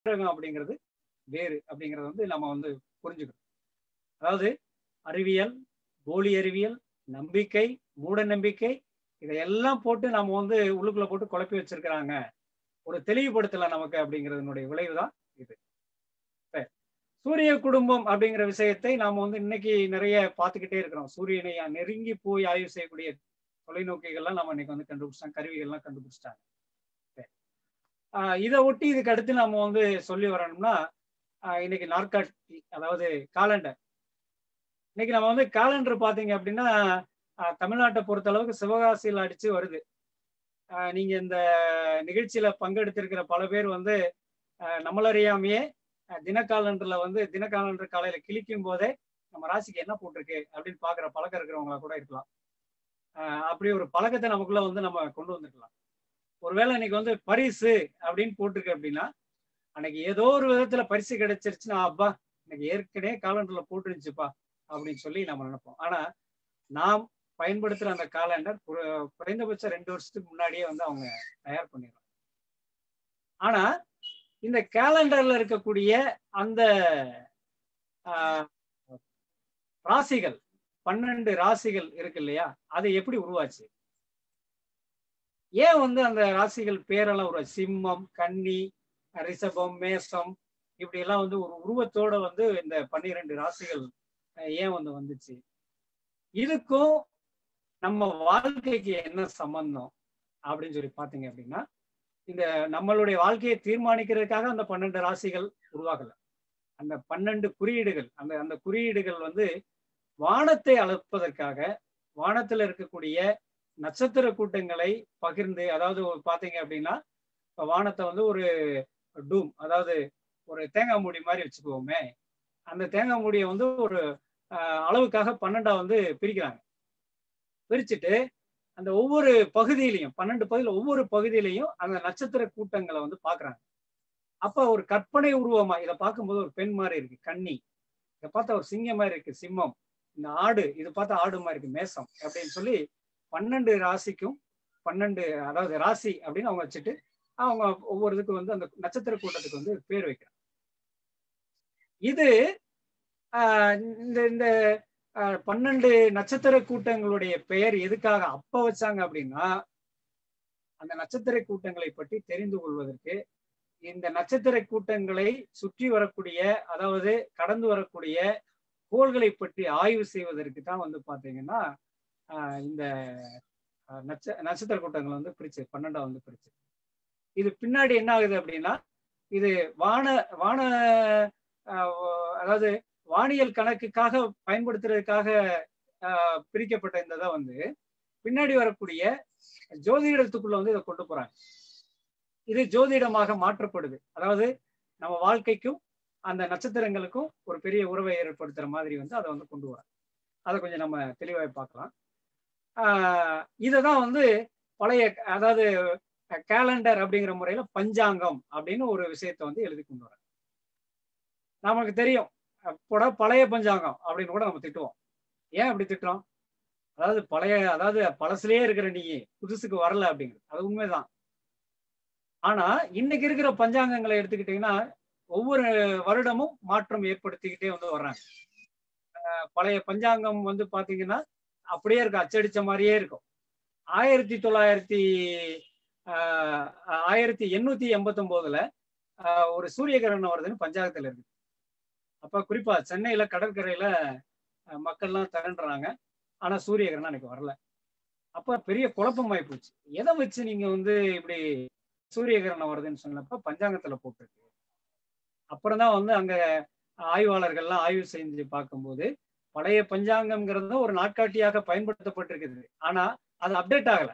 கிரகம் அப்படிங்கிறது வேறு அப்படிங்கறத வந்து நம்ம வந்து புரிஞ்சுக்கணும் அதாவது அறிவியல் போலி அறிவியல் நம்பிக்கை மூட நம்பிக்கை இதையெல்லாம் போட்டு நம்ம வந்து உள்ளுக்குள்ள போட்டு குழப்பி வச்சிருக்கிறாங்க ஒரு தெளிவுபடுத்தல நமக்கு அப்படிங்கிறதுனுடைய விளைவுதான் இது சரி. சூரிய குடும்பம் அப்படிங்கிற விஷயத்தை நாம வந்து இன்னைக்கு நிறைய பார்த்துக்கிட்டே இருக்கிறோம் சூரியனை நெருங்கி போய் ஆய்வு செய்யக்கூடிய தொலைநோக்கிகள்லாம் நம்ம இன்னைக்கு வந்து கண்டுபிடிச்சிட்டாங்க கருவிகள்லாம் கண்டுபிடிச்சிட்டாங்க சரி. ஆஹ் இதை ஒட்டி இதுக்கு அடுத்து நம்ம வந்து சொல்லி வரணும்னா ஆஹ் இன்னைக்கு நாற்காட்டி அதாவது காலண்டர் இன்னைக்கு நம்ம வந்து காலண்டர் பாத்தீங்க அப்படின்னா ஆஹ் தமிழ்நாட்டை பொறுத்த அளவுக்கு சிவகாசியில் அடிச்சு வருது ஆஹ் நீங்க இந்த நிகழ்ச்சியில பங்கெடுத்திருக்கிற பல பேர் வந்து ஆஹ் நம்மளறியாமையே ஆஹ் தினக்காலண்டர்ல வந்து தினக்காலண்டர் காலையில கிழிக்கும் போதே நம்ம ராசிக்கு என்ன போட்டிருக்கு அப்படின்னு பாக்குற பழக்கம் இருக்கிறவங்களா கூட இருக்கலாம் ஆஹ் அப்படி ஒரு பழக்கத்தை நமக்குள்ள வந்து நம்ம கொண்டு வந்துக்கலாம் ஒருவேளை இன்னைக்கு வந்து பரிசு அப்படின்னு போட்டிருக்கு அப்படின்னா அன்னைக்கு ஏதோ ஒரு விதத்துல பரிசு கிடைச்சிருச்சுன்னா அப்பா இன்னைக்கு ஏற்கனவே காலண்டர்ல போட்டுருந்துச்சுப்பா அப்படின்னு சொல்லி நம்ம நினைப்போம் ஆனா நாம் பயன்படுத்துற அந்த காலண்டர் குறைந்தபட்சம் ரெண்டு வருஷத்துக்கு முன்னாடியே வந்து அவங்க தயார் பண்ணிடுறாங்க ஆனா இந்த கேலண்டர்ல இருக்கக்கூடிய அந்த ஆஹ், ராசிகள் பன்னெண்டு ராசிகள் இருக்கு இல்லையா அது எப்படி உருவாச்சு ஏன் வந்து அந்த ராசிகள் பேரெல்லாம் உருவாச்சு சிம்மம் கன்னி ரிஷபம் மேசம் இப்படி எல்லாம் வந்து ஒரு உருவத்தோட வந்து இந்த பன்னிரெண்டு ராசிகள் அஹ், ஏன் வந்து வந்துச்சு இதுக்கும் நம்ம வாழ்க்கைக்கு என்ன சம்பந்தம் அப்படின்னு சொல்லி பாத்தீங்க அப்படின்னா இந்த நம்மளுடைய வாழ்க்கையை தீர்மானிக்கிறதுக்காக அந்த பன்னெண்டு ராசிகள் உருவாகல அந்த பன்னெண்டு குறியீடுகள் அந்த அந்த குறியீடுகள் வந்து வானத்தை அளப்பதற்காக வானத்துல இருக்கக்கூடிய நட்சத்திர கூட்டங்களை பகிர்ந்து அதாவது ஒரு பாத்தீங்க அப்படின்னா இப்ப வானத்தை வந்து ஒரு டூம் அதாவது ஒரு தேங்காய் மூடி மாதிரி வச்சுக்குவோமே அந்த தேங்காய் மூடியை வந்து ஒரு ஆஹ், அளவுக்காக பன்னெண்டா வந்து பிரிக்கிறாங்க பிரிச்சுட்டு அந்த ஒவ்வொரு பகுதியிலையும் பன்னெண்டு பகுதியில ஒவ்வொரு பகுதியிலையும் அந்த நட்சத்திர கூட்டங்களை வந்து பாக்குறாங்க அப்ப ஒரு கற்பனை உருவமா இதை பார்க்கும்போது ஒரு பெண் மாதிரி இருக்கு கன்னி இதை பார்த்தா ஒரு சிங்கம் மாதிரி இருக்கு சிம்மம் இந்த ஆடு இது பார்த்தா ஆடு மாதிரி இருக்கு மேசம் அப்படின்னு சொல்லி பன்னெண்டு ராசிக்கும் பன்னெண்டு அதாவது ராசி அப்படின்னு அவங்க வச்சுட்டு அவங்க ஒவ்வொரு இதுக்கு வந்து அந்த நட்சத்திர கூட்டத்துக்கு வந்து பேர் வைக்கிறாங்க இது ஆஹ் இந்த இந்த ஆஹ் பன்னெண்டு நட்சத்திர கூட்டங்களுடைய பெயர் எதுக்காக அப்ப வச்சாங்க அப்படின்னா அந்த நட்சத்திர கூட்டங்களை பற்றி தெரிந்து கொள்வதற்கு இந்த நட்சத்திர கூட்டங்களை சுற்றி வரக்கூடிய அதாவது கடந்து வரக்கூடிய கோள்களை பற்றி ஆய்வு செய்வதற்கு தான் வந்து பாத்தீங்கன்னா ஆஹ் இந்த ஆஹ் நட்ச நட்சத்திர கூட்டங்களை வந்து பிரிச்சு பன்னெண்டா வந்து பிரிச்சு இது பின்னாடி என்ன ஆகுது அப்படின்னா இது வான வான ஆஹ் அதாவது வானியல் கணக்குக்காக பயன்படுத்துறதுக்காக ஆஹ் பிரிக்கப்பட்ட இந்த இதை வந்து பின்னாடி வரக்கூடிய ஜோதிடத்துக்குள்ள வந்து இதை கொண்டு போறாங்க இது ஜோதிடமாக மாற்றப்படுது அதாவது நம்ம வாழ்க்கைக்கும் அந்த நட்சத்திரங்களுக்கும் ஒரு பெரிய உறவை ஏற்படுத்துற மாதிரி வந்து அதை வந்து கொண்டு வராங்க அதை கொஞ்சம் நம்ம தெளிவாக பார்க்கலாம் ஆஹ் இததான் வந்து பழைய அதாவது கேலண்டர் அப்படிங்கிற முறையில பஞ்சாங்கம் அப்படின்னு ஒரு விஷயத்தை வந்து எழுதி கொண்டு வராங்க நமக்கு தெரியும் போட பழைய பஞ்சாங்கம் அப்படின்னு கூட நம்ம திட்டுவோம் ஏன் அப்படி திட்டுறோம் அதாவது பழைய அதாவது பழசுலயே இருக்கிற நீ புதுசுக்கு வரல அப்படிங்கிறது அது உண்மைதான் ஆனா இன்னைக்கு இருக்கிற பஞ்சாங்கங்களை எடுத்துக்கிட்டீங்கன்னா ஒவ்வொரு வருடமும் மாற்றம் ஏற்படுத்திக்கிட்டே வந்து வர்றாங்க அஹ் பழைய பஞ்சாங்கம் வந்து பாத்தீங்கன்னா அப்படியே இருக்கும் அச்சடிச்ச மாதிரியே இருக்கும் ஆயிரத்தி தொள்ளாயிரத்தி ஆஹ் ஆயிரத்தி எண்ணூத்தி எண்பத்தி ஒன்பதுல ஒரு சூரிய கிரகணம் வருதுன்னு பஞ்சாங்கத்துல இருக்கு அப்ப குறிப்பா சென்னையில கடற்கரையில அஹ் மக்கள்லாம் திரண்டுறாங்க ஆனா சூரிய கிரகணம் அன்னைக்கு வரல அப்ப பெரிய குழப்பமாயி போச்சு எதை வச்சு நீங்க வந்து இப்படி சூரிய கிரகணம் வருதுன்னு சொன்னப்ப பஞ்சாங்கத்துல போட்டிருக்கு அப்புறம் தான் வந்து அங்க ஆய்வாளர்கள்லாம் ஆய்வு செஞ்சு பார்க்கும்போது பழைய பஞ்சாங்கம்ங்கிறது ஒரு நாட்காட்டியாக பயன்படுத்தப்பட்டிருக்குது ஆனா அது அப்டேட் ஆகல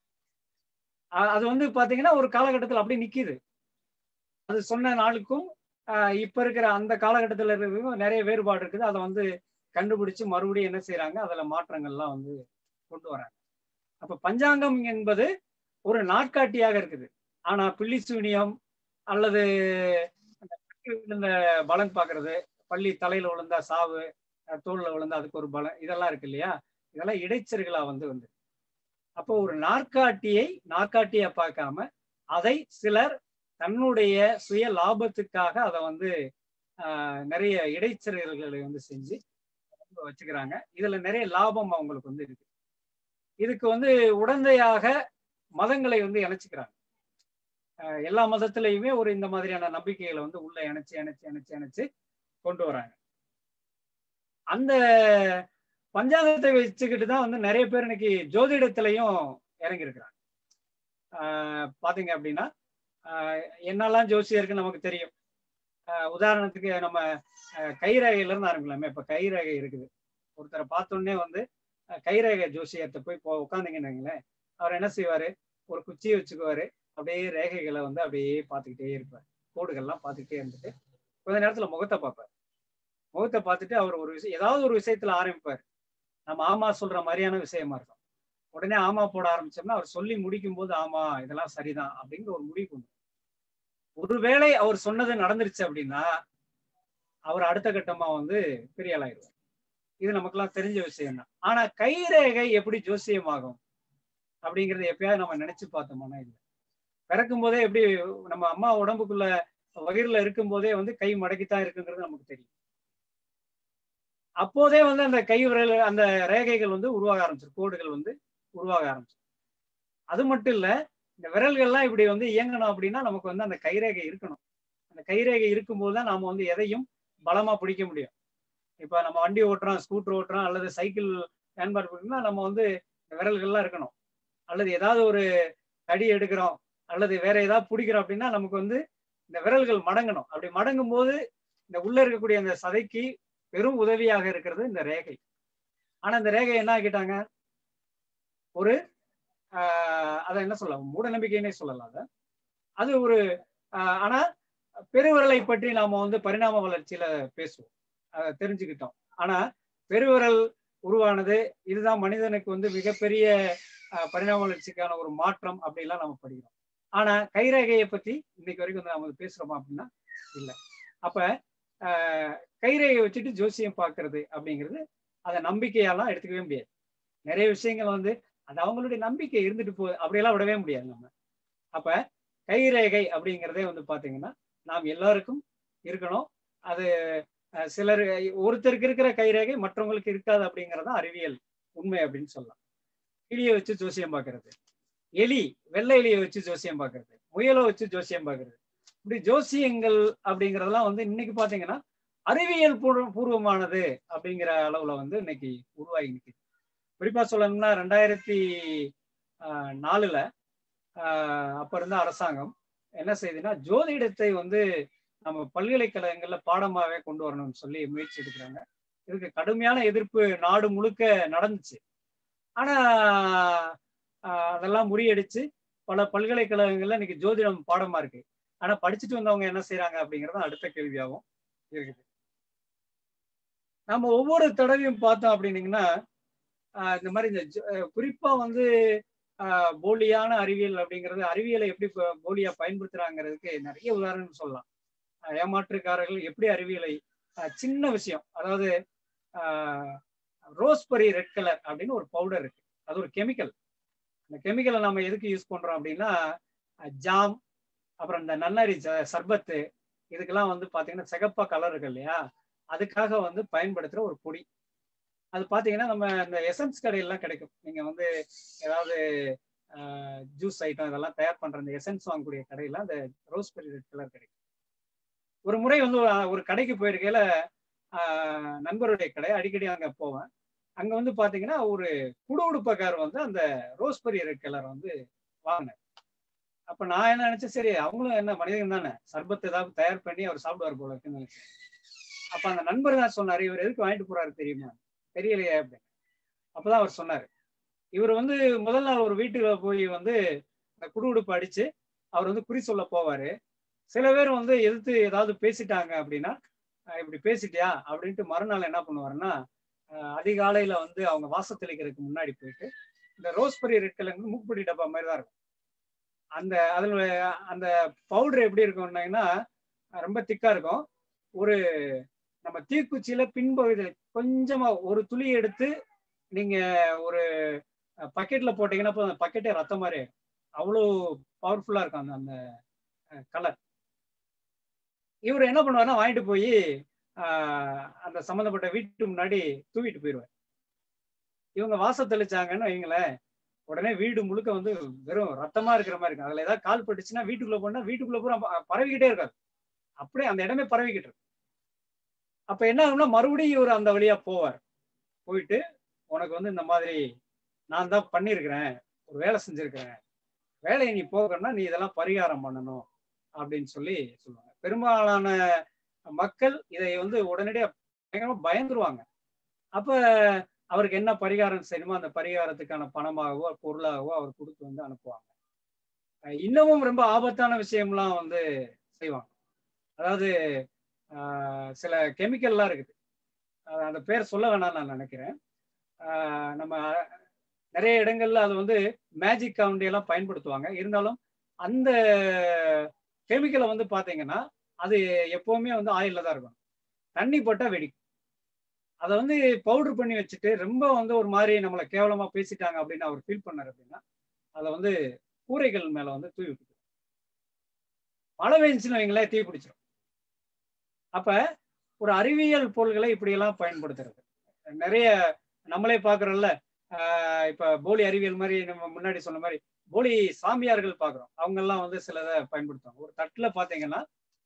அ- அது வந்து பாத்தீங்கன்னா ஒரு காலகட்டத்தில் அப்படியே நிக்குது அது சொன்ன நாளுக்கும் ஆஹ் இப்ப இருக்கிற அந்த காலகட்டத்தில் இருக்கிறதுக்கும் நிறைய வேறுபாடு இருக்குது அதை வந்து கண்டுபிடிச்சு மறுபடியும் என்ன செய்யறாங்க அதுல மாற்றங்கள்லாம் வந்து கொண்டு வராங்க அப்ப பஞ்சாங்கம் என்பது ஒரு நாட்காட்டியாக இருக்குது ஆனா பில்லி சூனியம் அல்லது அந்த பள்ளி விழுந்த பலன் பார்க்கிறது பள்ளி தலையில விழுந்தா சாவு அஹ் தோல்ல விழுந்தா அதுக்கு ஒரு பலன் இதெல்லாம் இருக்கு இல்லையா இதெல்லாம் இடைச்சர்களா வந்து வந்து அப்போ ஒரு நாற்காட்டியை நாற்காட்டியா பார்க்காம அதை சிலர் தன்னுடைய சுய லாபத்துக்காக அதை வந்து ஆஹ், நிறைய இடைச்செருகல்களை வந்து செஞ்சு வச்சுக்கிறாங்க இதுல நிறைய லாபம் அவங்களுக்கு வந்து இருக்கு இதுக்கு வந்து உடந்தையாக மதங்களை வந்து இணைச்சுக்கிறாங்க ஆஹ், எல்லா மதத்திலையுமே ஒரு இந்த மாதிரியான நம்பிக்கைகளை வந்து உள்ள இணைச்சு இணைச்சு இணைச்சு இணைச்சு கொண்டு வராங்க அந்த பஞ்சாங்கத்தை வச்சுக்கிட்டு தான் வந்து நிறைய பேர் இன்னைக்கு ஜோதிடத்திலையும் இறங்கியிருக்கிறாங்க ஆஹ் பாத்தீங்க அப்படின்னா ஆஹ் என்னெல்லாம் ஜோசியம் இருக்குன்னு நமக்கு தெரியும் ஆஹ் உதாரணத்துக்கு நம்ம ஆஹ் கைரேகையில இருந்து ஆரம்பிக்கலாமே இப்ப கைரேகை இருக்குது ஒருத்தரை பார்த்தோன்னே வந்து ஆஹ் கைரேகை ஜோசியத்தை போய் போ உட்காந்துங்கன்னு வைங்களேன் அவர் என்ன செய்வாரு ஒரு குச்சியை வச்சுக்குவாரு அப்படியே ரேகைகளை வந்து அப்படியே பார்த்துக்கிட்டே இருப்பார் கோடுகள்லாம் பார்த்துக்கிட்டே இருந்துட்டு கொஞ்ச நேரத்துல முகத்தை பார்ப்பார் முகத்தை பார்த்துட்டு அவர் ஒரு விஷயம் ஏதாவது ஒரு விஷயத்துல ஆரம்பிப்பார் நம்ம ஆமா சொல்ற மாதிரியான விஷயமா இருக்கும் உடனே ஆமா போட ஆரம்பிச்சோம்னா அவர் சொல்லி முடிக்கும் போது ஆமா இதெல்லாம் சரிதான் அப்படிங்கிற ஒரு முடிவு கொண்டு ஒருவேளை அவர் சொன்னது நடந்துருச்சு அப்படின்னா அவர் அடுத்த கட்டமா வந்து பெரிய ஆளாயிருவார் இது நமக்கெல்லாம் தெரிஞ்ச விஷயம் தான் ஆனா கைரேகை எப்படி ஜோசியமாகும் அப்படிங்கறத எப்பயாவது நம்ம நினைச்சு பார்த்தோம்னா இல்லை பிறக்கும் போதே எப்படி நம்ம அம்மா உடம்புக்குள்ள வயிறுல இருக்கும் போதே வந்து கை மடக்கித்தான் இருக்குங்கிறது நமக்கு தெரியும் அப்போதே வந்து அந்த கை விரல் அந்த ரேகைகள் வந்து உருவாக ஆரம்பிச்சிரு கோடுகள் வந்து உருவாக ஆரம்பிச்சு அது மட்டும் இல்ல இந்த விரல்கள்லாம் இப்படி வந்து இயங்கணும் அப்படின்னா நமக்கு வந்து அந்த கைரேகை இருக்கணும் அந்த கைரேகை இருக்கும்போது தான் நாம வந்து எதையும் பலமா பிடிக்க முடியும் இப்ப நம்ம வண்டி ஓட்டுறோம் ஸ்கூட்டர் ஓட்டுறோம் அல்லது சைக்கிள் பயன்பாடு பண்ணா நம்ம வந்து இந்த விரல்கள்லாம் இருக்கணும் அல்லது ஏதாவது ஒரு தடி எடுக்கிறோம் அல்லது வேற ஏதாவது பிடிக்கிறோம் அப்படின்னா நமக்கு வந்து இந்த விரல்கள் மடங்கணும் அப்படி மடங்கும் போது இந்த உள்ள இருக்கக்கூடிய அந்த சதைக்கு பெரும் உதவியாக இருக்கிறது இந்த ரேகை ஆனா இந்த ரேகை என்ன ஆக்கிட்டாங்க ஒரு ஆஹ் அதை என்ன சொல்லலாம் மூட நம்பிக்கைன்னே சொல்லலாம் அதை அது ஒரு ஆஹ் ஆனா பெருவிரலை பற்றி நாம வந்து பரிணாம வளர்ச்சியில பேசுவோம் அதை தெரிஞ்சுக்கிட்டோம் ஆனா பெருவிரல் உருவானது இதுதான் மனிதனுக்கு வந்து மிகப்பெரிய ஆஹ் பரிணாம வளர்ச்சிக்கான ஒரு மாற்றம் அப்படிலாம் நம்ம படிக்கிறோம் ஆனா கைரேகையை பத்தி இன்னைக்கு வரைக்கும் வந்து நம்ம பேசுறோமா அப்படின்னா இல்லை அப்ப ஆஹ் கைரேகை வச்சுட்டு ஜோசியம் பார்க்கிறது அப்படிங்கிறது அதை நம்பிக்கையெல்லாம் எடுத்துக்கவே முடியாது நிறைய விஷயங்கள் வந்து அது அவங்களுடைய நம்பிக்கை இருந்துட்டு போகுது அப்படியெல்லாம் விடவே முடியாது நம்ம அப்ப கைரேகை அப்படிங்கிறதே வந்து பாத்தீங்கன்னா நாம் எல்லாருக்கும் இருக்கணும் அது அஹ், சிலர் ஒருத்தருக்கு இருக்கிற கைரேகை மற்றவங்களுக்கு இருக்காது அப்படிங்கறத அறிவியல் உண்மை அப்படின்னு சொல்லலாம் கிளியை வச்சு ஜோசியம் பார்க்கிறது எலி வெள்ளை எலியை வச்சு ஜோசியம் பார்க்கிறது முயலை வச்சு ஜோசியம் பார்க்கிறது இப்படி ஜோசியங்கள் அப்படிங்கறதெல்லாம் வந்து இன்னைக்கு பாத்தீங்கன்னா அறிவியல் பூர்வ- பூர்வமானது அப்படிங்கிற அளவுல வந்து இன்னைக்கு உருவாகி நிற்குது குறிப்பா சொல்லணும்னா ரெண்டாயிரத்தி ஆஹ், நாலுல ஆஹ், அப்ப இருந்த அரசாங்கம் என்ன செய்யுதுன்னா ஜோதிடத்தை வந்து நம்ம பல்கலைக்கழகங்கள்ல பாடமாவே கொண்டு வரணும்னு சொல்லி முயற்சி எடுக்கிறாங்க இதுக்கு கடுமையான எதிர்ப்பு நாடு முழுக்க நடந்துச்சு ஆனா ஆஹ், அதெல்லாம் முறியடிச்சு பல பல்கலைக்கழகங்கள்ல இன்னைக்கு ஜோதிடம் பாடமா இருக்கு ஆனா படிச்சுட்டு வந்தவங்க என்ன செய்யறாங்க அப்படிங்கறது அடுத்த கேள்வியாகவும் இருக்குது நம்ம ஒவ்வொரு தடவையும் பார்த்தோம் அப்படின்னீங்கன்னா ஆஹ் இந்த மாதிரி இந்த ஜ- அஹ் குறிப்பா வந்து ஆஹ் போலியான அறிவியல் அப்படிங்கிறது அறிவியலை எப்படி ப- போலியா பயன்படுத்துறாங்கிறதுக்கு நிறைய உதாரணம் சொல்லலாம் ஆஹ் ஏமாற்றுக்காரர்கள் எப்படி அறிவியலை ஆஹ் சின்ன விஷயம் அதாவது ரோஸ்பரி ரெட் கலர் அப்படின்னு ஒரு பவுடர் இருக்கு அது ஒரு கெமிக்கல் அந்த கெமிக்கலை நம்ம எதுக்கு யூஸ் பண்றோம் அப்படின்னா ஜாம் அப்புறம் இந்த நன்னாரி ச- சர்பத்து இதுக்கெல்லாம் வந்து பாத்தீங்கன்னா சிகப்பா கலர் இருக்கு இல்லையா அதுக்காக வந்து பயன்படுத்துற ஒரு பொடி அது பாத்தீங்கன்னா நம்ம இந்த எசன்ஸ் கடையெல்லாம் கிடைக்கும் நீங்க வந்து ஏதாவது ஜூஸ் ஐட்டம் இதெல்லாம் தயார் பண்ற அந்த எசன்ஸ் வாங்கக்கூடிய கடையில அந்த ரோஸ்பெரி ரெட் கலர் கிடைக்கும் ஒரு முறை வந்து ஒரு- ஒரு கடைக்கு போயிருக்கையில ஆஹ், நண்பருடைய கடை அடிக்கடி அங்க போவேன் அங்க வந்து பாத்தீங்கன்னா ஒரு குடு உடுப்பக்கார் வந்து அந்த ரோஸ்பெரி ரெட் கலர் வந்து வாங்கினார் அப்ப நான் என்ன நினைச்சேன் சரி அவங்களும் என்ன மனிதன் தானே சர்பத் ஏதாவது தயார் பண்ணி அவர் சாப்பிடுவார் போல இருக்குன்னு நினைச்சேன் அப்ப அந்த நண்பர் தான் சொன்னாரு இவர் எதுக்கு வாங்கிட்டு போறாரு தெரியுமா தெரியலையே அப்படின்னு அப்பதான் அவர் சொன்னாரு இவர் வந்து முதல் நாள் ஒரு வீட்டுல போய் வந்து அந்த குடுகுடுப்பு அடிச்சு அவர் வந்து குறி சொல்ல போவாரு சில பேர் வந்து எதிர்த்து ஏதாவது பேசிட்டாங்க அப்படின்னா அஹ் இப்படி பேசிட்டியா அப்படின்ட்டு மறுநாள் என்ன பண்ணுவாருன்னா அஹ் அதிகாலையில வந்து அவங்க வாசல் தெளிக்கிறதுக்கு முன்னாடி போயிட்டு இந்த ரோஸ்பெரி ரெட் கலர் வந்து மூக்குப்பொடி டப்பா மாதிரி தான் இருக்கும் அந்த அதுல அந்த பவுடர் எப்படி இருக்கும்னாங்கன்னா ரொம்ப திக்கா இருக்கும் ஒரு நம்ம தீக்குச்சியில பின்பகுதியில் கொஞ்சமா ஒரு துளி எடுத்து நீங்க ஒரு பக்கெட்ல போட்டீங்கன்னா போதும், அந்த பக்கெட்டே ரத்தம் மாதிரி ஆயிடும். அவ்வளோ பவர்ஃபுல்லா இருக்கும் அந்த அந்த கலர் இவர் என்ன பண்ணுவாருன்னா வாங்கிட்டு போய் அந்த சம்மந்தப்பட்ட வீட்டு முன்னாடி தூவிட்டு போயிடுவார் இவங்க வாசம் தெளிச்சாங்கன்னு வைங்களேன் உடனே வீடு முழுக்க வந்து வெறும் ரத்தமா இருக்கிற மாதிரி இருக்கும் அதுல ஏதாவது கால் பட்டுச்சுன்னா வீட்டுக்குள்ள போனா வீட்டுக்குள்ள பூரா ப- பரவிக்கிட்டே இருக்காது அப்படியே அந்த இடமே பரவிக்கிட்டு இருக்கும் அப்ப என்ன ஆகும்னா மறுபடியும் இவர் அந்த வழியா போவார் போயிட்டு உனக்கு வந்து இந்த மாதிரி நான் தான் பண்ணியிருக்கிறேன் ஒரு வேலை செஞ்சிருக்கிறேன் வேலையை நீ போகணும்னா நீ இதெல்லாம் பரிகாரம் பண்ணணும் அப்படின்னு சொல்லி சொல்லுவாங்க பெரும்பாலான மக்கள் இதை வந்து உடனடியா பயங்கரமா பயந்துருவாங்க அப்ப அவருக்கு என்ன பரிகாரம் செய்யணுமோ அந்த பரிகாரத்துக்கான பணமாகவோ பொருளாகவோ அவர் கொடுத்து வந்து அனுப்புவாங்க அஹ் இன்னமும் ரொம்ப ஆபத்தான விஷயம்லாம் வந்து செய்வாங்க அதாவது ஆஹ் சில கெமிக்கல்லாம் இருக்குது அஹ் அந்த பேர் சொல்ல வேணாம்னு நான் நினைக்கிறேன் ஆஹ் நம்ம நிறைய இடங்கள்ல அது வந்து மேஜிக் கவுண்டி எல்லாம் பயன்படுத்துவாங்க இருந்தாலும் அந்த கெமிக்கலை வந்து பாத்தீங்கன்னா அது எப்பவுமே வந்து ஆயில்ல தான் இருக்கும் தண்ணி போட்டா வெடிக்கும் அதை வந்து பவுடர் பண்ணி வச்சுட்டு ரொம்ப வந்து ஒரு மாதிரி நம்மளை கேவலமா பேசிட்டாங்க அப்படின்னு அவர் ஃபீல் பண்ணார் அப்படின்னா அதை வந்து கூரைகள் மேல வந்து தூவி விட்டு மழை பெஞ்சுன்னு வைங்களேன் தீ பிடிச்சிரும் அப்ப ஒரு அறிவியல் பொருள்களை இப்படியெல்லாம் பயன்படுத்துறது நிறைய நம்மளே பாக்குறோம்ல ஆஹ் இப்ப போலி அறிவியல் மாதிரி நம்ம முன்னாடி சொன்ன மாதிரி போலி சாமியார்கள் பாக்குறோம் அவங்க எல்லாம் வந்து சிலதை பயன்படுத்துவாங்க ஒரு தட்டுல பாத்தீங்கன்னா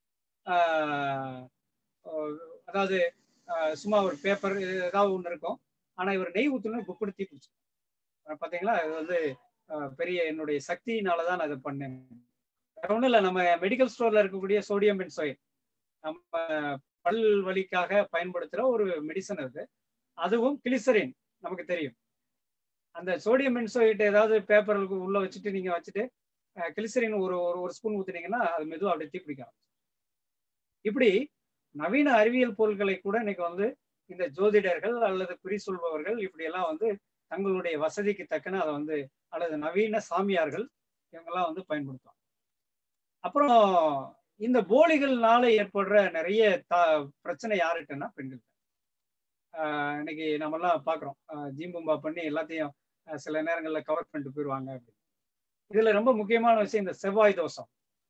ஆஹ் அதாவது ஆஹ் சும்மா ஒரு பேப்பர் ஏதாவது ஒண்ணு இருக்கும் ஆனா இவர் நெய் ஊத்துனா குப்பிடு தீ பிடிச்சு பாத்தீங்களா இது வந்து ஆஹ் பெரிய என்னுடைய சக்தியினாலதான் நான் இதை பண்ணேன் வேற ஒண்ணும் இல்ல நம்ம மெடிக்கல் ஸ்டோர்ல இருக்கக்கூடிய சோடியம் பென்சோயில் நம்ம பல் வலிக்காக பயன்படுத்துற ஒரு மெடிசன் அது அதுவும் கிளிசரின் நமக்கு தெரியும் அந்த சோடியம் பென்சோயிட் ஏதாவது பேப்பருக்கு உள்ள வச்சுட்டு நீங்க வச்சுட்டு கிளிசரின் ஒரு ஒரு ஒரு ஸ்பூன் ஊத்துனீங்கன்னா அது மெதுவாக அப்படியே தீப்பிடிக்க ஆரம்பிச்சிடும். இப்படி நவீன அறிவியல் பொருட்களை கூட இன்னைக்கு வந்து இந்த ஜோதிடர்கள் அல்லது குறி சொல்பவர்கள் இப்படி எல்லாம் வந்து தங்களுடைய வசதிக்கு தக்கன அதை வந்து அல்லது நவீன சாமியார்கள் இவங்கெல்லாம் வந்து பயன்படுத்துவாங்க அப்புறம் இந்த போலிகள்னால ஏற்படுற நிறைய த பிரச்சனை யாருக்குன்னா பெண்கள் ஆஹ் இன்னைக்கு நம்ம எல்லாம் பாக்குறோம் ஜீம்பும்பா பண்ணி எல்லாத்தையும் ஆஹ் சில நேரங்கள்ல கவர் பண்ணிட்டு போயிடுவாங்க அப்படின்னு இதுல ரொம்ப முக்கியமான விஷயம் இந்த செவ்வாய் தோஷம்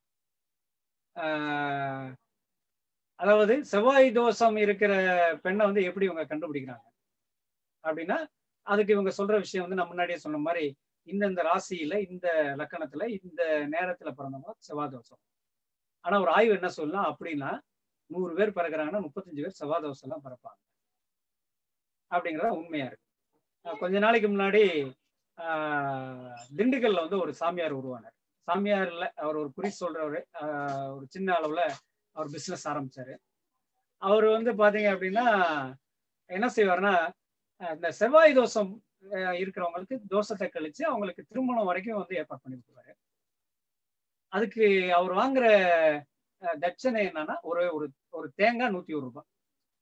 ஆஹ் அதாவது செவ்வாய் தோஷம் இருக்கிற பெண்ணை வந்து எப்படி இவங்க கண்டுபிடிக்கிறாங்க அப்படின்னா அதுக்கு இவங்க சொல்ற விஷயம் வந்து நான் முன்னாடியே சொன்ன மாதிரி இந்தந்த ராசியில இந்த லக்கணத்துல இந்த நேரத்துல பிறந்தவங்க செவ்வாய் தோஷம் ஆனா ஒரு ஆய்வு என்ன சொல்லலாம் அப்படின்னா நூறு பேர் பிறகுறாங்கன்னா முப்பத்தஞ்சு பேர் செவ்வாய் தோஷம் எல்லாம் பிறப்பாங்க அப்படிங்கிறத உண்மையா இருக்கு அஹ் கொஞ்ச நாளைக்கு முன்னாடி ஆஹ் திண்டுக்கல்ல வந்து ஒரு சாமியார் உருவானார் சாமியார்ல அவர் ஒரு குறி சொல்றவரு ஆஹ் ஒரு சின்ன அளவுல அவர் பிசினஸ் ஆரம்பிச்சாரு அவர் வந்து பாத்தீங்க அப்படின்னா என்ன செய்வாருன்னா அஹ் இந்த செவ்வாய் தோஷம் அஹ் இருக்கிறவங்களுக்கு தோஷத்தை கழிச்சு அவங்களுக்கு திருமணம் வரைக்கும் வந்து ஏற்பாடு பண்ணி கொடுக்குறாரு அதுக்கு அவர் வாங்குற அஹ், தட்சணை என்னன்னா ஒரு ஒரு ஒரு தேங்காய் நூத்தி ஒரு ரூபாய்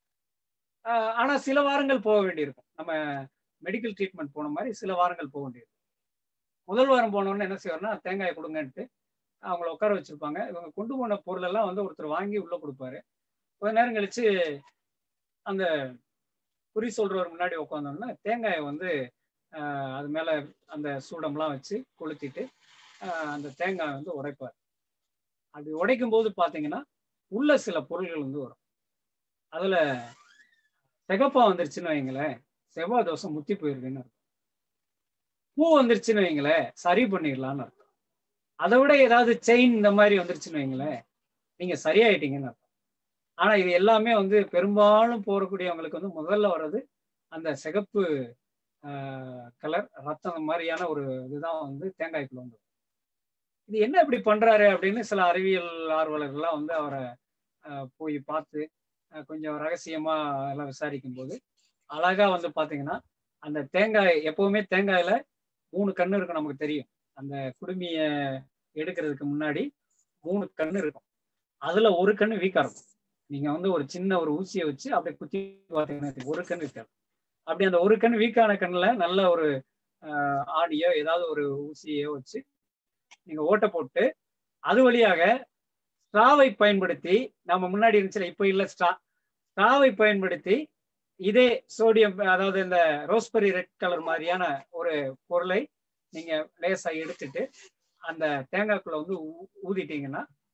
ஆஹ் ஆனா சில வாரங்கள் போக வேண்டியிருக்கும் நம்ம மெடிக்கல் ட்ரீட்மெண்ட் போன மாதிரி சில வாரங்கள் போக வேண்டியிருக்கும் முதல் வாரம் போனோன்னு என்ன செய்வாருன்னா தேங்காயை கொடுங்கன்ட்டு அவங்கள உட்கார வச்சிருப்பாங்க இவங்க கொண்டு போன பொருள் எல்லாம் வந்து ஒருத்தர் வாங்கி உள்ள கொடுப்பாரு கொஞ்ச நேரம் கழிச்சு அந்த குறி சொல்றவர் முன்னாடி உட்காந்தோம்னா தேங்காயை வந்து ஆஹ் அது மேல அந்த சூடம்லாம் வச்சு கொளுத்திட்டு ஆஹ் அந்த தேங்காய் வந்து உடைப்பார் அது உடைக்கும் போது பாத்தீங்கன்னா உள்ள சில பொருள்கள் வந்து வரும் அதுல சிகப்பா வந்துருச்சுன்னு வைங்களேன் செவ்வாய் தோசம் முத்தி போயிருக்குன்னு அர்த்தம் பூ வந்துருச்சுன்னு வைங்களேன் சரி பண்ணிடலாம்னு அர்த்தம் அதை விட ஏதாவது செயின் இந்த மாதிரி வந்துருச்சுன்னு வைங்களேன் நீங்க சரியாயிட்டீங்கன்னு அர்த்தம் ஆனா இது எல்லாமே வந்து பெரும்பாலும் போறக்கூடியவங்களுக்கு வந்து முதல்ல வர்றது அந்த சிகப்பு கலர் ரத்தம் மாதிரியான ஒரு இதுதான் வந்து தேங்காய்க்குள்ள வந்து இது என்ன இப்படி பண்றாரு அப்படின்னு சில அறிவியல் ஆர்வலர்கள்லாம் வந்து அவரை ஆஹ் போய் பார்த்து ஆஹ் கொஞ்சம் ரகசியமா எல்லாம் விசாரிக்கும் போது அழகா வந்து பாத்தீங்கன்னா அந்த தேங்காய் எப்பவுமே தேங்காயில மூணு கண்ணு இருக்கும் நமக்கு தெரியும் அந்த குடுமிய எடுக்கிறதுக்கு முன்னாடி மூணு கண்ணு இருக்கும் அதுல ஒரு கண்ணு வீக்கா இருக்கும் நீங்க வந்து ஒரு சின்ன ஒரு ஊசியை வச்சு அப்படியே குத்தி பார்த்தீங்கன்னா ஒரு கண்ணு இருக்காது அப்படி அந்த ஒரு கண் வீக்கான கண்ணுல நல்ல ஒரு ஆஹ் ஆணியோ ஏதாவது ஒரு ஊசியோ வச்சு நீங்க ஓட்ட போட்டு அது வழியாக ஸ்ட்ராவை பயன்படுத்தி நம்ம முன்னாடி இருந்துச்சுல இப்போ இல்ல ஸ்ட்ரா ஸ்ட்ராவை பயன்படுத்தி இதே சோடியம் அதாவது இந்த ரோஸ்பெரி ரெட் கலர் மாதிரியான ஒரு பொருளை நீங்க லேசா எடுத்துட்டு அந்த தேங்காய்க்குள்ள வந்து ஊ- ஊதிட்டீங்கன்னா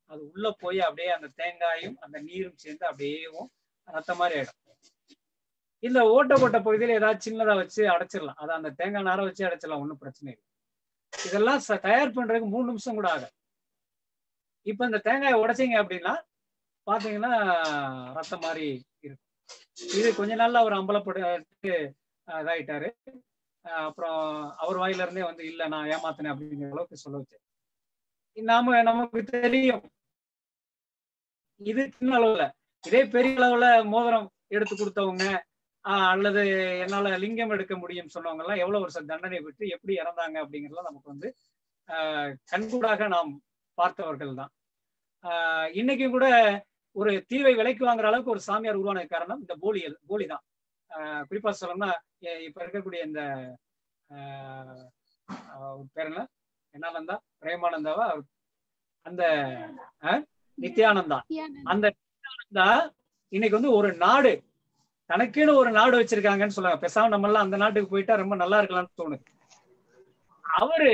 அது உள்ள போய் அப்படியே அந்த தேங்காயும் அந்த நீரும் சேர்ந்து அப்படியேவும் ரத்த மாதிரி ஆயிடும் இந்த ஓட்டப்பட்ட பகுதியில ஏதாவது சின்னதா வச்சு அடைச்சிடலாம் அதை அந்த தேங்காய் நாரை வச்சு அடைச்சிடலாம் ஒன்றும் பிரச்சனை இல்லை இதெல்லாம் ச- தயார் பண்றதுக்கு மூணு நிமிஷம் கூட ஆகும் இப்ப இந்த தேங்காயை உடைச்சீங்க அப்படின்னா பாத்தீங்கன்னா ரத்தம் மாதிரி இருக்கும் இது கொஞ்ச நாள்ல அவர் அம்பலப்பட்டு அஹ், இதாயிட்டாரு அஹ், அப்புறம் அவர் வாயில இருந்தே வந்து இல்ல நான் ஏமாத்தினேன் அப்படிங்கிற அளவுக்கு சொல்ல வச்சேன் நாம நமக்கு தெரியும் இது சின்ன அளவுல இதே பெரிய அளவுல மோதிரம் எடுத்து கொடுத்தவங்க ஆஹ், அல்லது என்னால லிங்கம் எடுக்க முடியும் சொன்னவங்க எல்லாம் எவ்வளவு வருஷம் தண்டனை விட்டு எப்படி இறந்தாங்க அப்படிங்கறதெல்லாம் நமக்கு வந்து ஆஹ், கண்கூடாக நாம் பார்த்தவர்கள் தான் ஆஹ், இன்னைக்கும் கூட ஒரு தீவை விலைக்கு வாங்குற அளவுக்கு ஒரு சாமியார் உருவான காரணம் இந்த போலி போலி தான் ஆஹ், குறிப்பா சொல்லணும்னா எ- இப்ப இருக்கக்கூடிய இந்த ஆஹ், ஆஹ், பேர் என்ன என்னானந்தா பிரேமானந்தாவா அவர் அந்த ஆஹ், நித்யானந்தா அந்த நித்யானந்தா இன்னைக்கு வந்து ஒரு நாடு தனக்குன்னு ஒரு நாடு வச்சிருக்காங்கன்னு சொல்லுவாங்க பேசாம நம்ம எல்லாம் அந்த நாட்டுக்கு போயிட்டா ரொம்ப நல்லா இருக்கலாம்னு தோணுது அவரு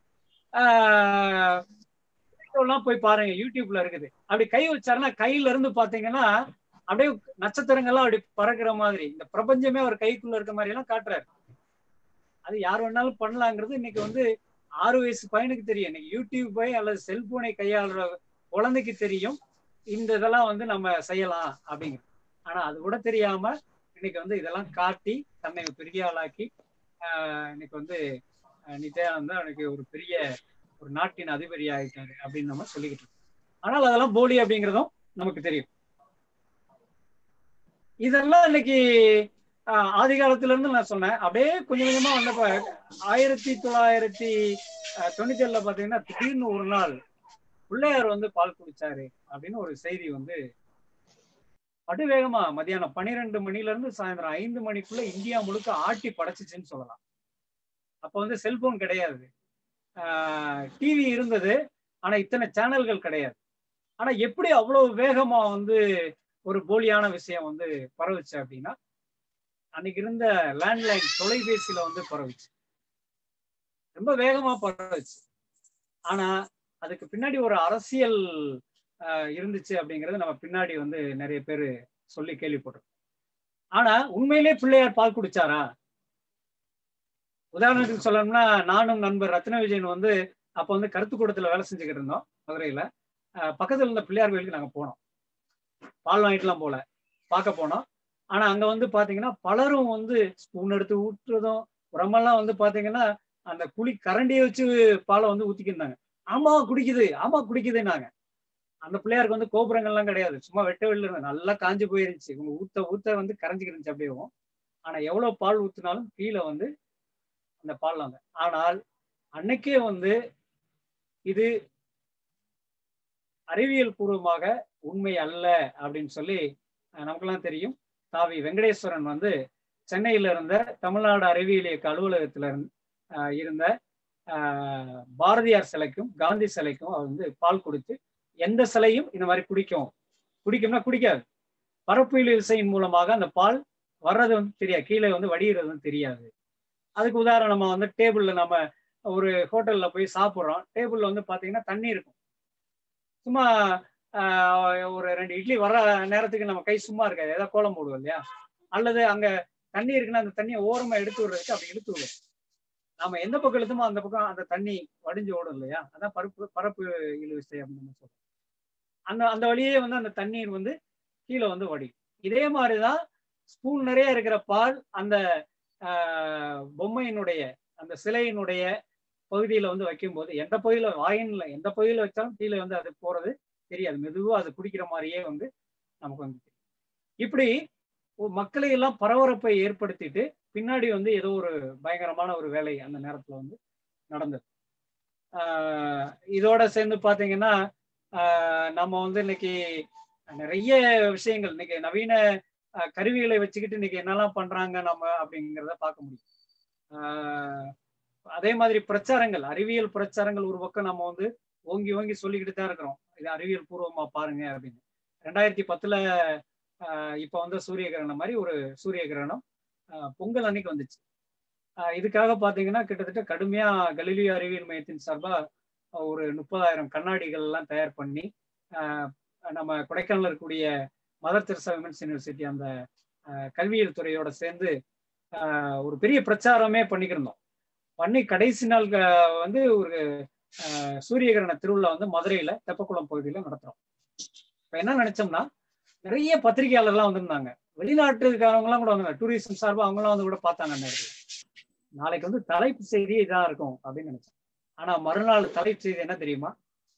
ஆஹ், எல்லாம் போய் பாருங்க யூடியூப்ல இருக்குது அப்படி கை வச்சாருன்னா கையில இருந்து பாத்தீங்கன்னா அப்படியே நட்சத்திரங்கள்லாம் அப்படி பறக்குற மாதிரி இந்த பிரபஞ்சமே அவர் கைக்குள்ள இருக்க மாதிரி எல்லாம் காட்டுறாரு அது யார் வேணாலும் பண்ணலாங்கிறது இன்னைக்கு வந்து ஆறு வயசு பையனுக்கு தெரியும் இன்னைக்கு யூடியூப் அல்லது செல்போனை கையாளுற குழந்தைக்கு தெரியும் இந்த இதெல்லாம் வந்து நம்ம செய்யலாம் அப்படிங்கிறது ஆனா அது கூட தெரியாம இன்னைக்கு வந்து இதெல்லாம் காட்டி தன்னை பெரிய ஆளாக்கி ஆஹ் இன்னைக்கு வந்து ஆஹ் நித்யானந்தா எனக்கு ஒரு பெரிய ஒரு நாட்டின் அதிபதி ஆயிட்டாரு அப்படின்னு நம்ம சொல்லிக்கிட்டு இருக்கோம் ஆனால் அதெல்லாம் போலி அப்படிங்கிறதும் நமக்கு தெரியும் இதெல்லாம் இன்னைக்கு ஆஹ் ஆதி காலத்துல இருந்து நான் சொன்னேன் அப்படியே கொஞ்சம் கொஞ்சமா வந்தப்ப ஆயிரத்தி தொள்ளாயிரத்தி ஆஹ் தொண்ணூத்தி ஏழுல பாத்தீங்கன்னா திடீர்னு ஒரு நாள் பிள்ளையார் வந்து பால் குடிச்சாரு அப்படின்னு ஒரு செய்தி வந்து படுவேகமா மதியானம் பன்னிரெண்டு மணில இருந்து சாயந்தரம் ஐந்து மணிக்குள்ள இந்தியா முழுக்க ஆட்டி படைச்சிச்சுன்னு சொல்லலாம் அப்ப வந்து செல்போன் கிடையாது டிவி இருந்தது ஆனா இத்தனை சேனல்கள் கிடையாது ஆனா எப்படி அவ்வளவு வேகமா வந்து ஒரு போலியான விஷயம் வந்து பரவுச்சு அப்படின்னா அன்னைக்கு இருந்த லேண்ட்லைன் தொலைபேசியில வந்து பரவுச்சு ரொம்ப வேகமா பரவுச்சு ஆனா அதுக்கு பின்னாடி ஒரு அரசியல் ஆஹ், இருந்துச்சு அப்படிங்கறது நம்ம பின்னாடி வந்து நிறைய பேர் சொல்லி கேள்விப்பட்டோம் ஆனா உண்மையிலே பிள்ளையார் பால் குடிச்சாரா உதாரணத்துக்கு சொல்லணும்னா நானும் நண்பர் ரத்ன விஜயன் வந்து அப்ப வந்து கருத்துக்கூடத்துல வேலை செஞ்சுக்கிட்டு இருந்தோம் மதுரையில ஆஹ், பக்கத்துல இருந்த பிள்ளையார் கோயிலுக்கு நாங்க போனோம் பால் வாங்கிட்டுலாம் போல பார்க்க போனோம் ஆனா அங்க வந்து பாத்தீங்கன்னா பலரும் வந்து ஸ்பூன் எடுத்து ஊற்றுறதும் உரமெல்லாம் வந்து பாத்தீங்கன்னா அந்த குழி கரண்டியை வச்சு பாலை வந்து ஊத்திக்கிருந்தாங்க ஆமா குடிக்குது ஆமா குடிக்குதுன்னாங்க அந்த பிள்ளையாருக்கு வந்து கோபுரங்கள்லாம் கிடையாது சும்மா வெட்ட வெளில இருந்தது நல்லா காஞ்சு போயிருந்துச்சு இவங்க ஊத்த ஊத்த வந்து கரைஞ்சிக்கிட்டு இருந்துச்சு அப்படியேவும் ஆனா எவ்வளவு பால் ஊத்தினாலும் கீழே வந்து அந்த பால் வாங்க ஆனால் அன்னைக்கே வந்து இது அறிவியல் பூர்வமாக உண்மை அல்ல அப்படின்னு சொல்லி அஹ், நமக்கெல்லாம் தெரியும் தாவி வெங்கடேஸ்வரன் வந்து சென்னையில இருந்த தமிழ்நாடு அறிவியல் இயக்க அலுவலகத்துல இருந்து அஹ், இருந்த அஹ், பாரதியார் சிலைக்கும் காந்தி சிலைக்கும் அவர் வந்து பால் கொடுத்து எந்த சிலையும் இந்த மாதிரி குடிக்கும் குடிக்கும்னா குடிக்காது பரப்புயில் இசையின் மூலமாக அந்த பால் வர்றது வந்து தெரியாது கீழே வந்து வடிகிறது வந்து தெரியாது அதுக்கு உதாரணமா வந்து டேபிள்ல நம்ம ஒரு ஹோட்டல்ல போய் சாப்பிட்றோம் டேபிள்ல வந்து பாத்தீங்கன்னா தண்ணி இருக்கும் சும்மா ஆஹ், ஒரு ரெண்டு இட்லி வர நேரத்துக்கு நம்ம கை சும்மா இருக்காது ஏதாவது கோலம் போடுவோம் இல்லையா அல்லது அங்க தண்ணி இருக்குன்னா அந்த தண்ணியை ஓரமா எடுத்து விடுறதுக்கு அப்படி இழுத்து விடும் நாம எந்த பக்கம் இழுத்துமோ அந்த பக்கம் அந்த தண்ணி வடிஞ்சு ஓடும் இல்லையா அதான் பரப்பு பரப்பு இழுவிசை அப்படின்னு நம்ம சொல்றோம் அந்த அந்த வழியே வந்து அந்த தண்ணீர் வந்து கீழே வந்து வடியும் இதே மாதிரிதான் ஸ்பூன் நிறைய இருக்கிற பால் அந்த ஆஹ், பொம்மையினுடைய அந்த சிலையினுடைய பகுதியில வந்து வைக்கும்போது எந்த பகுதியில வாயின்ல எந்த பகுதியில வச்சாலும் கீழே வந்து அது போறது தெரியாது மெதுவா அது குடிக்கிற மாதிரியே வந்து நமக்கு வந்து தெரியும். இப்படி ஒரு மக்களை எல்லாம் பரபரப்பை ஏற்படுத்திட்டு பின்னாடி வந்து ஏதோ ஒரு பயங்கரமான ஒரு வேலை அந்த நேரத்துல வந்து நடந்தது ஆஹ் இதோட சேர்ந்து பாத்தீங்கன்னா ஆஹ் நம்ம வந்து இன்னைக்கு நிறைய விஷயங்கள் இன்னைக்கு நவீன ஆஹ் கருவிகளை வச்சுக்கிட்டு இன்னைக்கு என்னெல்லாம் பண்றாங்க நம்ம அப்படிங்கிறத பார்க்க முடியும் ஆஹ் அதே மாதிரி பிரச்சாரங்கள் அறிவியல் பிரச்சாரங்கள் ஒரு பக்கம் நம்ம வந்து ஓங்கி ஓங்கி சொல்லிக்கிட்டு தான் இருக்கிறோம் இது அறிவியல் பூர்வமா பாருங்க அப்படின்னு ரெண்டாயிரத்தி பத்துல ஆஹ் இப்ப வந்து சூரிய கிரகணம் மாதிரி ஒரு சூரிய கிரகணம் ஆஹ் பொங்கல் அன்னைக்கு வந்துச்சு ஆஹ் இதுக்காக பாத்தீங்கன்னா கிட்டத்தட்ட கடுமையா கலிலியோ அறிவியல் மையத்தின் சார்பா ஒரு முப்பதாயிரம் கண்ணாடிகள் எல்லாம் தயார் பண்ணி ஆஹ் நம்ம கொடைக்கானல் இருக்கக்கூடிய மதர் தெரசா விமென்ஸ் யூனிவர்சிட்டி அந்த ஆஹ் கல்வியியல் துறையோட சேர்ந்து ஆஹ் ஒரு பெரிய பிரச்சாரமே பண்ணிக்கிருந்தோம் பண்ணி கடைசி நாள் க- வந்து ஒரு ஆஹ் சூரிய கிரகண திருவிழா வந்து மதுரையில தெப்பக்குளம் பகுதியில நடத்துறோம் இப்ப என்ன நினைச்சோம்னா நிறைய பத்திரிகையாளர்லாம் வந்திருந்தாங்க வெளிநாட்டுக்காரங்க எல்லாம் கூட வந்தாங்க டூரிசம் சார்பா அவங்க எல்லாம் வந்து கூட பார்த்தாங்க அந்த இடத்துல நாளைக்கு வந்து தலைப்பு செய்தி இதான் இருக்கும் அப்படின்னு நினைச்சேன் ஆனா மறுநாள் தலைப்பு செய்தி என்ன தெரியுமா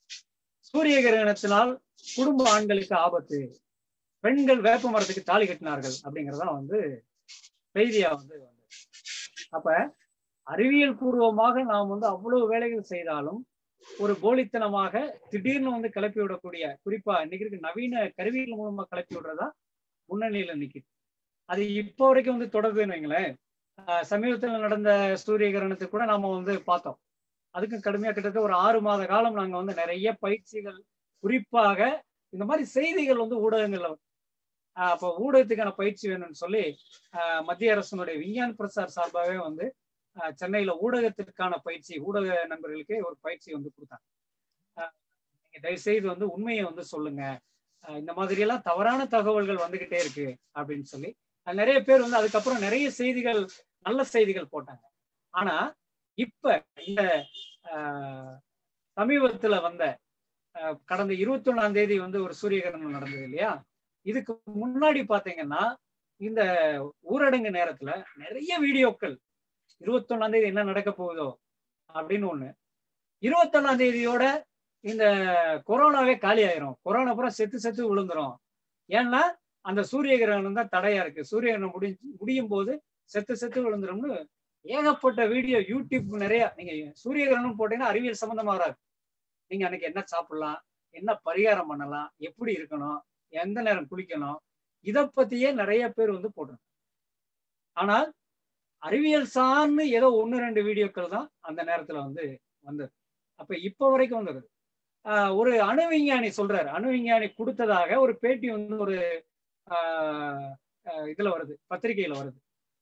சூரிய கிரகணத்தினால் குடும்ப ஆண்களுக்கு ஆபத்து பெண்கள் வேப்ப மரத்துக்கு தாலி கட்டினார்கள் அப்படிங்கறதா வந்து செய்தியா வந்து வந்தது அப்ப அறிவியல் பூர்வமாக நாம் வந்து அவ்வளவு வேலைகள் செய்தாலும் ஒரு போலித்தனமாக திடீர்னு வந்து கிளப்பி விடக்கூடிய குறிப்பா இன்னைக்கு இருக்க நவீன கருவிகள் மூலமா கிளப்பி விடுறதா முன்னணியில நிக்குது அது இப்போ வரைக்கும் வந்து தொடருதுன்னு வைங்களேன் ஆஹ் சமீபத்துல நடந்த சூரிய கிரகணத்துக்கு கூட நாம வந்து பார்த்தோம் அதுக்கும் கடுமையா கிட்டத்தட்ட ஒரு ஆறு மாத காலம் நாங்க வந்து நிறைய பயிற்சிகள் குறிப்பாக இந்த மாதிரி செய்திகள் வந்து ஊடகங்கள்ல ஆஹ் அப்போ ஊடகத்துக்கான பயிற்சி வேணும்னு சொல்லி ஆஹ் மத்திய அரசினுடைய விஞ்ஞான் பிரசார் சார்பாகவே வந்து ஆஹ் சென்னையில ஊடகத்திற்கான பயிற்சி ஊடக நண்பர்களுக்கே ஒரு பயிற்சி வந்து கொடுத்தாங்க ஆஹ் நீங்க தயவு செய்து வந்து உண்மையை வந்து சொல்லுங்க ஆஹ் இந்த மாதிரி எல்லாம் தவறான தகவல்கள் வந்துகிட்டே இருக்கு அப்படின்னு சொல்லி அது நிறைய பேர் வந்து அதுக்கப்புறம் நிறைய செய்திகள் நல்ல செய்திகள் போட்டாங்க ஆனா இப்ப இந்த ஆஹ் சமீபத்துல வந்த ஆஹ் கடந்த இருபத்தி ஒண்ணாம் தேதி வந்து ஒரு சூரிய கிரகணம் நடந்தது இல்லையா இதுக்கு முன்னாடி பாத்தீங்கன்னா இந்த ஊரடங்கு நேரத்துல நிறைய வீடியோக்கள் இருபத்தொன்னாம் தேதி என்ன நடக்க போகுதோ அப்படின்னு ஒண்ணு இருபத்தொன்னாம் தேதியோட இந்த கொரோனாவே காலி ஆயிரும் கொரோனா பூரா செத்து செத்து விழுந்துரும் ஏன்னா அந்த சூரிய கிரகணம் தான் தடையா இருக்கு சூரிய கிரகணம் முடிஞ்சு முடியும் போது செத்து செத்து விழுந்துரும்னு ஏகப்பட்ட வீடியோ யூடியூப் நிறைய நீங்க சூரிய கிரகணம் போட்டீங்கன்னா அறிவியல் சம்பந்தமா வராது நீங்க அன்னைக்கு என்ன சாப்பிடலாம் என்ன பரிகாரம் பண்ணலாம் எப்படி இருக்கணும் எந்த நேரம் குளிக்கணும் இத பத்தியே நிறைய பேர் வந்து போடுறாங்க ஆனால் அறிவியல் சார்ந்து ஏதோ ஒன்று ரெண்டு வீடியோக்கள் தான் அந்த நேரத்துல வந்து வந்தது அப்ப இப்போ வரைக்கும் வந்தது ஆஹ் ஒரு அணு விஞ்ஞானி சொல்றாரு அணு விஞ்ஞானி கொடுத்ததாக ஒரு பேட்டி வந்து ஒரு ஆஹ் ஆஹ் இதுல வருது பத்திரிகையில வருது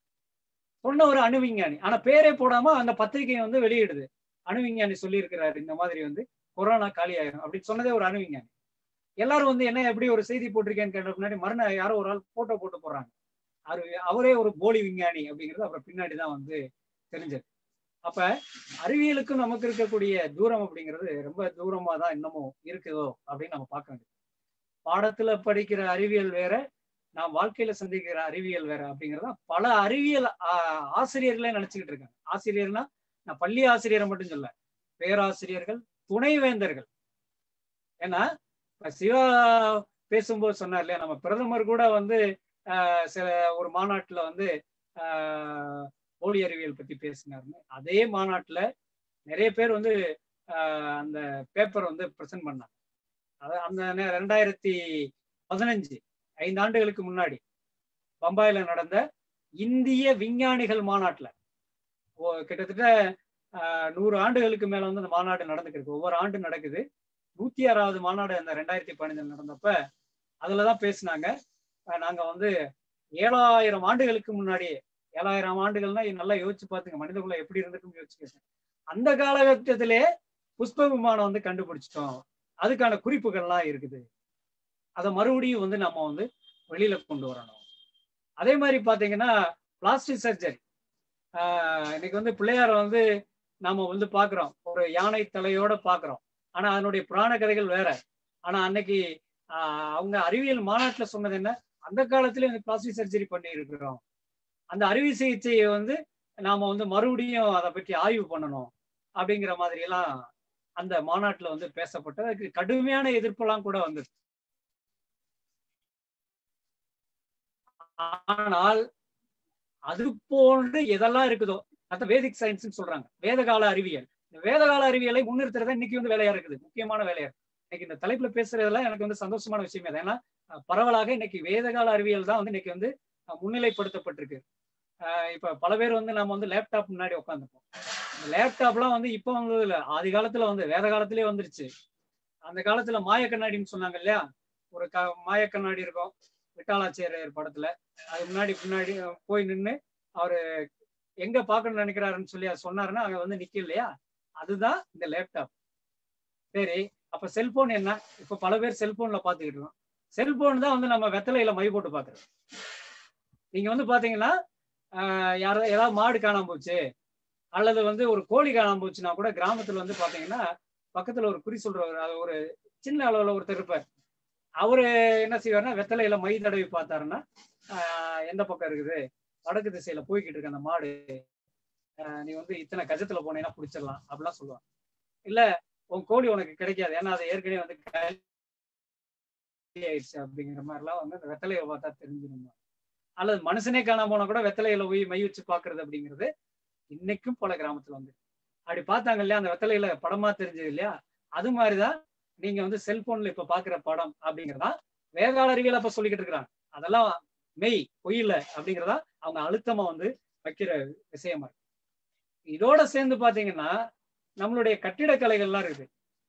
சொன்ன ஒரு அணு விஞ்ஞானி ஆனா பேரே போடாம அந்த பத்திரிகையை வந்து வெளியிடுது அணு விஞ்ஞானி சொல்லி இருக்கிறாரு இந்த மாதிரி வந்து கொரோனா காலி ஆயிரும் அப்படின்னு சொன்னதே ஒரு அணு விஞ்ஞானி எல்லாரும் வந்து என்ன எப்படி ஒரு செய்தி போட்டிருக்கேன்னு கேட்ட முன்னாடி மறுநாள் யாரோ ஒரு ஆள் போட்டோ போட்டு போடுறாங்க அவரு அவரே ஒரு போலி விஞ்ஞானி அப்படிங்கிறது அப்புறம் பின்னாடி தான் வந்து தெரிஞ்சது அப்ப அறிவியலுக்கும் நமக்கு இருக்கக்கூடிய தூரம் அப்படிங்கிறது ரொம்ப தூரமா தான் இன்னமும் இருக்குதோ அப்படின்னு நம்ம பார்க்க வேண்டியது பாடத்துல படிக்கிற அறிவியல் வேற நான் வாழ்க்கையில சந்திக்கிற அறிவியல் வேற அப்படிங்கிறத பல அறிவியல் ஆஹ், ஆசிரியர்களே நினைச்சுக்கிட்டு இருக்காங்க ஆசிரியர்னா நான் பள்ளி ஆசிரியரை மட்டும் சொல்ல பேராசிரியர்கள் துணைவேந்தர்கள் ஏன்னா இப்ப சிவா பேசும்போது சொன்னார் இல்லையா நம்ம பிரதமர் கூட வந்து ஆஹ், சில ஒரு மாநாட்டுல வந்து ஆஹ், போலி அறிவியல் பத்தி பேசினாருன்னு அதே மாநாட்டுல நிறைய பேர் வந்து ஆஹ், அந்த பேப்பர் வந்து பிரசன்ட் பண்ணாங்க அது அந்த நே- ரெண்டாயிரத்தி பதினஞ்சு ஐந்து ஆண்டுகளுக்கு முன்னாடி பம்பாயில நடந்த இந்திய விஞ்ஞானிகள் மாநாட்டுல ஓ- கிட்டத்தட்ட ஆஹ், நூறு ஆண்டுகளுக்கு மேல வந்து அந்த மாநாடு நடந்துட்டு இருக்கு ஒவ்வொரு ஆண்டு நடக்குது நூத்தி ஆறாவது மாநாடு அந்த ரெண்டாயிரத்தி பதினஞ்சுல நடந்தப்ப அதுலதான் பேசினாங்க அஹ் நாங்க வந்து ஏழாயிரம் ஆண்டுகளுக்கு முன்னாடியே ஏழாயிரம் ஆண்டுகள்னா நல்லா யோசிச்சு பாத்துங்க மனிதகுலம் எப்படி இருந்திருக்குன்னு யோசிச்சு அந்த காலகட்டத்திலே புஷ்ப விமானம் வந்து கண்டுபிடிச்சிட்டோம் அதுக்கான குறிப்புகள்லாம் இருக்குது அதை மறுபடியும் வந்து நம்ம வந்து வெளியில கொண்டு வரணும் அதே மாதிரி பாத்தீங்கன்னா பிளாஸ்டிக் சர்ஜரி இன்னைக்கு வந்து பிள்ளையார வந்து நாம வந்து பாக்குறோம் ஒரு யானை தலையோட பாக்குறோம் ஆனா அதனுடைய புராண கதைகள் வேற ஆனா அன்னைக்கு ஆஹ் அவங்க அறிவியல் மாநாட்டுல சொன்னது என்ன அந்த காலத்துல இந்த பிளாஸ்டிக் சர்ஜரி பண்ணி இருக்கிறோம் அந்த அறுவை சிகிச்சையை வந்து நாம வந்து மறுபடியும் அதை பற்றி ஆய்வு பண்ணணும் அப்படிங்கிற மாதிரி எல்லாம் அந்த மாநாட்டுல வந்து பேசப்பட்டு அதுக்கு கடுமையான எதிர்ப்பெல்லாம் கூட வந்தது ஆனால் அது போன்று எதெல்லாம் இருக்குதோ அத வேதிக் சயின்ஸ் சொல்றாங்க வேதகால அறிவியல் இந்த வேதகால அறிவியலை முன்னிறுத்துறதா இன்னைக்கு வந்து வேலையா இருக்குது முக்கியமான வேலையா இருக்கு இன்னைக்கு இந்த தலைப்புல பேசுறதெல்லாம் எனக்கு வந்து சந்தோஷமான விஷயம் அது ஏன்னா அஹ், பரவலாக இன்னைக்கு வேதகால அறிவியல் தான் வந்து இன்னைக்கு வந்து அஹ், முன்னிலைப்படுத்தப்பட்டிருக்கு அஹ், இப்ப பல பேர் வந்து நம்ம வந்து லேப்டாப் முன்னாடி உட்காந்துப்போம் இந்த லேப்டாப்லாம் வந்து இப்ப வந்தது இல்ல ஆதி காலத்துல வந்து வேத காலத்திலே வந்துருச்சு அந்த காலத்துல மாய கண்ணாடின்னு சொன்னாங்க இல்லையா ஒரு க மாய கண்ணாடி இருக்கும் விட்டாலாச்சேரியர் படத்துல அது முன்னாடி பின்னாடி போய் நின்று அவரு எங்க பார்க்கணும்னு நினைக்கிறாருன்னு சொல்லி அது சொன்னாருன்னா அங்க வந்து நிக்க இல்லையா அதுதான் இந்த லேப்டாப் சரி அப்ப செல்போன் என்ன இப்ப பல பேர் செல்போன்ல பாத்துக்கிட்டு இருக்கோம் செல்போன் தான் வந்து நம்ம வெத்தலையில மை போட்டு பாக்குறோம் நீங்க வந்து பாத்தீங்கன்னா ஆஹ் யாரோ ஏதாவது மாடு காணாம போச்சு அல்லது வந்து ஒரு கோழி காணாம போச்சுன்னா கூட கிராமத்துல வந்து பாத்தீங்கன்னா பக்கத்துல ஒரு குறி சொல்றவர் அது ஒரு சின்ன அளவுல ஒருத்தர் இருப்பார் அவரு என்ன செய்வாருன்னா வெத்தலையில மை தடவி பார்த்தாருன்னா ஆஹ் எந்த பக்கம் இருக்குது வடக்கு திசையில போய்கிட்டு இருக்கு அந்த மாடு ஆஹ் நீ வந்து இத்தனை கஜத்துல போனீங்கன்னா பிடிச்சிடலாம் அப்படிலாம் சொல்லுவாங்க இல்ல உன் கோழி உனக்கு கிடைக்காது ஏன்னா அது ஏற்கனவே வந்து காலி ஆயிடுச்சு அப்படிங்கிற மாதிரிலாம் வந்து அந்த வெத்தலையை பார்த்தா தெரிஞ்சிருந்தோம் அல்லது மனுஷனே காணாம போனா கூட வெத்தலையில போய் மை வச்சு பாக்குறது அப்படிங்கிறது இன்னைக்கும் பல கிராமத்துல வந்து அப்படி பார்த்தாங்க இல்லையா அந்த வெத்தலையில படமா தெரிஞ்சது இல்லையா அது மாதிரிதான் நீங்க வந்து செல்போன்ல இப்ப பாக்குற படம் அப்படிங்கிறதா வேதாள அறிவியல் அப்ப சொல்லிக்கிட்டு இருக்கிறாங்க அதெல்லாம் மெய் பொய்யில்ல அப்படிங்கிறதா அவங்க அழுத்தமா வந்து வைக்கிற விஷயமா இருக்கு இதோட சேர்ந்து பாத்தீங்கன்னா நம்மளுடைய கட்டிடக்கலைகள்லாம் இருக்குது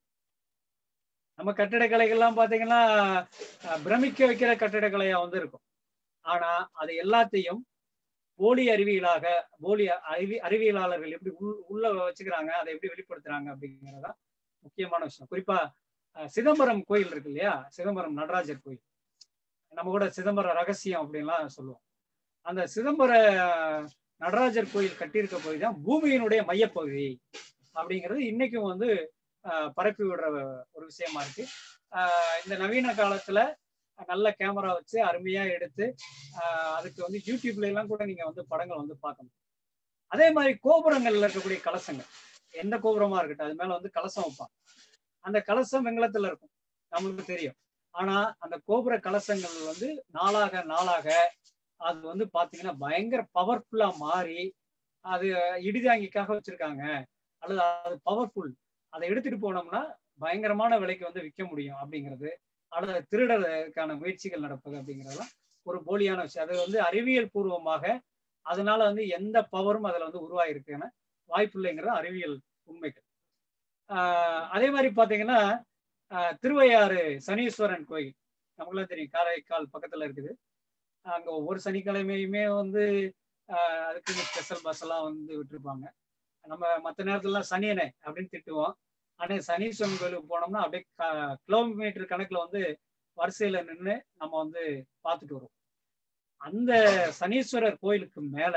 நம்ம கட்டிடக்கலைகள்லாம் பாத்தீங்கன்னா அஹ், பிரமிக்க வைக்கிற கட்டிடக்கலையா வந்து இருக்கும் ஆனா அது எல்லாத்தையும் போலி அறிவியலாக போலி அறிவி அறிவியலாளர்கள் எப்படி உள் உள்ள வச்சுக்கிறாங்க அதை எப்படி வெளிப்படுத்துறாங்க அப்படிங்கிறதா முக்கியமான விஷயம் குறிப்பா அஹ், சிதம்பரம் கோயில் இருக்கு இல்லையா சிதம்பரம் நடராஜர் கோயில் நம்ம கூட சிதம்பரம் ரகசியம் அப்படின்லாம் சொல்லுவோம் அந்த சிதம்பர அஹ், நடராஜர் கோயில் கட்டியிருக்க போய் தான் பூமியினுடைய மையப்பகுதி அப்படிங்கிறது இன்னைக்கும் வந்து அஹ், பரப்பி விடுற ஒரு விஷயமா இருக்கு அஹ், இந்த நவீன காலத்துல நல்ல கேமரா வச்சு அருமையா எடுத்து ஆஹ் அதுக்கு வந்து யூடியூப்ல எல்லாம் கூட நீங்க வந்து படங்கள் வந்து பார்க்கணும் அதே மாதிரி கோபுரங்கள்ல இருக்கக்கூடிய கலசங்கள் எந்த கோபுரமா இருக்கட்டும் அது மேல வந்து கலசம் வைப்பாங்க அந்த கலசம் வெங்கலத்துல இருக்கும் நம்மளுக்கு தெரியும் ஆனா அந்த கோபுர கலசங்கள் வந்து நாளாக நாளாக அது வந்து பாத்தீங்கன்னா பயங்கர பவர்ஃபுல்லா மாறி அது இடிதாங்கிக்காக வச்சிருக்காங்க அல்லது அது பவர்ஃபுல் அதை எடுத்துட்டு போனோம்னா பயங்கரமான விலைக்கு வந்து விற்க முடியும் அப்படிங்கிறது அல்லது திருடறதுக்கான முயற்சிகள் நடப்பது அப்படிங்கிறதெல்லாம் ஒரு போலியான விஷயம் அது வந்து அறிவியல் பூர்வமாக அதனால வந்து எந்த பவரும் அதுல வந்து உருவாயிருக்குன்னு வாய்ப்பு இல்லைங்கிறது அறிவியல் உண்மைகள் ஆஹ் அதே மாதிரி பாத்தீங்கன்னா ஆஹ் திருவையாறு சனீஸ்வரன் கோயில் நமக்குலாம் தெரியும் காரைக்கால் பக்கத்துல இருக்குது அங்க ஒவ்வொரு சனிக்கிழமையுமே வந்து ஆஹ் அதுக்கு ஸ்பெஷல் பஸ் எல்லாம் வந்து விட்டுருப்பாங்க நம்ம மற்ற நேரத்துலலாம் சனியனே அப்படின்னு திட்டுவோம் ஆனா சனீஸ்வரன் கோயிலுக்கு போனோம்னா அப்படியே க- கிலோமீட்டர் கணக்குல வந்து வரிசையில நின்று நம்ம வந்து பார்த்துட்டு வருவோம் அந்த சனீஸ்வரர் கோயிலுக்கு மேல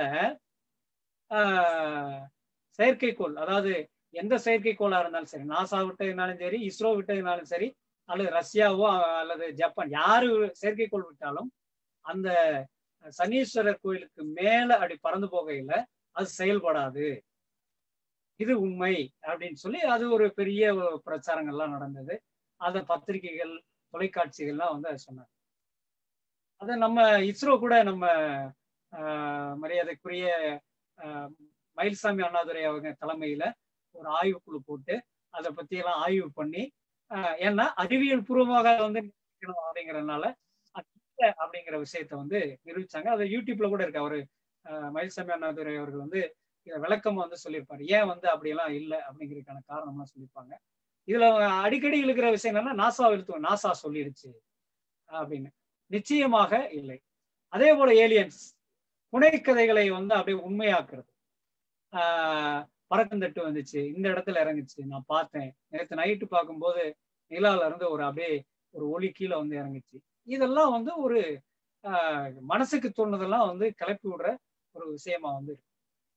ஆஹ் செயற்கைக்கோள் அதாவது எந்த செயற்கைக்கோளா இருந்தாலும் சரி நாசா விட்டதுனாலும் சரி இஸ்ரோ விட்டதுனாலும் சரி அல்லது ரஷ்யாவோ அல்லது ஜப்பான் யாரு செயற்கைக்கோள் விட்டாலும் அந்த சனீஸ்வரர் கோயிலுக்கு மேல அப்படி பறந்து போகையில அது செயல்படாது இது உண்மை அப்படின்னு சொல்லி அது ஒரு பெரிய ஒரு பிரச்சாரங்கள்லாம் நடந்தது அத பத்திரிகைகள் தொலைக்காட்சிகள்லாம் வந்து அதை சொன்னாங்க அதை நம்ம இஸ்ரோ கூட நம்ம ஆஹ், மரியாதைக்குரிய ஆஹ், மயில்சாமி அண்ணாதுரை அவங்க தலைமையில ஒரு ஆய்வுக்குழு போட்டு அதை பத்தி எல்லாம் ஆய்வு பண்ணி ஆஹ், ஏன்னா அறிவியல் பூர்வமாக அதை வந்து நிரூபிக்கணும் அப்படிங்கறதுனால அது இல்லை அப்படிங்கிற விஷயத்த வந்து நிரூபிச்சாங்க அது யூடியூப்ல கூட இருக்கு அவரு ஆஹ், மயில்சாமி அண்ணாதுரை அவர்கள் வந்து இதை விளக்கம் வந்து சொல்லியிருப்பாரு ஏன் வந்து அப்படியெல்லாம் இல்லை அப்படிங்கிறதுக்கான காரணம்லாம் சொல்லியிருப்பாங்க இதுல அடிக்கடி இருக்கிற விஷயம் என்னன்னா நாசா இழுத்துவோம் நாசா சொல்லிடுச்சு அப்படின்னு நிச்சயமாக இல்லை அதே போல ஏலியன்ஸ் புனைக்கதைகளை வந்து அப்படியே உண்மையாக்குறது ஆஹ் பறக்கந்தட்டு வந்துச்சு இந்த இடத்துல இறங்குச்சு நான் பார்த்தேன் நேற்று நைட்டு பார்க்கும்போது நிலால இருந்து ஒரு அப்படியே ஒரு ஒளி கீழே வந்து இறங்குச்சு இதெல்லாம் வந்து ஒரு ஆஹ் மனசுக்கு தோணுதெல்லாம் வந்து கிளப்பி விடுற ஒரு விஷயமா வந்து இருக்கு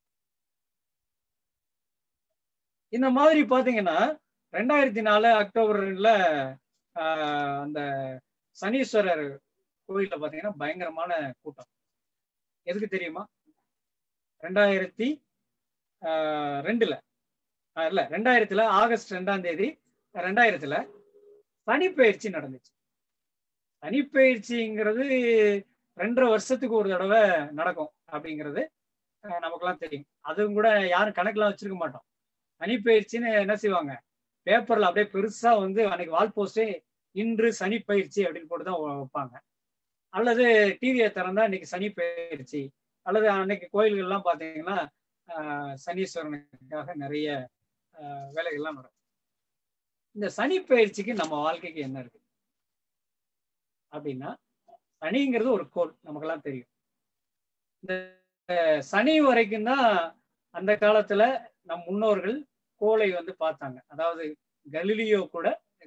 இந்த மாதிரி பாத்தீங்கன்னா ரெண்டாயிரத்தி நாலு அக்டோபர் ரெண்டுல ஆஹ் அந்த சனீஸ்வரர் கோயில்ல பாத்தீங்கன்னா பயங்கரமான கூட்டம் எதுக்கு தெரியுமா ரெண்டாயிரத்தி ஆஹ் ரெண்டுல ஆஹ் இல்ல ரெண்டாயிரத்துல ஆகஸ்ட் ரெண்டாம் தேதி ரெண்டாயிரத்துல சனிப்பெயர்ச்சி நடந்துச்சு சனிப்பெயர்ச்சிங்கிறது ரெண்டரை வருஷத்துக்கு ஒரு தடவை நடக்கும் அப்படிங்கிறது ஆஹ் நமக்கெல்லாம் தெரியும் அதுவும் கூட யாரும் கணக்கெல்லாம் வச்சிருக்க மாட்டோம் சனிப்பெயர்ச்சின்னு என்ன செய்வாங்க பேப்பர்ல அப்படியே பெருசா வந்து அன்னைக்கு வால் போஸ்டே இன்று சனிப்பயிற்சி அப்படின்னு போட்டு தான் வைப்பாங்க அல்லது டிவியை திறந்தா இன்னைக்கு சனி பயிற்சி அல்லது அன்னைக்கு கோயில்கள்லாம் பார்த்தீங்கன்னா ஆஹ் சனீஸ்வரனுக்காக நிறைய ஆஹ் வேலைகள்லாம் நடக்கும் இந்த சனி பயிற்சிக்கு நம்ம வாழ்க்கைக்கு என்ன இருக்கு அப்படின்னா சனிங்கிறது ஒரு கோள் நமக்கெல்லாம் தெரியும் இந்த சனி வரைக்கும் தான் அந்த காலத்துல நம் முன்னோர்கள் கோளை வந்து பார்த்தாங்க அதாவது கலிலியோ கூட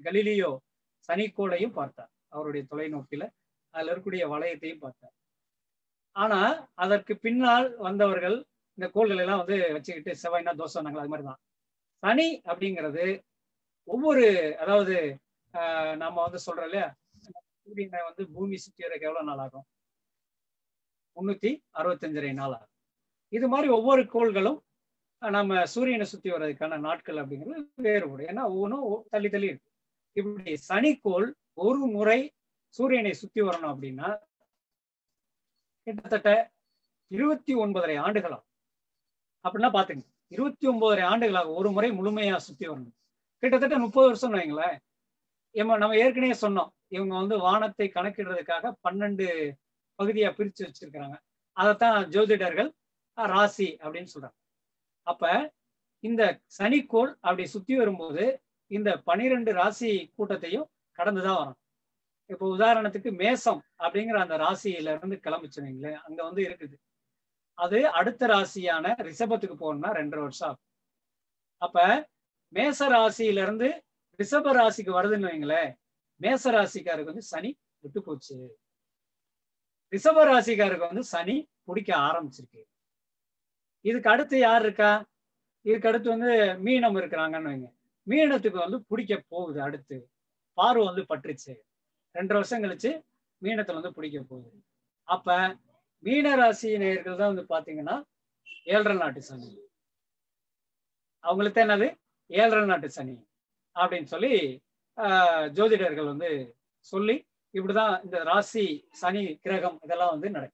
கலீலியோ சனிக்கோளையும் பார்த்தார் அவருடைய தொலைநோக்கில அதுல இருக்கக்கூடிய வளையத்தையும் பார்த்தார் ஆனா அதற்கு பின்னால் வந்தவர்கள் இந்த கோள்கள் எல்லாம் வந்து வச்சுக்கிட்டு செவ்வாய்னா தோசை நாங்கள் அது மாதிரி தான் சனி அப்படிங்கிறது ஒவ்வொரு அதாவது ஆஹ் நம்ம வந்து சொல்றோம் இல்லையா சூரியனை வந்து பூமி சுற்றி வரக்கு எவ்வளவு நாள் ஆகும் முன்னூத்தி அறுபத்தஞ்சரை நாள் ஆகும் இது மாதிரி ஒவ்வொரு கோள்களும் நம்ம சூரியனை சுத்தி வர்றதுக்கான நாட்கள் அப்படிங்கிறது வேறுபடும் ஏன்னா ஒவ்வொன்றும் தள்ளி தள்ளி இருக்கு இப்படி சனிக்கோள் ஒரு முறை சூரியனை சுத்தி வரணும் அப்படின்னா கிட்டத்தட்ட இருபத்தி ஒன்பதரை ஆண்டுகளாகும் அப்படின்னா பாத்துங்க இருபத்தி ஒன்பதரை ஆண்டுகளாக ஒரு முறை முழுமையா சுத்தி வரணும் கிட்டத்தட்ட முப்பது வருஷம் வைங்களேன் நம்ம நம்ம ஏற்கனவே சொன்னோம் இவங்க வந்து வானத்தை கணக்கிடுறதுக்காக பன்னெண்டு பகுதியா பிரிச்சு வச்சிருக்கிறாங்க அதைத்தான் ஜோதிடர்கள் ராசி அப்படின்னு சொல்றாங்க அப்ப இந்த சனிக்கோள் அப்படி சுத்தி வரும்போது இந்த பனிரெண்டு ராசி கூட்டத்தையும் கடந்துதான் வரும் இப்போ உதாரணத்துக்கு மேசம் அப்படிங்கிற அந்த ராசியில இருந்து கிளம்பிச்சு வைங்களேன் அங்க வந்து இருக்குது அது அடுத்த ராசியான ரிஷபத்துக்கு போகணும்னா ரெண்டரை வருஷம் ஆகும் அப்ப மேச ராசியில இருந்து ரிஷப ராசிக்கு வருதுன்னு வைங்களேன் மேச ராசிக்காருக்கு வந்து சனி விட்டு போச்சு ரிஷப ராசிக்காருக்கு வந்து சனி பிடிக்க ஆரம்பிச்சிருக்கு இதுக்கு அடுத்து யார் இருக்கா இதுக்கு அடுத்து வந்து மீனம் இருக்கிறாங்கன்னு வைங்க மீனத்துக்கு வந்து பிடிக்க போகுது அடுத்து பார்வை வந்து பட்டுருச்சு ரெண்டு வருஷம் கழிச்சு மீனத்துல வந்து பிடிக்க போகுது அப்ப மீன ராசி நேயர்கள் தான் வந்து பாத்தீங்கன்னா ஏழரை நாட்டு சனி அவங்களுக்கு என்னது ஏழரை நாட்டு சனி அப்படின்னு சொல்லி ஜோதிடர்கள் வந்து சொல்லி இப்படிதான் இந்த ராசி சனி கிரகம் இதெல்லாம் வந்து நடக்கும்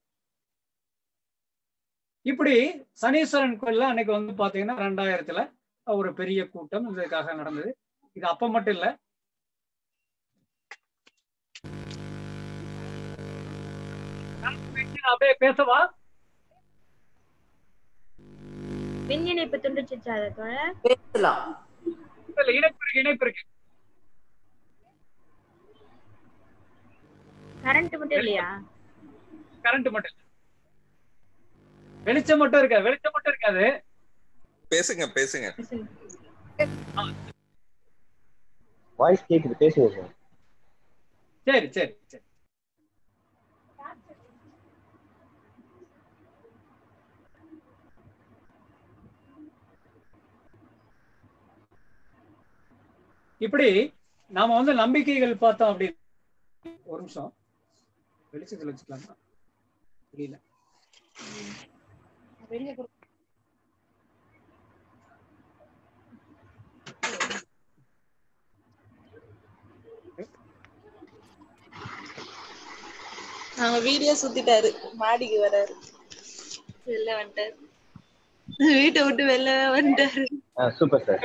இப்படி சனீஸ்வரன் கோயில்ல அன்னைக்கு வந்து பாத்தீங்கன்னா ரெண்டாயிரத்துல ஒரு பெரிய கூட்டம் இதுக்காக நடந்தது இது அப்ப மட்டும் இல்ல அப்படியே பேசவா மின் இணைப்பு துண்டிச்சிச்சா அதை தோழர் பேசலாம் இல்ல இணைப்பு இருக்கு இணைப்பு இருக்கு கரண்ட் மட்டும் இல்லையா கரண்ட் மட்டும் இல்ல வெளிச்சம் மட்டும் இருக்காது வெளிச்சம் மட்டும் இருக்காது பேசுங்க பேசுங்க வாய்ஸ் கேக்குது பேசுங்க சார் சரி சரி சரி இப்படி நாம வந்து நம்பிக்கைகள் பார்த்தோம் அப்படி ஒரு நிமிஷம் வெளிச்சத்துல வச்சுக்கலாமா புரியல அவங்க வீடியோ சுத்திட்டாரு மாடிக்கு வராரு வெளில வந்துட்டாரு வீட்டை விட்டு வெளில வந்துட்டாரு ஆ சூப்பர் சார்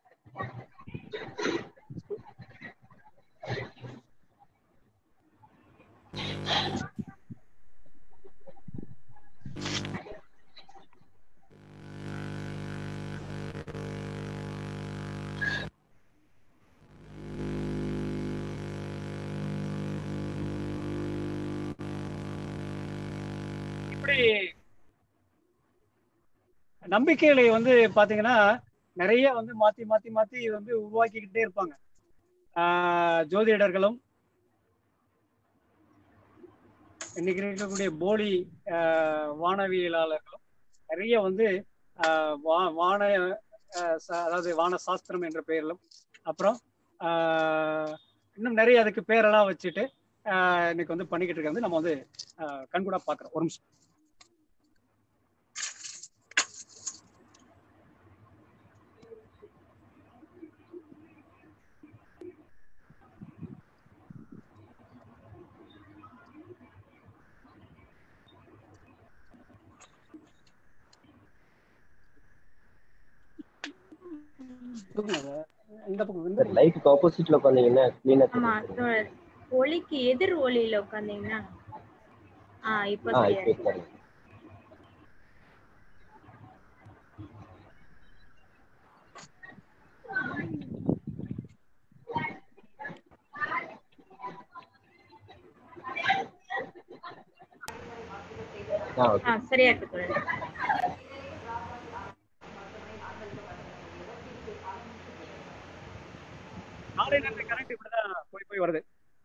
இப்படி நம்பிக்கைகளை வந்து பாத்தீங்கன்னா நிறைய வந்து மாத்தி மாத்தி மாத்தி வந்து உருவாக்கிக்கிட்டே இருப்பாங்க ஆஹ் ஜோதிடர்களும் இன்னைக்கு இருக்கக்கூடிய போலி ஆஹ் வானவியலாளர்களும் நிறைய வந்து ஆஹ் வா- வான ஆஹ் ச- அதாவது வான சாஸ்திரம் என்ற பெயரிலும் அப்புறம் ஆஹ் இன்னும் நிறைய அதுக்கு பேரெல்லாம் வச்சுட்டு ஆஹ் இன்னைக்கு வந்து பண்ணிக்கிட்டு இருக்கிறது நம்ம வந்து ஆஹ் கண்கூடா பாக்குறோம் ஒரு நிமிஷம் இந்த பக்கம் இந்த சார் லைட்டுக்கு ஆப்போசிட்ல உட்காந்தீங்கன்னா கிளீனா ஆமா தெரியும் தோழர் ஒளிக்கு எதிர் ஒளியில உட்காந்தீங்கன்னா ஆ இப்போ ஆ சரியா இப்போ இருக்கு. சரி ஆ ஓகே ஆ சரியா இருக்கு தோழர் நாளையில இருந்து கரண்ட் நோய் வருது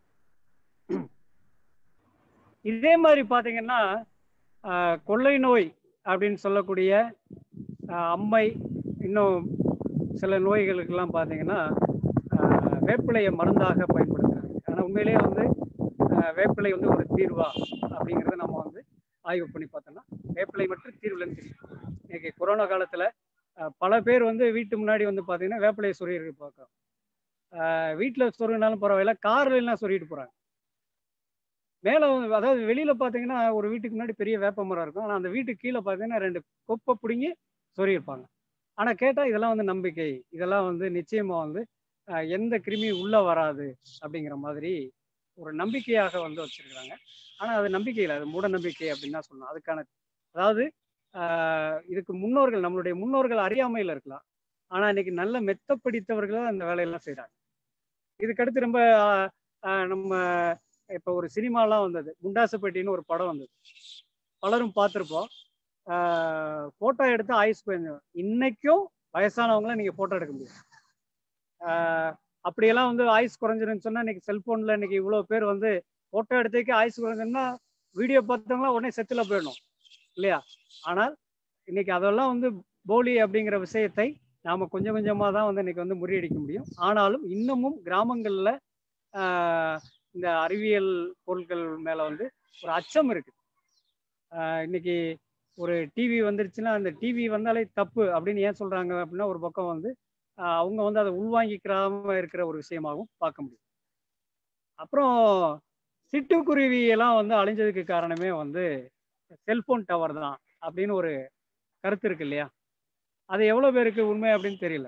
இதே மாதிரி பாத்தீங்கன்னா ஆஹ், கொள்ளை நோய் அப்படின்னு சொல்லக்கூடிய ஆஹ், அம்மை இன்னும் சில நோய்களுக்கெல்லாம் பார்த்தீங்கன்னா ஆஹ், வேப்பிலையை மருந்தாக பயன்படுத்துறாங்க ஆனால் உண்மையிலேயே வந்து ஆஹ், வேப்பிலை வந்து ஒரு தீர்வா அப்படிங்கிறத நம்ம வந்து ஆய்வு பண்ணி பார்த்தோம்னா வேப்பிலை மட்டும் தீர்வுலன்னு தெரியும் இன்னைக்கு கொரோனா காலத்தில் பல பேர் வந்து வீட்டு முன்னாடி வந்து பார்த்தீங்கன்னா வேப்பிலையை சொருகி பார்க்குறோம் வீட்டில் சொருகினாலும் பரவாயில்ல கார்ல எல்லாம் சொருகிட்டு போகிறாங்க மேலே அதாவது வெளியில் பார்த்தீங்கன்னா ஒரு வீட்டுக்கு முன்னாடி பெரிய வேப்ப மரம் இருக்கும் ஆனால் அந்த வீட்டுக்கு கீழே பார்த்தீங்கன்னா ரெண்டு கொப்பை பிடுங்கி சொருகிருப்பாங்க ஆனால் கேட்டால் இதெல்லாம் வந்து நம்பிக்கை இதெல்லாம் வந்து நிச்சயமாக வந்து ஆஹ், எந்த கிருமியும் உள்ளே வராது அப்படிங்கிற மாதிரி ஒரு நம்பிக்கையாக வந்து வச்சிருக்கிறாங்க ஆனால் அது நம்பிக்கை இல்லை அது மூட நம்பிக்கை அப்படின்னு தான் சொல்லணும் அதுக்கான அதாவது ஆஹ், இதுக்கு முன்னோர்கள் நம்மளுடைய முன்னோர்கள் அறியாமையில் இருக்கலாம் ஆனால் இன்னைக்கு நல்ல மெத்த பிடித்தவர்கள் அந்த வேலையெல்லாம் செய்கிறாங்க இதுக்கடுத்து ரொம்ப ஆஹ், ஆஹ், நம்ம இப்போ ஒரு சினிமாலாம் வந்தது குண்டாசப்பட்டின்னு ஒரு படம் வந்தது பலரும் பார்த்துருப்போம் ஃபோட்டோ எடுத்து ஆயுஸ் கொஞ்சம் இன்னைக்கும் வயசானவங்கள நீங்கள் ஃபோட்டோ எடுக்க முடியும் ஆஹ் அப்படியெல்லாம் வந்து ஆயுஸ் குறைஞ்சிருன்னு சொன்னால் இன்னைக்கு செல்ஃபோனில் இன்னைக்கு இவ்வளோ பேர் வந்து ஃபோட்டோ எடுத்ததுக்கு ஆயுஸ் குறைஞ்சிருந்தா வீடியோ பார்த்தவங்களாம் உடனே செத்தில் போயிடணும் இல்லையா ஆனால் இன்னைக்கு அதெல்லாம் வந்து போலி அப்படிங்கிற விஷயத்தை நாம் கொஞ்சம் கொஞ்சமாக தான் வந்து இன்னைக்கு வந்து முறியடிக்க முடியும் ஆனாலும் இன்னமும் கிராமங்களில் இந்த அறிவியல் பொருட்கள் மேலே வந்து ஒரு அச்சம் இருக்குது ஆஹ் இன்னைக்கு ஒரு டிவி வந்துருச்சுன்னா அந்த டிவி வந்தாலே தப்பு அப்படின்னு ஏன் சொல்றாங்க அப்படின்னா ஒரு பக்கம் வந்து ஆஹ் அவங்க வந்து அதை உள்வாங்கிக்கிறாம இருக்கிற ஒரு விஷயமாகவும் பார்க்க முடியும் அப்புறம் சிட்டுக்குருவி எல்லாம் வந்து அழிஞ்சதுக்கு காரணமே வந்து செல்போன் டவர் தான் அப்படின்னு ஒரு கருத்து இருக்கு இல்லையா அது எவ்வளவு பேருக்கு உண்மை அப்படின்னு தெரியல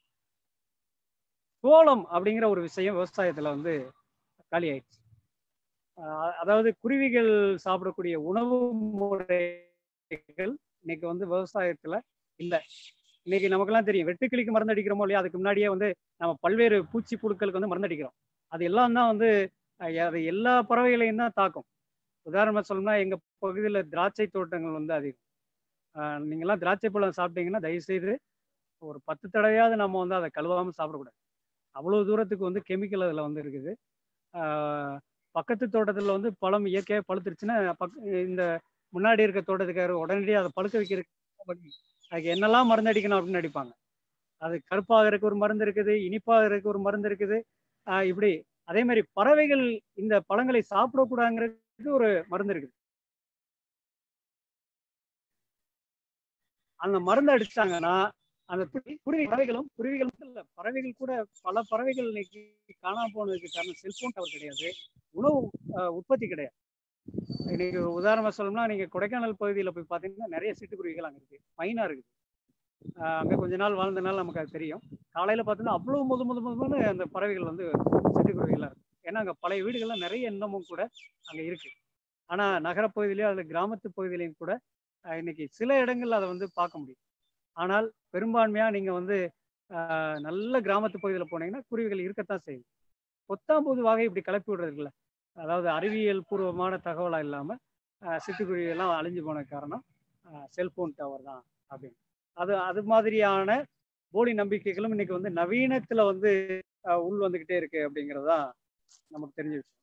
சோளம் அப்படிங்கிற ஒரு விஷயம் விவசாயத்துல வந்து காலி ஆயிடுச்சு ஆஹ் அதாவது குருவிகள் சாப்பிடக்கூடிய உணவு முறைகள் இன்னைக்கு வந்து விவசாயத்துல இல்லை இன்னைக்கு நமக்கெல்லாம் தெரியும் வெட்டுக்கிளிக்கு மருந்து அடிக்கிறோமோ இல்லையா அதுக்கு முன்னாடியே வந்து நம்ம பல்வேறு பூச்சி புழுக்களுக்கு வந்து மருந்து அடிக்கிறோம் அது எல்லாம் தான் வந்து அஹ் அது எல்லா பறவைகளையும் தான் தாக்கும் உதாரணமா சொல்லணும்னா எங்க பகுதியில் திராட்சை தோட்டங்கள் வந்து அதிகம் ஆஹ் நீங்கெல்லாம் திராட்சை பழம் சாப்பிட்டீங்கன்னா தயவுசெய்து ஒரு பத்து தடவையாவது நம்ம வந்து அதை கழுவாம சாப்பிடக்கூடாது அவ்வளவு தூரத்துக்கு வந்து கெமிக்கல் அதில் வந்து இருக்குது ஆஹ் பக்கத்து தோட்டத்தில் வந்து பழம் இயற்கையாக பழுத்துருச்சுன்னா பக் இந்த முன்னாடி இருக்க தோட்டத்துக்காரர் உடனடியாக அதை பழுக்க வைக்கிறதுக்கு அதுக்கு என்னெல்லாம் மருந்து அடிக்கணும் அப்படின்னு அடிப்பாங்க அது கருப்பாகிறதுக்கு ஒரு மருந்து இருக்குது இனிப்பாகிறதுக்கு ஒரு மருந்து இருக்குது ஆஹ் இப்படி அதே மாதிரி பறவைகள் இந்த பழங்களை சாப்பிடக்கூடாதுங்கிறதுக்கு ஒரு மருந்து இருக்குது அந்த மருந்து அடிச்சாங்கன்னா அந்த குருவி குருவி பறவைகளும் குருவிகள் மட்டும் இல்ல பறவைகள் கூட பல பறவைகள் இன்னைக்கு காணாம போனதுக்கு காரணம் செல்போன் டவர் கிடையாது உணவு ஆஹ் உற்பத்தி கிடையாது இன்னைக்கு உதாரணமா சொல்லணும்னா நீங்க கொடைக்கானல் பகுதியில போய் பாத்தீங்கன்னா நிறைய சிட்டுக்குருவிகள் அங்க இருக்கு மைனா இருக்குது ஆஹ் அங்க கொஞ்ச நாள் வாழ்ந்தனால நமக்கு அது தெரியும் காலையில பார்த்தோம்னா அவ்வளவு முது முது முதுன்னு அந்த பறவைகள் வந்து சிட்டுக்குருவிகளா இருக்கு ஏன்னா அங்க பழைய வீடுகள்லாம் நிறைய இன்னமும் கூட அங்க இருக்கு ஆனா நகரப்பகுதியிலயோ அல்லது கிராமத்து பகுதியிலையும் கூட ஆஹ் இன்னைக்கு சில இடங்கள்ல அதை வந்து பார்க்க முடியும் ஆனால் பெரும்பான்மையா நீங்க வந்து ஆஹ் நல்ல கிராமத்து பகுதியில் போனீங்கன்னா குருவிகள் இருக்கத்தான் செய்யும் பொத்தாம்பூது வகை இப்படி கிளப்பி விடுறது இல்ல அதாவது அறிவியல் பூர்வமான தகவலா இல்லாம ஆஹ் சிட்டுக்குருவி எல்லாம் அழிஞ்சு போன காரணம் செல்போன் டவர் தான் அப்படின்னு அது அது மாதிரியான போலி நம்பிக்கைகளும் இன்னைக்கு வந்து நவீனத்துல வந்து ஆஹ் உள் வந்துகிட்டே இருக்கு அப்படிங்கிறதா நமக்கு தெரிஞ்ச விஷயம்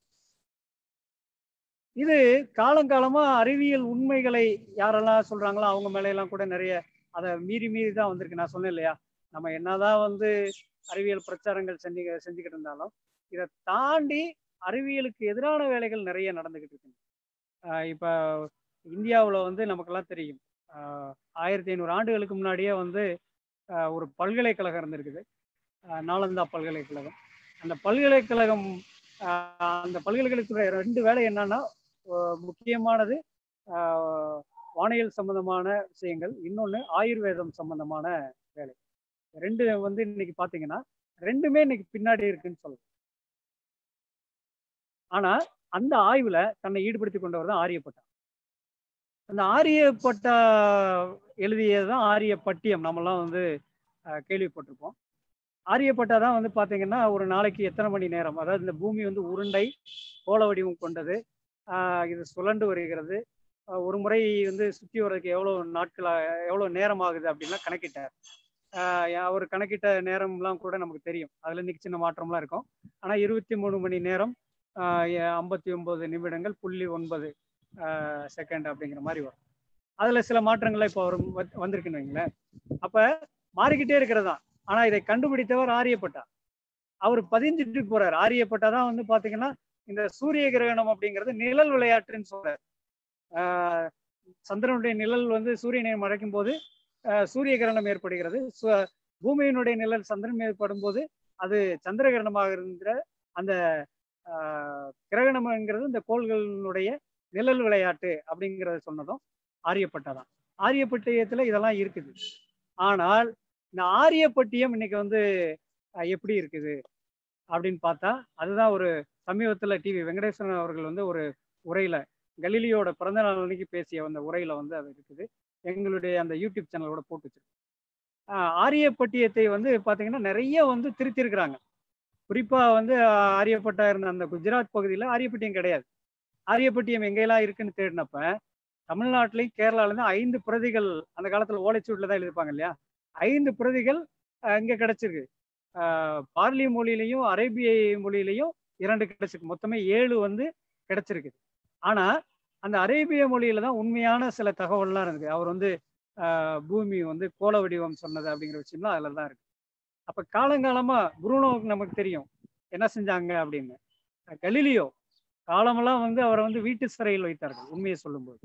இது காலங்காலமா அறிவியல் உண்மைகளை யாரெல்லாம் சொல்றாங்களோ அவங்க மேல எல்லாம் கூட நிறைய அதை மீறி மீறி தான் வந்திருக்கு நான் சொன்னேன் இல்லையா நம்ம என்னதான் வந்து அறிவியல் பிரச்சாரங்கள் செஞ்சு செஞ்சுக்கிட்டு இருந்தாலும் இதை தாண்டி அறிவியலுக்கு எதிரான வேலைகள் நிறைய நடந்துகிட்டு இருக்கு ஆஹ் இப்ப இந்தியாவுல வந்து நமக்கெல்லாம் தெரியும் ஆஹ் ஆயிரத்தி ஐநூறு ஆண்டுகளுக்கு முன்னாடியே வந்து ஆஹ் ஒரு பல்கலைக்கழகம் இருந்திருக்குது ஆஹ் நாலந்தா பல்கலைக்கழகம் அந்த பல்கலைக்கழகம் ஆஹ் அந்த பல்கலைக்கழகத்துடைய ரெண்டு வேலை என்னன்னா ஆஹ் முக்கியமானது ஆஹ் வானியல் சம்பந்தமான விஷயங்கள் இன்னொன்று ஆயுர்வேதம் சம்பந்தமான வேலை ரெண்டு வந்து இன்னைக்கு பார்த்தீங்கன்னா ரெண்டுமே இன்னைக்கு பின்னாடி இருக்குன்னு சொல்லலாம் ஆனா அந்த ஆய்வுல தன்னை ஈடுபடுத்தி கொண்டவர் தான் ஆரியப்பட்டா அந்த ஆரியப்பட்டா எழுதியதுதான் ஆரிய பட்டியம் நம்மலாம் வந்து அஹ், கேள்விப்பட்டிருப்போம் ஆரியப்பட்டா தான் வந்து பாத்தீங்கன்னா ஒரு நாளைக்கு எத்தனை மணி நேரம் அதாவது இந்த பூமி வந்து உருண்டை கோள வடிவம் கொண்டது ஆஹ், இது சுழண்டு வருகிறது ஆஹ், ஒரு முறை வந்து சுற்றி வர்றதுக்கு எவ்வளோ நாட்கள் ஆ- எவ்வளோ நேரம் ஆகுது அப்படின்லாம் கணக்கிட்டார் ஆஹ் அவர் கணக்கிட்ட நேரம்லாம் கூட நமக்கு தெரியும் அதுல இன்னைக்கு சின்ன மாற்றம்லாம் இருக்கும் ஆனா இருபத்தி மூணு மணி நேரம் ஐம்பத்தி ஒன்பது நிமிடங்கள் புள்ளி ஒன்பது செகண்ட் அப்படிங்கிற மாதிரி வரும் அதுல சில மாற்றங்கள்லாம் இப்போ வரும் வந்து- வந்திருக்குன்னு வைங்களேன் அப்ப மாறிக்கிட்டே இருக்கிறதா ஆனா இதை கண்டுபிடித்தவர் ஆரியப்பட்டா அவர் பதிஞ்சிட்டு போறாரு ஆரியப்பட்டா தான் வந்து பாத்தீங்கன்னா இந்த சூரிய கிரகணம் அப்படிங்கிறது நிழல் விளையாட்டுன்னு சொல்றாரு ஆஹ் சந்திரனுடைய நிழல் வந்து சூரியனை மறைக்கும் போது ஆஹ் சூரிய கிரகணம் ஏற்படுகிறது சு- பூமியினுடைய நிழல் சந்திரன் ஏற்படும் போது அது சந்திர கிரகணமாக இருந்த அந்த ஆஹ் கிரகணம்ங்கிறது இந்த கோள்களினுடைய நிழல் விளையாட்டு அப்படிங்கிறத சொன்னதும் ஆரியப்பட்டதான் ஆரியப்பட்டியத்துல இதெல்லாம் இருக்குது ஆனால் இந்த ஆரியப்பட்டியம் இன்னைக்கு வந்து அஹ், எப்படி இருக்குது அப்படின்னு பார்த்தா அதுதான் ஒரு சமீபத்துல டிவி வெங்கடேஸ்வரன் அவர்கள் வந்து ஒரு உரையில கலீலியோட பிறந்த நாள் அன்னைக்கு பேசிய அந்த உரையில வந்து அது இருக்குது எங்களுடைய அந்த யூடியூப் சேனலோட போட்டு வச்சிருக்கோம். ஆஹ், ஆரியப்பட்டியத்தை வந்து பாத்தீங்கன்னா நிறைய வந்து திருத்திருக்கிறாங்க குறிப்பா வந்து ஆஹ், ஆரியப்பட்டா இருந்த அந்த குஜராத் பகுதியில ஆரியப்பட்டியம் கிடையாது ஆரியப்பட்டியம் எங்கெல்லாம் இருக்குன்னு தேடினப்ப தமிழ்நாட்டிலையும் கேரளாவிலும் ஐந்து பிரதிகள் அந்த காலத்துல ஓலைச்சூட்டில் தான் எழுதிப்பாங்க இல்லையா ஐந்து பிரதிகள் அஹ், இங்க கிடைச்சிருக்கு ஆஹ், பார்லி மொழியிலையும் அரேபிய மொழியிலையும் இரண்டு கிடைச்சிருக்கு மொத்தமே ஏழு வந்து கிடைச்சிருக்கு ஆனா அந்த அரேபிய மொழியில தான் உண்மையான சில தகவல்லாம் இருக்கு அவர் வந்து ஆஹ், பூமி வந்து கோள வடிவம் சொன்னது அப்படிங்கிற விஷயம்லாம் அதுல தான் இருக்கு அப்ப காலங்காலமா புருனோவுக்கு நமக்கு தெரியும் என்ன செஞ்சாங்க அப்படின்னு கலிலியோ காலமெல்லாம் வந்து அவரை வந்து வீட்டு சிறையில் வைத்தார்கள் உண்மையை சொல்லும்போது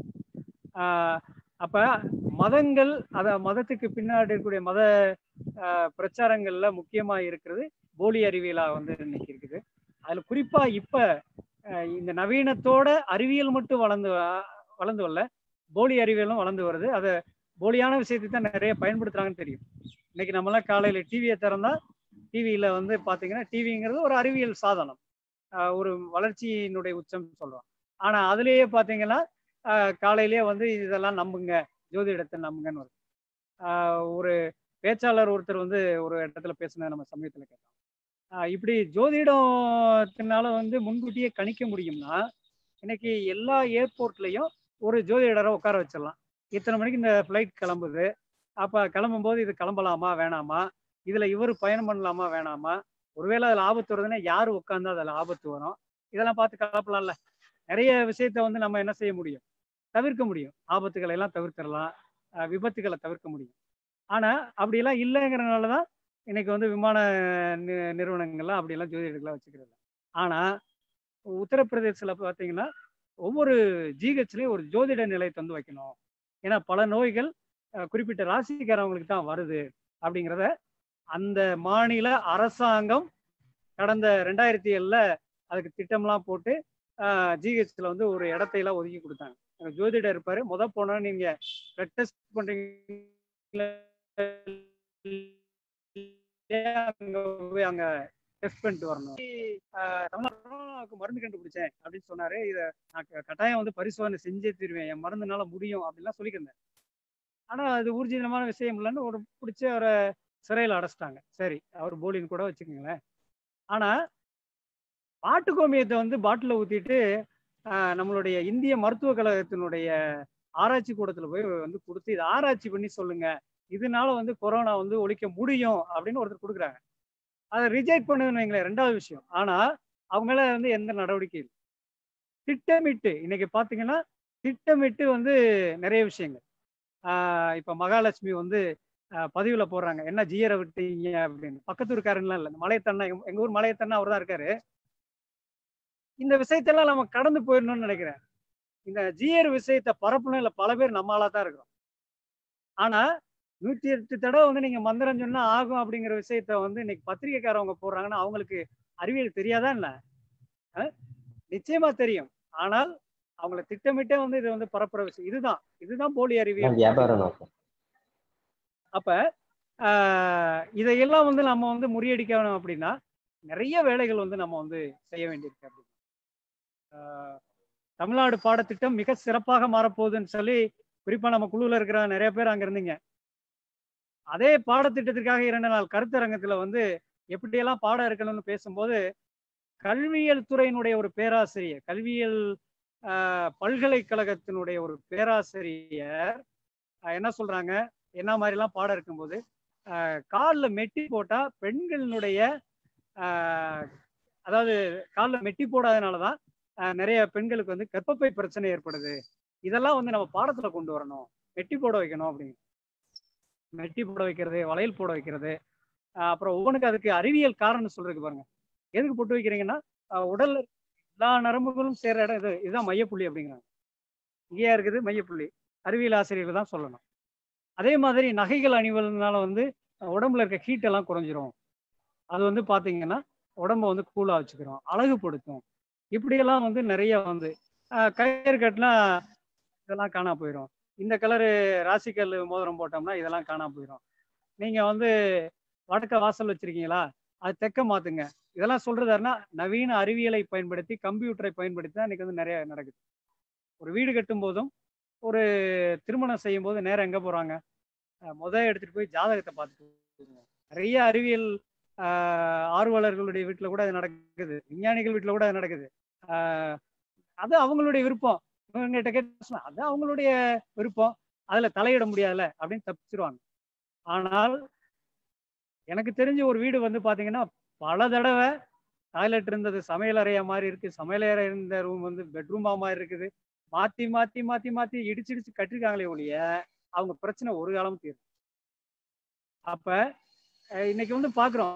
ஆஹ் அப்ப மதங்கள் அத மதத்துக்கு பின்னாடி இருக்கக்கூடிய மத ஆஹ் பிரச்சாரங்கள்ல முக்கியமா இருக்கிறது போலி அறிவியலா வந்து இன்னைக்கு இருக்குது அதுல குறிப்பா இப்ப ஆஹ் இந்த நவீனத்தோட அறிவியல் மட்டும் வளர்ந்து வ- வளர்ந்து வரல போலி அறிவியலும் வளர்ந்து வருது அதை போலியான விஷயத்தை தான் நிறைய பயன்படுத்துறாங்கன்னு தெரியும் இன்னைக்கு நம்மலாம் காலையில டிவியை திறந்தா டிவியில வந்து பாத்தீங்கன்னா டிவிங்கிறது ஒரு அறிவியல் சாதனம் ஆஹ் ஒரு வளர்ச்சியினுடைய உச்சம் சொல்றோம் ஆனா அதுலயே பாத்தீங்கன்னா ஆஹ் காலையிலேயே வந்து இதெல்லாம் நம்புங்க ஜோதிடத்தை நம்புங்கன்னு வருது ஆஹ் ஒரு பேச்சாளர் ஒருத்தர் வந்து ஒரு இடத்துல பேசின நம்ம சமயத்துல கேட்டோம் ஆஹ் இப்படி ஜோதிடத்தினால வந்து முன்கூட்டியே கணிக்க முடியும்னா இன்னைக்கு எல்லா ஏர்போர்ட்லயும் ஒரு ஜோதிடரை உட்கார வச்சிடலாம் இத்தனை மணிக்கு இந்த ஃப்ளைட் கிளம்புது அப்ப கிளம்பும் போது இது கிளம்பலாமா வேணாமா இதுல இவர் பயணம் பண்ணலாமா வேணாமா ஒருவேளை அதுல ஆபத்து வருதுன்னா யாரு உட்காந்தா அதுல ஆபத்து வரும் இதெல்லாம் பார்த்து கலப்பலாம்ல நிறைய விஷயத்த வந்து நம்ம என்ன செய்ய முடியும் தவிர்க்க முடியும் ஆபத்துகளை எல்லாம் தவிர்த்திடலாம் அஹ் விபத்துகளை தவிர்க்க முடியும் ஆனா அப்படியெல்லாம் இல்லைங்கிறனால தான் இன்னைக்கு வந்து விமான நி- நிறுவனங்கள்லாம் அப்படியெல்லாம் ஜோதிடர்களை வச்சுக்கிறது ஆனா உத்தரப்பிரதேசத்துல பார்த்தீங்கன்னா ஒவ்வொரு ஜிஹெச்லயும் ஒரு ஜோதிட நிலையத்தை வந்து வைக்கணும் ஏன்னா பல நோய்கள் அஹ், குறிப்பிட்ட ராசிக்காரவங்களுக்கு தான் வருது அப்படிங்கிறத அந்த மாநில அரசாங்கம் கடந்த ரெண்டாயிரத்தி ஏழுல அதுக்கு திட்டம்லாம் போட்டு ஜிஹெச்ல வந்து ஒரு இடத்தையெல்லாம் ஒதுக்கி கொடுத்தாங்க அங்க ஜோதிடர் இருப்பாரு முத போனா நீங்க பிளட் டெஸ்ட் பண்றீங்க அங்க போய் அங்க டெஸ்ட் பண்ணிட்டு வரணும் ஆஹ் தமிழ்நாட்டுக்கு மருந்து கண்டுபிடிச்சேன் அப்படின்னு சொன்னாரு இத நான் க- கட்டாயம் வந்து பரிசோதனை செஞ்சே தருவேன் என் மருந்துனால முடியும் அப்படின்லாம் சொல்லிக்கிறேன் ஆனா அது ஊர்ஜிதமான விஷயம் இல்லைன்னு ஒரு பிடிச்சி அவரை சிறையில் அடைச்சிட்டாங்க சரி அவர் போலின்னு கூட வச்சுக்கோங்களேன் ஆனா பாட்டு கோமியத்தை வந்து பாட்டில் ஊத்திட்டு ஆஹ் நம்மளுடைய இந்திய மருத்துவக் கழகத்தினுடைய ஆராய்ச்சி கூடத்துல போய் வந்து கொடுத்து இதை ஆராய்ச்சி பண்ணி சொல்லுங்க இதனால வந்து கொரோனா வந்து ஒழிக்க முடியும் அப்படின்னு ஒருத்தர் கொடுக்குறாங்க அதை ரிஜெக்ட் பண்ணுதுன்னு வைங்களேன் ரெண்டாவது விஷயம் ஆனா அவங்க மேல வந்து எந்த நடவடிக்கை இல்லை திட்டமிட்டு இன்னைக்கு பாத்தீங்கன்னா திட்டமிட்டு வந்து நிறைய விஷயங்கள் ஆஹ் இப்ப மகாலட்சுமி வந்து ஆஹ் பதிவுல போடுறாங்க என்ன ஜியரை விட்டீங்க அப்படின்னு பக்கத்து ஊருக்காரன்லாம் இல்லை இந்த மலையத்தண்ணா எங்க- எங்க ஊர் மலையத்தண்ணா அவர் தான் இருக்காரு இந்த விஷயத்தெல்லாம் நம்ம கடந்து போயிடணும்னு நினைக்கிறேன் இந்த ஜிஆர் விஷயத்தை பரப்பணும் இல்லை பல பேர் நம்மளால தான் இருக்கிறோம் ஆனா நூத்தி எட்டு தடவை வந்து நீங்க மந்திரம் சொன்னா ஆகும் அப்படிங்கிற விஷயத்த வந்து இன்னைக்கு பத்திரிகைக்காரவங்க போடுறாங்கன்னா அவங்களுக்கு அறிவியல் தெரியாதா என்ன அஹ்? நிச்சயமா தெரியும் ஆனால் அவங்கள திட்டமிட்டே வந்து இது வந்து பரப்புற விஷயம் இதுதான் இதுதான் போலி அறிவியல் வியாபாரம் நோக்கம் அப்ப ஆஹ் இதையெல்லாம் வந்து நம்ம வந்து முறியடிக்கணும் அப்படின்னா நிறைய வேலைகள் வந்து நம்ம வந்து செய்ய வேண்டியிருக்கு அப்படின்னு ஆஹ் தமிழ்நாடு பாடத்திட்டம் மிக சிறப்பாக மாறப்போகுதுன்னு சொல்லி குறிப்பா நம்ம குழுவில் இருக்கிற நிறைய பேர் அங்க இருந்தீங்க அதே பாடத்திட்டத்திற்காக இரண்டு நாள் கருத்தரங்கத்துல வந்து எப்படியெல்லாம் பாடம் இருக்கணும்னு பேசும்போது கல்வியியல் துறையினுடைய ஒரு பேராசிரியர் கல்வியியல் ஆஹ் பல்கலைக்கழகத்தினுடைய ஒரு பேராசிரியர் ஆஹ் என்ன சொல்றாங்க என்ன மாதிரிலாம் பாடம் இருக்கும்போது காலில் மெட்டி போட்டா பெண்களினுடைய ஆஹ், அதாவது காலில் மெட்டி போடாதனால தான் ஆஹ், நிறைய பெண்களுக்கு வந்து கர்ப்பப்பை பிரச்சனை ஏற்படுது இதெல்லாம் வந்து நம்ம பாடத்துல கொண்டு வரணும் மெட்டி போட வைக்கணும் அப்படிங்க மெட்டி போட வைக்கிறது வளையல் போட வைக்கிறது ஆஹ், அப்புறம் ஒவ்வொன்றுக்கு அதுக்கு அறிவியல் காரணம் சொல்றதுக்கு பாருங்க எதுக்கு போட்டு வைக்கிறீங்கன்னா ஆஹ், உடல்ல எல்லா நரம்புகளும் சேர்ற இடம் இது இதுதான் மையப்புள்ளி அப்படிங்கிறாங்க இங்கேயா இருக்குது மையப்புள்ளி அறிவியல் ஆசிரியர்கள் தான் சொல்லணும் அதே மாதிரி நகைகள் அணிவதனால வந்து அஹ், உடம்புல இருக்க ஹீட் எல்லாம் குறைஞ்சிரும் அது வந்து பாத்தீங்கன்னா உடம்ப வந்து கூலா வச்சுக்கிறோம் அழகுபடுத்தும் இப்படியெல்லாம் வந்து நிறைய வந்து அஹ், கயிறு கட்டினா இதெல்லாம் காணா போயிடும் இந்த கலரு ராசிக்கல் மோதிரம் போட்டோம்னா இதெல்லாம் காணா போயிடும் நீங்க வந்து வடக்க வாசல் வச்சிருக்கீங்களா அது தெக்க மாத்துங்க இதெல்லாம் சொல்றதுனா நவீன அறிவியலை பயன்படுத்தி கம்ப்யூட்டரை பயன்படுத்தி தான் இன்னைக்கு வந்து நிறைய நடக்குது ஒரு வீடு கட்டும் போதும் ஒரு திருமணம் செய்யும் போது நேரம் எங்க போறாங்க அஹ் முத எடுத்துட்டு போய் ஜாதகத்தை பார்த்துட்டு வருவாங்க. நிறைய அறிவியல் ஆஹ் ஆர்வலர்களுடைய வீட்டில் கூட அது நடக்குது விஞ்ஞானிகள் வீட்டில் கூட அது நடக்குது ஆஹ் அது அவங்களுடைய விருப்பம் இவங்ககிட்ட கேட்டு அது அவங்களுடைய விருப்பம் அதுல தலையிட முடியாதுல்ல அப்படின்னு தப்பிச்சிருவாங்க ஆனால் எனக்கு தெரிஞ்ச ஒரு வீடு வந்து பாத்தீங்கன்னா பல தடவை டாய்லெட் இருந்தது சமையல் அறையா மாதிரி இருக்கு சமையல் அறை இருந்த ரூம் வந்து பெட்ரூமா மாதிரி இருக்குது மாத்தி மாத்தி மாத்தி மாத்தி இடிச்சு இடிச்சு கட்டிருக்காங்களே ஒழிய அவங்க பிரச்சனை ஒரு காலமும் தீரும் அப்ப அஹ் இன்னைக்கு வந்து பாக்குறோம்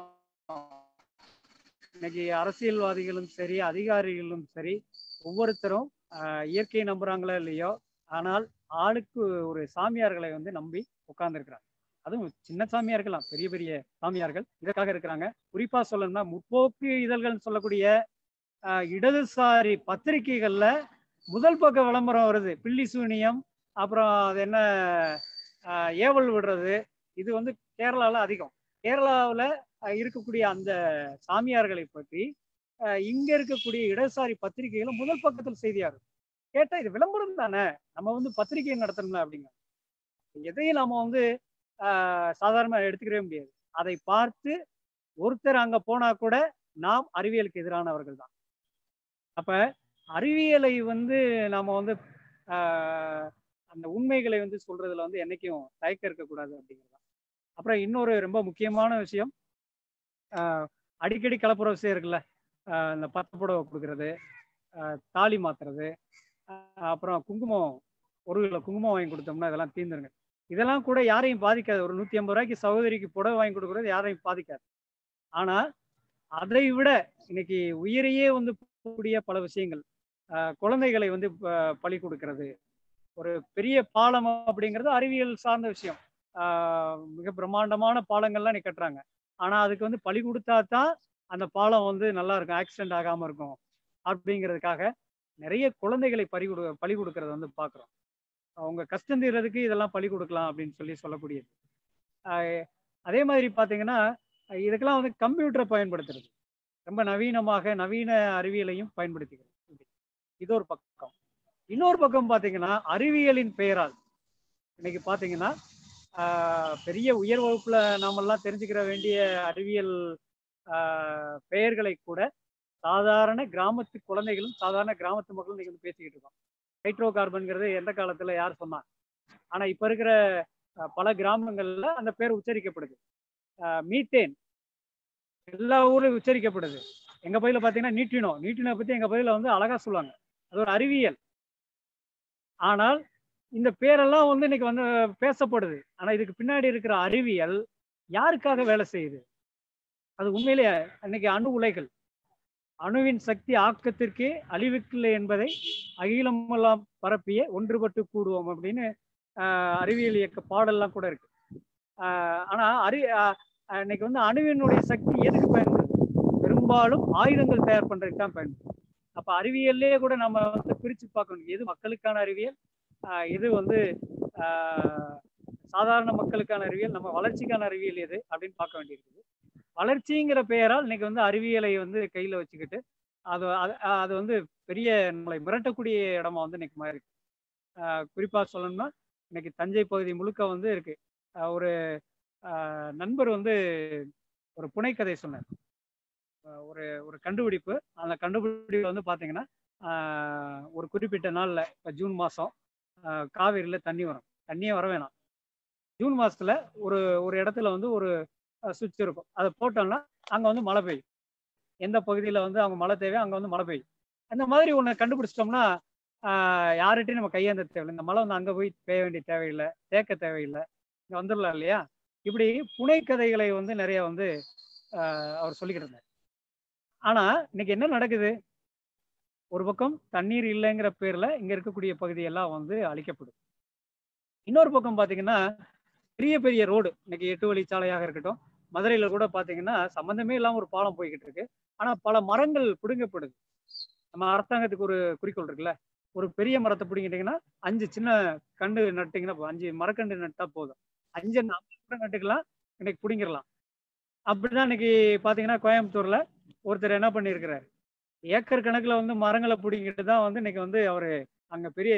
இன்னைக்கு அரசியல்வாதிகளும் சரி அதிகாரிகளும் சரி ஒவ்வொருத்தரும் ஆஹ் இயற்கையை நம்புறாங்களோ இல்லையோ ஆனால் ஆளுக்கு ஒரு சாமியார்களை வந்து நம்பி உட்கார்ந்துருக்கிறாங்க அதுவும் சின்ன சாமியா இருக்கலாம் பெரிய பெரிய சாமியார்கள் இதற்காக இருக்கிறாங்க குறிப்பா சொல்லணும்னா முற்போக்கு இதழ்கள் சொல்லக்கூடிய ஆஹ் இடதுசாரி பத்திரிகைகள்ல முதல் பக்க விளம்பரம் வருது பில்லி சூனியம் அப்புறம் அது என்ன ஆஹ் ஏவல் விடுறது இது வந்து கேரளால அதிகம் கேரளாவில் இருக்கக்கூடிய அந்த சாமியார்களை பற்றி ஆஹ் இங்க இருக்கக்கூடிய இடதுசாரி பத்திரிகைகளும் முதல் பக்கத்தில் செய்தியா இருக்கும் கேட்டா இது விளம்பரம் தானே நம்ம வந்து பத்திரிகை நடத்தணும்ல அப்படிங்க எதையும் நம்ம வந்து ஆஹ் சாதாரணமா எடுத்துக்கவே முடியாது அதை பார்த்து ஒருத்தர் அங்க போனா கூட நாம் அறிவியலுக்கு எதிரானவர்கள் தான் அப்ப அறிவியலை வந்து நாம வந்து ஆஹ் அந்த உண்மைகளை வந்து சொல்றதுல வந்து என்னைக்கும் தயக்கம் இருக்கக்கூடாது அப்படிங்கிறது தான். அப்புறம் இன்னொரு ரொம்ப முக்கியமான விஷயம் ஆஹ் அடிக்கடி கலப்புற விஷயம் இருக்குல்ல ஆஹ் இந்த பத்து புடவை கொடுக்கறது ஆஹ் தாலி மாத்துறது ஆஹ் அப்புறம் குங்குமம் ஒரு கிலோ குங்குமம் வாங்கி கொடுத்தோம்னா இதெல்லாம் தீர்ந்துருங்க இதெல்லாம் கூட யாரையும் பாதிக்காது ஒரு நூத்தி ஐம்பது ரூபாய்க்கு சகோதரிக்கு புடவை வாங்கி கொடுக்கறது யாரையும் பாதிக்காது ஆனா அதை விட இன்னைக்கு உயிரையே வந்து கூடிய பல விஷயங்கள் ஆஹ் குழந்தைகளை வந்து ப- பலி கொடுக்கிறது ஒரு பெரிய பாலம் அப்படிங்கிறது அறிவியல் சார்ந்த விஷயம் ஆஹ் மிக பிரம்மாண்டமான பாலங்கள்லாம் நீ கட்டுறாங்க ஆனா அதுக்கு வந்து பலி கொடுத்தா தான் அந்த பாலம் வந்து நல்லா இருக்கும் ஆக்சிடென்ட் ஆகாம இருக்கும் அப்படிங்கிறதுக்காக நிறைய குழந்தைகளை பறி கொடு பலி கொடுக்கறத வந்து பார்க்குறோம் அவங்க கஷ்டம் தீர்றதுக்கு இதெல்லாம் பலி கொடுக்கலாம் அப்படின்னு சொல்லி சொல்லக்கூடியது ஆஹ் அதே மாதிரி பார்த்தீங்கன்னா இதுக்கெல்லாம் வந்து கம்ப்யூட்டரை பயன்படுத்துறது ரொம்ப நவீனமாக நவீன அறிவியலையும் பயன்படுத்திக்கிறது இது ஒரு பக்கம் இன்னொரு பக்கம் பார்த்தீங்கன்னா அறிவியலின் பெயரால் இன்னைக்கு பார்த்தீங்கன்னா ஆஹ் பெரிய உயர் வகுப்புல நாமெல்லாம் தெரிஞ்சுக்கிற வேண்டிய அறிவியல் ஆஹ் பெயர்களை கூட சாதாரண கிராமத்து குழந்தைகளும் சாதாரண கிராமத்து மக்களும் இன்னைக்கு வந்து பேசிக்கிட்டு இருக்கோம் ஹைட்ரோ கார்பன்கிறது எந்த காலத்துல யார் சொன்னா ஆனா இப்ப இருக்கிற அஹ், பல கிராமங்கள்ல அந்த பேர் உச்சரிக்கப்படுது மீத்தேன் எல்லா ஊர்லயும் உச்சரிக்கப்படுது எங்க பகுதியில பாத்தீங்கன்னா நீட்டினோ நீட்டினோ பத்தி எங்க பகுதியில வந்து அழகா சொல்லுவாங்க அது ஒரு அறிவியல் ஆனால் இந்த பேரெல்லாம் வந்து இன்னைக்கு வந்து பேசப்படுது ஆனா இதுக்கு பின்னாடி இருக்கிற அறிவியல் யாருக்காக வேலை செய்யுது அது உண்மையிலேயே இன்னைக்கு அணு உலைகள் அணுவின் சக்தி ஆக்கத்திற்கே அழிவுக்கில்லை என்பதை அகிலமெல்லாம் பரப்பிய ஒன்றுபட்டு கூடுவோம் அப்படின்னு ஆஹ், அறிவியல் இயக்க பாடல்லாம் கூட இருக்கு ஆஹ், ஆனா அறி ஆஹ், ஆஹ், இன்னைக்கு வந்து அணுவினுடைய சக்தி எதுக்கு பயன்படுது பெரும்பாலும் ஆயுதங்கள் தயார் பண்றதுக்கு தான் பயன்படுது அப்ப அறிவியல்லே கூட நம்ம வந்து பிரிச்சு பார்க்கணும் எது மக்களுக்கான அறிவியல் ஆஹ், எது வந்து ஆஹ், சாதாரண மக்களுக்கான அறிவியல் நம்ம வளர்ச்சிக்கான அறிவியல் எது அப்படின்னு பார்க்க வேண்டியிருக்குது வளர்ச்சிங்கிற பெயரால் இன்னைக்கு வந்து அறிவியலை வந்து கையில வச்சுக்கிட்டு அது அது- அது வந்து பெரிய நம்மளை மிரட்டக்கூடிய இடமா வந்து இன்னைக்கு மாறி இருக்கு ஆஹ் குறிப்பா சொல்லணும்னா இன்னைக்கு தஞ்சை பகுதி முழுக்க வந்து இருக்கு ஆஹ் ஒரு ஆஹ் நண்பர் வந்து ஒரு புனைக்கதை சொன்னார் ஆஹ் ஒரு ஒரு கண்டுபிடிப்பு அந்த கண்டுபிடிப்பு வந்து பாத்தீங்கன்னா ஆஹ் ஒரு குறிப்பிட்ட நாள்ல இப்ப ஜூன் மாசம் ஆஹ் காவிரியில தண்ணி வரும் தண்ணியே வர வேணாம் ஜூன் மாசத்துல ஒரு ஒரு இடத்துல வந்து ஒரு சுவிட்ச் இருக்கும் அதை போட்டோம்னா அங்க வந்து மழை பெய்யும் எந்த பகுதியில வந்து அவங்க மழை தேவையோ அங்க வந்து மழை பெய்யும் அந்த மாதிரி ஒன்று கண்டுபிடிச்சிட்டோம்னா ஆஹ் யார்கிட்டயும் நம்ம கையேந்த தேவையில்லை இந்த மழை வந்து அங்க போய் பெய்ய வேண்டிய தேவையில்லை தேக்க தேவையில்லை இங்க வந்துடலாம் இல்லையா இப்படி புனை கதைகளை வந்து நிறைய வந்து ஆஹ் அவர் சொல்லிக்கிட்டு இருந்தார் ஆனா இன்னைக்கு என்ன நடக்குது ஒரு பக்கம் தண்ணீர் இல்லைங்கிற பேர்ல இங்க இருக்கக்கூடிய பகுதியெல்லாம் வந்து அழிக்கப்படுது இன்னொரு பக்கம் பாத்தீங்கன்னா பெரிய பெரிய ரோடு இன்னைக்கு எட்டு வழிச்சாலையாக இருக்கட்டும் மதுரையில கூட பாத்தீங்கன்னா சம்பந்தமே இல்லாம ஒரு பாலம் போய்கிட்டு இருக்கு ஆனா பல மரங்கள் பிடுங்கப்படுது நம்ம அரசாங்கத்துக்கு ஒரு குறிக்கோள் இருக்குல்ல ஒரு பெரிய மரத்தை பிடிங்கிட்டீங்கன்னா அஞ்சு சின்ன கண்டு நட்டிங்கன்னா போதும். அஞ்சு மரக்கண்டு நட்டா போதும் அஞ்சு ஐம்பது கூட நட்டுக்கலாம் இன்னைக்கு பிடிங்கிடலாம் அப்படிதான் இன்னைக்கு பாத்தீங்கன்னா கோயம்புத்தூர்ல ஒருத்தர் என்ன பண்ணியிருக்கிறாரு ஏக்கர் கணக்குல வந்து மரங்களை பிடிங்கிட்டு தான் வந்து இன்னைக்கு வந்து அவரு அங்க பெரிய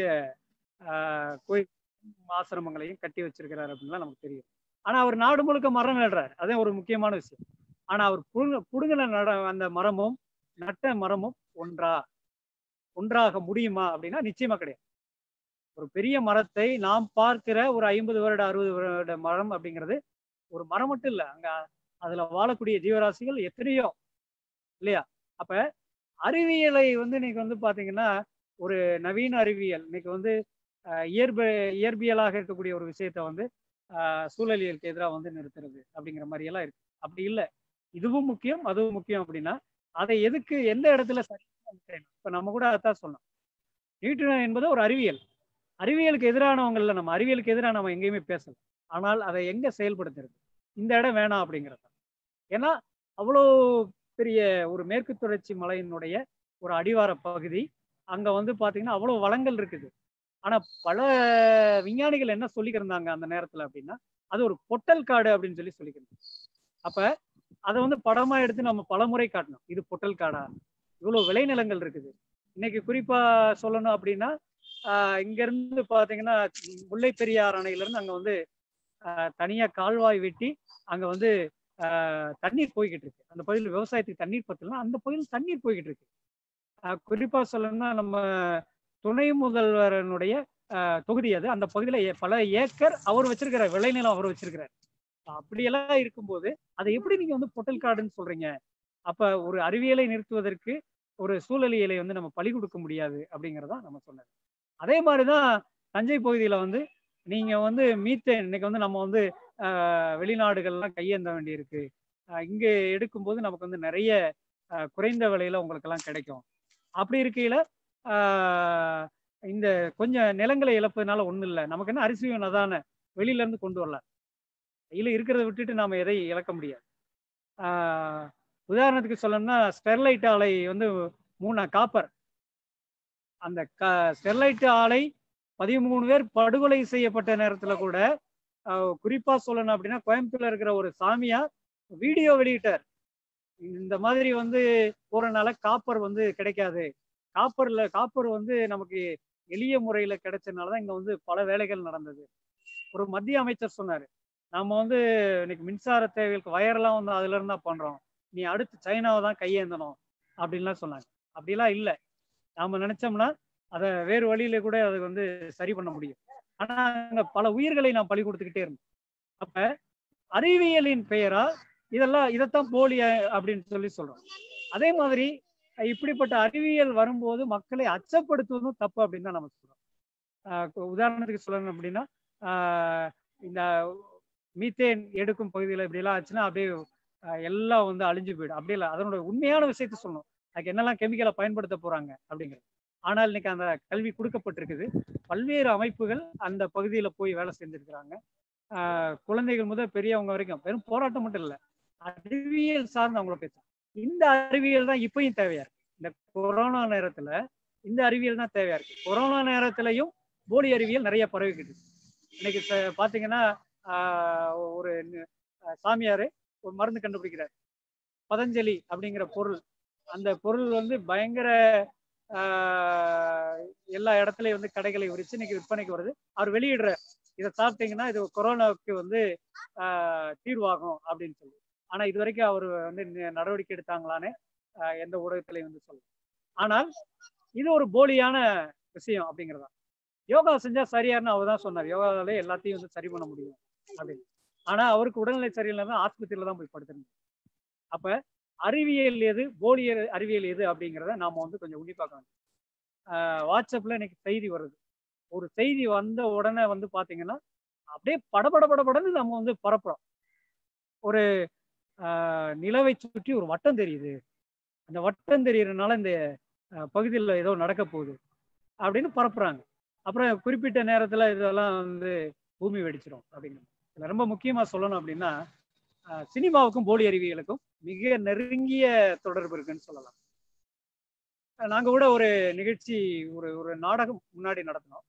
ஆஹ், கோயில் ஆசிரமங்களையும் கட்டி வச்சிருக்கிறாரு அப்படின்லாம் நமக்கு தெரியும் ஆனா அவர் நாடு முழுக்க மரம் நடுறாரு அதே ஒரு முக்கியமான விஷயம் ஆனா அவர் புடுங்க புடுங்கின நட அந்த மரமும் நட்ட மரமும் ஒன்றா ஒன்றாக முடியுமா அப்படின்னா நிச்சயமா கிடையாது ஒரு பெரிய மரத்தை நாம் பார்க்கிற ஒரு ஐம்பது வருட அறுபது வருட மரம் அப்படிங்கிறது ஒரு மரம் மட்டும் இல்லை அங்க அதுல வாழக்கூடிய ஜீவராசிகள் எத்தனையோ இல்லையா அப்ப அறிவியலை வந்து இன்னைக்கு வந்து பாத்தீங்கன்னா ஒரு நவீன அறிவியல் இன்னைக்கு வந்து அஹ், இயற்ப இயற்பியலாக இருக்கக்கூடிய ஒரு விஷயத்த வந்து அஹ், சூழலியலுக்கு எதிராக வந்து நிறுத்துறது அப்படிங்கிற மாதிரி எல்லாம் இருக்கு அப்படி இல்லை இதுவும் முக்கியம் அதுவும் முக்கியம் அப்படின்னா அதை எதுக்கு எந்த இடத்துல சரி இப்ப நம்ம கூட அதான் சொன்னோம் நியூட்டன் என்பது ஒரு அறிவியல் அறிவியலுக்கு எதிரானவங்கள்ல நம்ம அறிவியலுக்கு எதிராக நம்ம எங்கேயுமே பேசல ஆனால் அதை எங்க செயல்படுத்துறது இந்த இடம் வேணாம் அப்படிங்கிறது தான். ஏன்னா அவ்வளோ பெரிய ஒரு மேற்கு தொடர்ச்சி மலையினுடைய ஒரு அடிவார பகுதி அங்க வந்து பாத்தீங்கன்னா அவ்வளோ வளங்கள் இருக்குது ஆனா பல விஞ்ஞானிகள் என்ன சொல்லிக்கிருந்தாங்க அந்த நேரத்துல அப்படின்னா அது ஒரு பொட்டல் காடு அப்படின்னு சொல்லி சொல்லிக்கிறாங்க அப்ப அதை வந்து படமா எடுத்து நம்ம பலமுறை காட்டணும் இது பொட்டல் காடா இவ்வளவு விளைநிலங்கள் இருக்குது இன்னைக்கு குறிப்பா சொல்லணும் அப்படின்னா ஆஹ் இங்க இருந்து பாத்தீங்கன்னா முல்லை பெரியார் அணையில இருந்து அங்க வந்து ஆஹ் தனியா கால்வாய் வெட்டி அங்க வந்து ஆஹ் தண்ணீர் போய்கிட்டு இருக்கு அந்த பகுதியில் விவசாயத்துக்கு தண்ணீர் பத்தலாம் அந்த பகுதியில் தண்ணீர் போய்கிட்டு இருக்கு ஆஹ் குறிப்பா சொல்லணும்னா நம்ம துணை முதல்வரனுடைய ஆஹ் தொகுதி அது அந்த பகுதியில ஏ- பல ஏக்கர் அவர் வச்சிருக்கிற விளைநிலம் அவர் வச்சிருக்கிறார் அப்படியெல்லாம் இருக்கும்போது அதை எப்படி நீங்க வந்து பொட்டல் காடுன்னு சொல்றீங்க அப்ப ஒரு அறிவியலை நிறுத்துவதற்கு ஒரு சூழலியலை வந்து நம்ம பழி கொடுக்க முடியாது அப்படிங்கிறதா நம்ம சொன்னது அதே மாதிரிதான் தஞ்சை பகுதியில வந்து நீங்க வந்து மீத்தேன் இன்னைக்கு வந்து நம்ம வந்து ஆஹ், வெளிநாடுகள்லாம் கையேந்த வேண்டியிருக்கு ஆஹ், இங்க எடுக்கும்போது நமக்கு வந்து நிறைய ஆஹ், குறைந்த விலையில உங்களுக்கு எல்லாம் கிடைக்கும் அப்படி இருக்கையில ஆஹ், இந்த கொஞ்சம் நிலங்களை இழப்பதுனால ஒண்ணும் இல்லை நமக்கு என்ன அரிசி வேணும் அதானே வெளியில இருந்து கொண்டு வரலாம் கையில இருக்கிறத விட்டுட்டு நாம எதை இழக்க முடியாது ஆஹ், உதாரணத்துக்கு சொல்லணும்னா ஸ்டெர்லைட் ஆலை வந்து மூணு காப்பர் அந்த க ஸ்டெர்லைட் ஆலை பதிமூணு பேர் படுகொலை செய்யப்பட்ட நேரத்துல கூட ஆஹ், குறிப்பா சொல்லணும் அப்படின்னா கோயம்புத்தூர்ல இருக்கிற ஒரு சாமியார் வீடியோ வெளியிட்டார் இந்த மாதிரி வந்து போறனால காப்பர் வந்து கிடைக்காது காப்பர்ல காப்பர் வந்து நமக்கு எளிய முறையில கிடைச்சதுனாலதான் இங்க வந்து பல வேலைகள் நடந்தது ஒரு மத்திய அமைச்சர் சொன்னாரு நம்ம வந்து இன்னைக்கு மின்சார தேவைகளுக்கு வயர்லாம் வந்து அதுல இருந்தா பண்றோம் நீ அடுத்து சைனாவை தான் கையேந்தணும் அப்படின்லாம் சொன்னாங்க அப்படிலாம் இல்லை நாம நினைச்சோம்னா அதை வேறு வழியில கூட அதை வந்து சரி பண்ண முடியும் ஆனா அங்க பல உயிர்களை நாம் பலி கொடுத்துக்கிட்டே இருந்தோம் அப்ப அறிவியலின் பெயரால் இதெல்லாம் இதைத்தான் போலி அஹ், அப்படின்னு சொல்லி சொல்றோம் அதே மாதிரி அஹ், இப்படிப்பட்ட அறிவியல் வரும்போது மக்களை அச்சப்படுத்துவதும் தப்பு அப்படின்னு தான் நம்ம சொல்றோம் ஆஹ், இப்ப உதாரணத்துக்கு சொல்லணும் அப்படின்னா ஆஹ், இந்த மீத்தேன் எடுக்கும் பகுதியில் இப்படிலாம் ஆச்சுன்னா அப்படியே ஆஹ், எல்லாம் வந்து அழிஞ்சு போயிடும் அப்படி இல்லை அதனோட உண்மையான விஷயத்த சொல்லணும் அதுக்கு என்னெல்லாம் கெமிக்கலை பயன்படுத்த போறாங்க அப்படிங்கிறது ஆனால் இன்னைக்கு அந்த கல்வி கொடுக்கப்பட்டிருக்குது பல்வேறு அமைப்புகள் அந்த பகுதியில போய் வேலை செஞ்சிருக்கிறாங்க ஆஹ் குழந்தைகள் முதல் பெரியவங்க வரைக்கும் வெறும் போராட்டம் மட்டும் இல்லை அறிவியல் சார்ந்து அவங்கள பேசுறாங்க இந்த அறிவியல் தான் இப்பயும் தேவையா இருக்கு இந்த கொரோனா நேரத்துல இந்த அறிவியல் தான் தேவையா இருக்கு கொரோனா நேரத்திலையும் போலி அறிவியல் நிறைய பரவிக்கிட்டு இருக்கு. இன்னைக்கு இப்ப பாத்தீங்கன்னா ஆஹ் ஒரு ந- ஆஹ் சாமியாரு ஒரு மருந்து கண்டுபிடிக்கிறார் பதஞ்சலி அப்படிங்கிற பொருள் அந்த பொருள் வந்து பயங்கர ஆஹ் எல்லா இடத்துலயும் வந்து கடைகளை விரிச்சு இன்னைக்கு விற்பனைக்கு வருது அவர் வெளியிடுறார் இதை சாப்பிட்டீங்கன்னா இது கொரோனாவுக்கு வந்து ஆஹ் தீர்வாகும் அப்படின்னு சொல்லி ஆனா இது வரைக்கும் அவர் வந்து நி- நடவடிக்கை எடுத்தாங்களான்னு ஆஹ் எந்த ஊடகத்திலையும் வந்து சொல்லு ஆனால் இது ஒரு போலியான விஷயம் அப்படிங்கிறதா யோகா செஞ்சா சரியாருன்னு அவர் தான் சொன்னார் யோகாவிலே எல்லாத்தையும் வந்து சரி பண்ண முடியும் அப்படின்னு ஆனா அவருக்கு உடல்நிலை சரியில்லை ஆஸ்பத்திரியில தான் போய் படுத்திருந்தார் அப்ப அறிவியல் எது போலியல் அறிவியல் எது அப்படிங்கிறத நாம வந்து கொஞ்சம் உன்னிப்பாக்கணும் ஆஹ் வாட்ஸ்அப்ல இன்னைக்கு செய்தி வருது ஒரு செய்தி வந்த உடனே வந்து பாத்தீங்கன்னா அப்படியே படபட படபடன்னு நம்ம வந்து பரப்புறோம் ஒரு ஆஹ் நிலவை சுற்றி ஒரு வட்டம் தெரியுது அந்த வட்டம் தெரியறதுனால இந்த பகுதியில் ஏதோ நடக்க போகுது அப்படின்னு பரப்புறாங்க அப்புறம் குறிப்பிட்ட நேரத்துல இதெல்லாம் வந்து பூமி வெடிச்சிடும் அப்படிங்கிறது இதுல ரொம்ப முக்கியமா சொல்லணும் அப்படின்னா ஆஹ் சினிமாவுக்கும் போலி அறிவியலுக்கும் மிக நெருங்கிய தொடர்பு இருக்குன்னு சொல்லலாம் ஆஹ் நாங்க கூட ஒரு நிகழ்ச்சி ஒரு ஒரு நாடகம் முன்னாடி நடத்தினோம்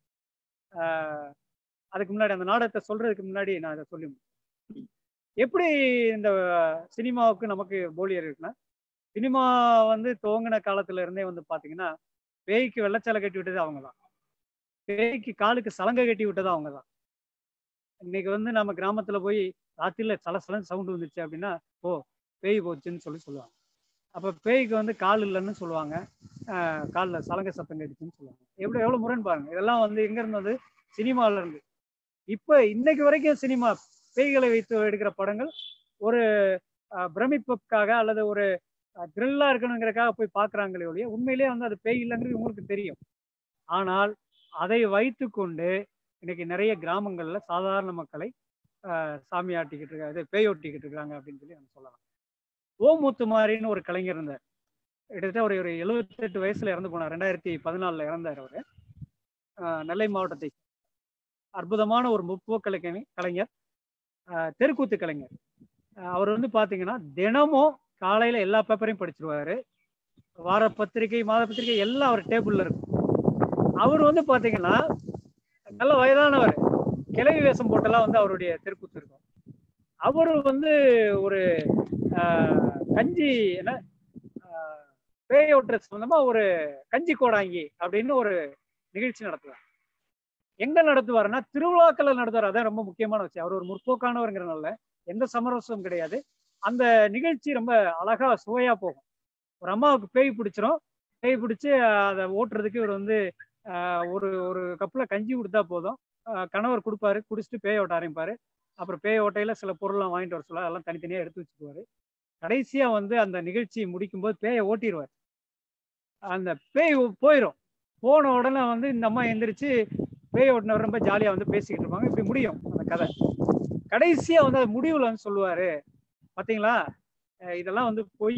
ஆஹ் அதுக்கு முன்னாடி அந்த நாடகத்தை சொல்றதுக்கு முன்னாடி நான் அதை சொல்லி முடிச்சேன். எப்படி இந்த சினிமாவுக்கு நமக்கு போலியர் இருக்குன்னா சினிமா வந்து துவங்கின காலத்துல இருந்தே வந்து பாத்தீங்கன்னா பேய்க்கு வெள்ளச்சாலை கட்டி விட்டது அவங்க தான் பேய்க்கு காலுக்கு சலங்கை கட்டி விட்டது அவங்க தான் இன்னைக்கு வந்து நம்ம கிராமத்துல போய் ராத்திரில சல சலன்னு சவுண்ட் வந்துச்சு அப்படின்னா ஓ பேய் போச்சுன்னு சொல்லி சொல்லுவாங்க அப்ப பேய்க்கு வந்து கால் இல்லைன்னு சொல்லுவாங்க ஆஹ் கால்ல சலங்கை சத்தம் கடிச்சுன்னு சொல்லுவாங்க எப்படி எவ்வளவு முரண் பாருங்க இதெல்லாம் வந்து எங்க இருந்தது சினிமால இருந்து இப்ப இன்னைக்கு வரைக்கும் சினிமா பேய்களை வைத்து எடுக்கிற படங்கள் ஒரு ஆஹ் பிரமிப்புக்காக அல்லது ஒரு த்ரில்லா இருக்கணுங்கிறதுக்காக போய் பார்க்கறாங்களே ஒழிய உண்மையிலேயே வந்து அது பேய் இல்லைங்கிறது உங்களுக்கு தெரியும் ஆனால் அதை வைத்துக்கொண்டு இன்னைக்கு நிறைய கிராமங்கள்ல சாதாரண மக்களை ஆஹ் சாமி ஆட்டிக்கிட்டு இருக்காங்க இது பேய் ஓட்டிக்கிட்டு இருக்காங்க அப்படின்னு சொல்லி நம்ம சொல்லலாம் ஓமுத்து மாதிரின்னு ஒரு கலைஞர் இருந்தார் கிட்டத்தட்ட ஒரு ஒரு எழுபத்தெட்டு வயசுல இறந்து போனார் ரெண்டாயிரத்தி பதினாலுல இறந்தார் அவரு ஆஹ் நெல்லை மாவட்டத்தை அற்புதமான ஒரு முற்போக்கு கலை- கலைஞர் ஆஹ் தெருக்கூத்து கலைஞர் ஆஹ் அவர் வந்து பாத்தீங்கன்னா தினமும் காலையில எல்லா பேப்பரையும் படிச்சிருவாரு வார பத்திரிகை மாத பத்திரிகை எல்லாம் அவர் டேபிள்ல இருக்கும் அவர் வந்து பாத்தீங்கன்னா நல்ல வயதானவர் கிளவி வேஷம் போட்டெல்லாம் வந்து அவருடைய தெருக்கூத்து இருக்கும் அவர் வந்து ஒரு ஆஹ், கஞ்சி என்ன ஆஹ், பேய் ஓட்டுற சம்பந்தமா ஒரு கஞ்சி கோடாங்கி அப்படின்னு ஒரு நிகழ்ச்சி நடத்துவார் எங்க நடத்துவாருன்னா திருவிழாக்களை நடத்துவார் அதான் ரொம்ப முக்கியமான விஷயம் அவர் ஒரு முற்போக்கானவருங்கிறனால எந்த சமரசமும் கிடையாது அந்த நிகழ்ச்சி ரொம்ப அழகா சுவையா போகும் ஒரு அம்மாவுக்கு பேய் பிடிச்சிரும் பேய் பிடிச்சி அதை ஓட்டுறதுக்கு இவர் வந்து ஆஹ், ஒரு ஒரு கப்புல கஞ்சி கொடுத்தா போதும் ஆஹ், கணவர் கொடுப்பாரு குடிச்சிட்டு பேய் ஓட்ட ஆரம்பிப்பாரு அப்புறம் பேய் ஓட்டையில சில பொருள்லாம் வாங்கிட்டு வர சொல்ல அதெல்லாம் தனித்தனியா எடுத்து வச்சுக்குவாரு கடைசியா வந்து அந்த நிகழ்ச்சி முடிக்கும்போது பேயை ஓட்டிடுவார் அந்த பேய் போயிடும் போன உடனே வந்து இந்த அம்மா எந்திரிச்சு பேய் ஓட்டினவர் ரொம்ப ஜாலியா வந்து பேசிக்கிட்டு இருப்பாங்க இப்படி முடியும் அந்த கதை கடைசியா வந்து அது முடிவுல வந்து சொல்லுவாரு பாத்தீங்களா அஹ் இதெல்லாம் வந்து பொய்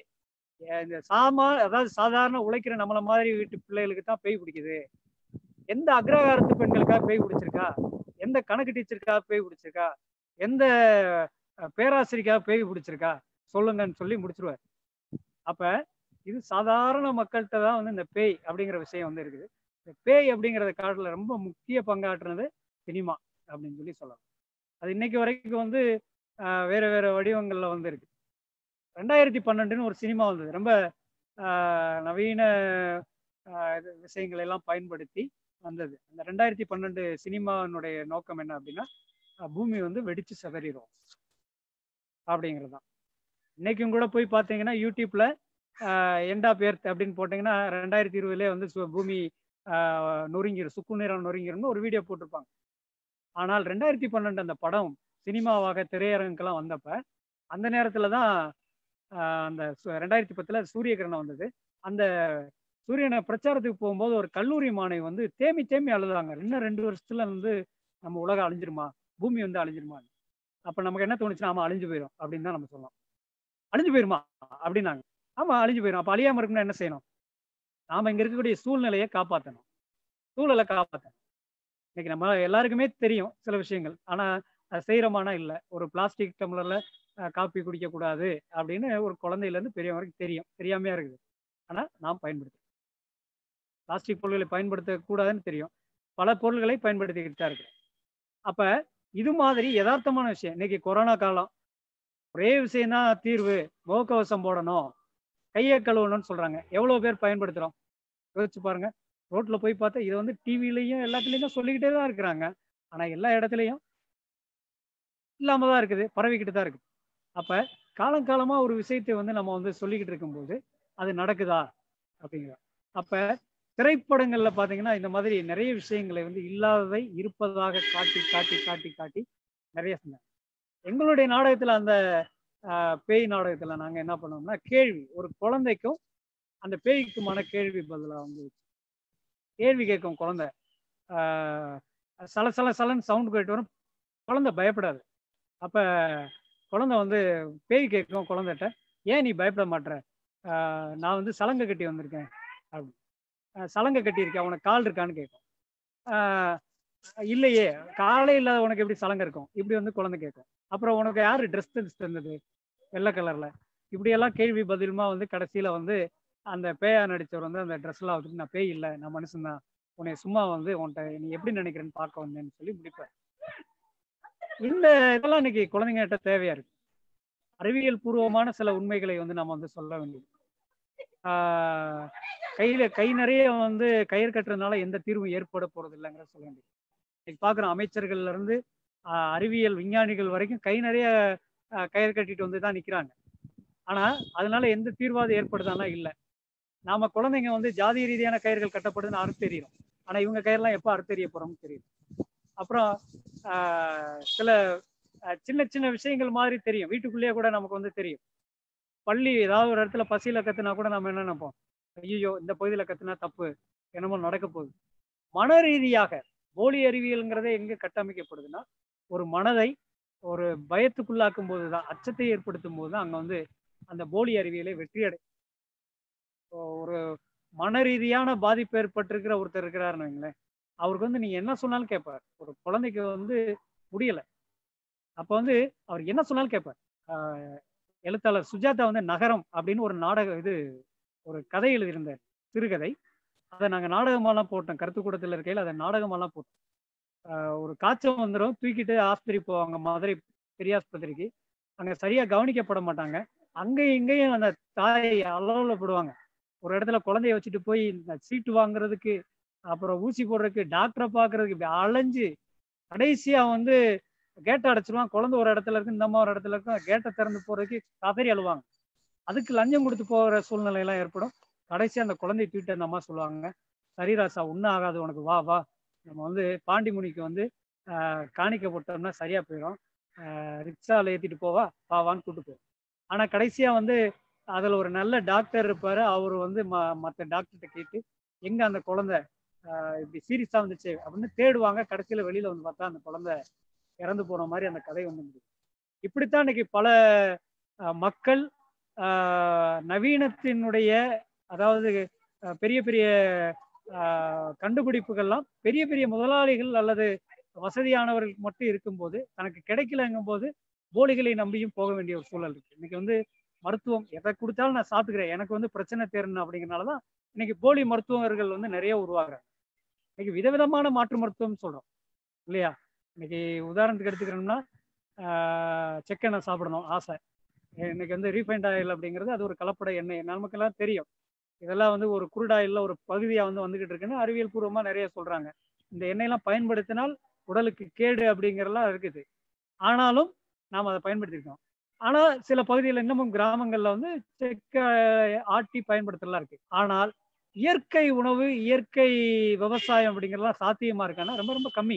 இந்த சாமா அதாவது சாதாரண உழைக்கிற நம்மள மாதிரி வீட்டு பிள்ளைகளுக்கு தான் பேய் பிடிக்குது எந்த அக்ரகாரத்து பெண்களுக்காக பேய் பிடிச்சிருக்கா எந்த கணக்கு டீச்சருக்காக பேய் பிடிச்சிருக்கா எந்த அஹ், பேராசிரியருக்காக பேய் பிடிச்சிருக்கா சொல்லுங்கன்னு சொல்லி முடிச்சிருவார் அப்ப இது சாதாரண மக்கள்கிட்ட தான் வந்து இந்த பேய் அப்படிங்கிற விஷயம் வந்து இருக்குது இந்த பேய் அப்படிங்கிறத காட்டில் ரொம்ப முக்கிய பங்காற்றுனது சினிமா அப்படின்னு சொல்லி சொல்லலாம் அது இன்னைக்கு வரைக்கும் வந்து ஆஹ், வேற வேற வடிவங்கள்ல வந்து இருக்கு ரெண்டாயிரத்தி பன்னெண்டுன்னு ஒரு சினிமா வந்தது ரொம்ப ஆஹ், நவீன ஆஹ், இது விஷயங்களை எல்லாம் பயன்படுத்தி வந்தது அந்த ரெண்டாயிரத்தி பன்னெண்டு சினிமாவினுடைய நோக்கம் என்ன அப்படின்னா ஆஹ், பூமி வந்து வெடிச்சு சிதறிடும் அப்படிங்கிறது தான் இன்னைக்கும் கூட போய் பார்த்தீங்கன்னா யூடியூப்ல எண்ட் ஆஃப் எர்த் அப்படின்னு போட்டிங்கன்னா ரெண்டாயிரத்தி இருபதுலேயே வந்து சு- பூமி ஆஹ், நொறுங்கிரும் சுக்கு நிறம் நொறுங்கிரும்னு ஒரு வீடியோ போட்டிருப்பாங்க ஆனால் ரெண்டாயிரத்தி பன்னெண்டு அந்த படம் சினிமாவாக திரையரங்குக்கெல்லாம் வந்தப்ப அந்த நேரத்துல தான் ஆஹ், அந்த சு- ரெண்டாயிரத்தி பத்துல சூரிய கிரகணம் வந்தது அந்த சூரியனை பிரச்சாரத்துக்கு போகும்போது ஒரு கல்லூரி மாணவி வந்து தேமி தேமி அழுதாங்க இன்னும் ரெண்டு வருஷத்துல வந்து நம்ம உலகம் அழிஞ்சிருமா பூமி வந்து அழிஞ்சிருமா அப்ப நமக்கு என்ன தோணுச்சுன்னா ஆமா அழிஞ்சு போயிடும் அப்படின்னு தான் நம்ம சொல்லலாம் அழிஞ்சு போயிருமா அப்படின்னாங்க ஆமா அழிஞ்சு போயிடும் அப்ப அழியாம இருக்குன்னா என்ன செய்யணும் நாம இங்க இருக்கக்கூடிய சூழ்நிலையை காப்பாற்றணும் சூழலை காப்பாற்றணும் இன்னைக்கு நம்ம எல்லாருக்குமே தெரியும் சில விஷயங்கள் ஆனா அது செய்யறோமானா இல்ல ஒரு பிளாஸ்டிக் டம்ளர்ல அஹ், காப்பி குடிக்க கூடாது அப்படின்னு ஒரு குழந்தையில இருந்து பெரியவங்க வரைக்கும் தெரியும் தெரியாமையா இருக்குது ஆனா நாம் பயன்படுத்தும் பிளாஸ்டிக் பொருட்களை பயன்படுத்தக்கூடாதுன்னு தெரியும் பல பொருள்களை பயன்படுத்திக்கிட்டு தான் இருக்கிறோம் அப்ப இது மாதிரி யதார்த்தமான விஷயம் இன்னைக்கு கொரோனா காலம் ஒரே விஷயம்தான் தீர்வு முகக்கவசம் போடணும் கையை கழுவணும்னு சொல்றாங்க எவ்வளவு பேர் பயன்படுத்துறோம் யோசிச்சு பாருங்க ரோட்ல போய் பார்த்தா இது வந்து டிவிலையும் எல்லாத்துலயும் சொல்லிக்கிட்டே தான் இருக்கிறாங்க ஆனா எல்லா இடத்துலயும் இல்லாம தான் இருக்குது பரவிக்கிட்டு தான் இருக்குது அப்ப காலங்காலமா ஒரு விஷயத்தை வந்து நம்ம வந்து சொல்லிக்கிட்டு இருக்கும்போது அது நடக்குதா அப்படிங்கிற அப்ப திரைப்படங்கள்ல பாத்தீங்கன்னா இந்த மாதிரி நிறைய விஷயங்களை வந்து இல்லாததை இருப்பதாக காட்டி காட்டி காட்டி காட்டி நிறைய சொன்னாங்க எங்களுடைய நாடகத்துல அந்த ஆஹ், பேய் நாடகத்துல நாங்க என்ன பண்ணோம்னா கேள்வி ஒரு குழந்தைக்கும் அந்த பேய்க்குமான கேள்வி பதிலா வந்து கேள்வி கேட்கும் குழந்தை ஆஹ், சல சல சலன்னு சவுண்ட் கேட்டு வரும் குழந்தை பயப்படாது அப்ப குழந்தை வந்து பேய் கேட்கும் குழந்தைகிட்ட ஏன் நீ பயப்பட மாட்ற ஆஹ், நான் வந்து சலங்கை கட்டி வந்திருக்கேன் அப்படி ஆஹ், சலங்கை கட்டியிருக்கேன் உனக்கு கால் இருக்கான்னு கேட்கும் ஆஹ், இல்லையே காலே இல்லாத உனக்கு எப்படி சலங்கை இருக்கும் இப்படி வந்து குழந்தை கேட்கும் அப்புறம் உனக்கு யாரு ட்ரெஸ் தச்சு தந்தது வெள்ளை கலர்ல இப்படியெல்லாம் கேள்வி பதிலுமா வந்து கடைசியில வந்து அந்த பேயா நடிச்சவர் வந்து அந்த ட்ரெஸ்லாம் வச்சுட்டு நான் பேய் இல்லை நான் மனுஷன்தான் உன்னை சும்மா வந்து உன்கிட்ட நீ எப்படி நினைக்கிறேன்னு பார்க்க வந்தேன்னு சொல்லி முடிப்பார் இந்த இதெல்லாம் இன்னைக்கு குழந்தைங்ககிட்ட தேவையா இருக்கு அறிவியல் பூர்வமான சில உண்மைகளை வந்து நம்ம வந்து சொல்ல வேண்டியது ஆஹ் கையில கை நிறைய வந்து கயிறு கட்டுறதுனால எந்த தீர்வும் ஏற்பட போறது இல்லைங்கிற சொல்ல வேண்டியது இன்னைக்கு பார்க்குறோம் அமைச்சர்கள்ல இருந்து ஆஹ் அறிவியல் விஞ்ஞானிகள் வரைக்கும் கை நிறைய ஆஹ் கயிறு கட்டிட்டு வந்து தான் நிக்கிறாங்க ஆனா அதனால எந்த தீர்வாது ஏற்படுதானா இல்லை நாம குழந்தைங்க வந்து ஜாதி ரீதியான கயிறுகள் கட்டப்படுதுன்னு அறுத்தெறியும் ஆனா இவங்க கயிறுலாம் எப்போ அறுத்தெறிய போறோம்னு தெரியும் அப்புறம் ஆஹ் சில ஆஹ் சின்ன சின்ன விஷயங்கள் மாதிரி தெரியும் வீட்டுக்குள்ளேயே கூட நமக்கு வந்து தெரியும் பள்ளி ஏதாவது ஒரு இடத்துல பசியில கத்துனா கூட நம்ம என்ன நினைப்போம் ஐயோ இந்த பகுதியில கத்துனா தப்பு என்னமோ நடக்க போகுது மன ரீதியாக போலி அறிவியல்ங்கிறதே எங்க கட்டமைக்கப்படுதுன்னா ஒரு மனதை ஒரு பயத்துக்குள்ளாக்கும் போதுதான் அச்சத்தை ஏற்படுத்தும் போதுதான் அங்க வந்து அந்த போலி அறிவியலை வெற்றி அடை ஒரு மன ரீதியான பாதிப்பு ஏற்பட்டிருக்கிற ஒருத்தர் இருக்கிறாருன்னு வைங்களேன் அவருக்கு வந்து நீங்க என்ன சொன்னாலும் கேட்பார் ஒரு குழந்தைக்கு வந்து முடியல அப்ப வந்து அவர் என்ன சொன்னாலும் கேட்பார் ஆஹ் எழுத்தாளர் சுஜாதா வந்து நகரம் அப்படின்னு ஒரு நாடக இது ஒரு கதை எழுதியிருந்தார் சிறுகதை அதை நாங்க நாடகமாலாம் போட்டோம் கருத்துக்கூடத்தில் இருக்கையில் அதை நாடகமாலாம் போட்டோம் ஆஹ் ஒரு காய்ச்சல் வந்துடும் தூக்கிட்டு ஆஸ்பத்திரி போவாங்க மதுரை பெரிய ஆஸ்பத்திரிக்கு அங்க சரியா கவனிக்கப்பட மாட்டாங்க அங்கேயும் இங்கேயும் அந்த தாயை அலவலப்படுவாங்க ஒரு இடத்துல குழந்தைய வச்சுட்டு போய் இந்த சீட்டு வாங்குறதுக்கு அப்புறம் ஊசி போடுறதுக்கு டாக்டரை பார்க்கறதுக்கு இப்படி அலைஞ்சு கடைசியா வந்து கேட்டை அடைச்சிருவான் குழந்தை ஒரு இடத்துல இருக்கு இந்த அம்மா ஒரு இடத்துல இருக்கும் கேட்டை திறந்து போறதுக்கு கதறி அழுவாங்க அதுக்கு லஞ்சம் கொடுத்து போகிற சூழ்நிலை எல்லாம் ஏற்படும் கடைசியா அந்த குழந்தைய தூக்கிட்டு அந்த அம்மா சொல்லுவாங்க சரி ராசா ஒன்றும் ஆகாது உனக்கு வா வா நம்ம வந்து பாண்டிமுனிக்கு வந்து ஆஹ், காணிக்க போட்டோம்னா சரியா போயிடும் ரிக்ஷாவில் ஏற்றிட்டு போவா வா வான்னு கூட்டு போவோம் ஆனா கடைசியா வந்து அதுல ஒரு நல்ல டாக்டர் இருப்பாரு அவர் வந்து ம மற்ற டாக்டர்கிட்ட கேட்டு எங்க அந்த குழந்தை ஆஹ் இப்படி சீரியஸா வந்துச்சு அப்படின்னு தேடுவாங்க கடைசியில வெளியில வந்து பார்த்தா அந்த குழந்தை இறந்து போன மாதிரி அந்த கதை வந்து முடியும் இப்படித்தான் இன்னைக்கு பல ஆஹ் மக்கள் ஆஹ் நவீனத்தினுடைய அதாவது ஆஹ் பெரிய பெரிய ஆஹ் கண்டுபிடிப்புகள்லாம் பெரிய பெரிய முதலாளிகள் அல்லது வசதியானவர்களுக்கு மட்டும் இருக்கும்போது தனக்கு கிடைக்கலங்கும் போது போலிகளை நம்பியும் போக வேண்டிய ஒரு சூழல் இருக்கு இன்னைக்கு வந்து மருத்துவம் எதை கொடுத்தாலும் நான் சாப்பிட்டுக்கிறேன் எனக்கு வந்து பிரச்சனை தேரணும் அப்படிங்கிறனாலதான் இன்னைக்கு போலி மருத்துவர்கள் வந்து நிறைய உருவாகுறாங்க இன்னைக்கு விதவிதமான மாற்று மருத்துவம் சொல்றோம் இல்லையா இன்னைக்கு உதாரணத்துக்கு எடுத்துக்கிறோம்னா ஆஹ் செக்கெண்ணெய் சாப்பிடணும் ஆசை இன்னைக்கு வந்து ரீஃபைண்ட் ஆயில் அப்படிங்கிறது அது ஒரு கலப்பட எண்ணெய் நமக்கெல்லாம் தெரியும் இதெல்லாம் வந்து ஒரு குருடாயில்ல ஒரு பகுதியா வந்து வந்துகிட்டு இருக்குன்னு அறிவியல் பூர்வமா நிறைய சொல்றாங்க இந்த எண்ணெயெல்லாம் பயன்படுத்தினால் உடலுக்கு கேடு அப்படிங்கிறதெல்லாம் இருக்குது ஆனாலும் நாம் அதை பயன்படுத்திருக்கோம் ஆனா சில பகுதியில் இன்னமும் கிராமங்கள்ல வந்து செக்க ஆட்டி பயன்படுத்தலாம் இருக்கு ஆனால் இயற்கை உணவு இயற்கை விவசாயம் அப்படிங்கிறதெல்லாம் சாத்தியமா இருக்கான்னா ரொம்ப ரொம்ப கம்மி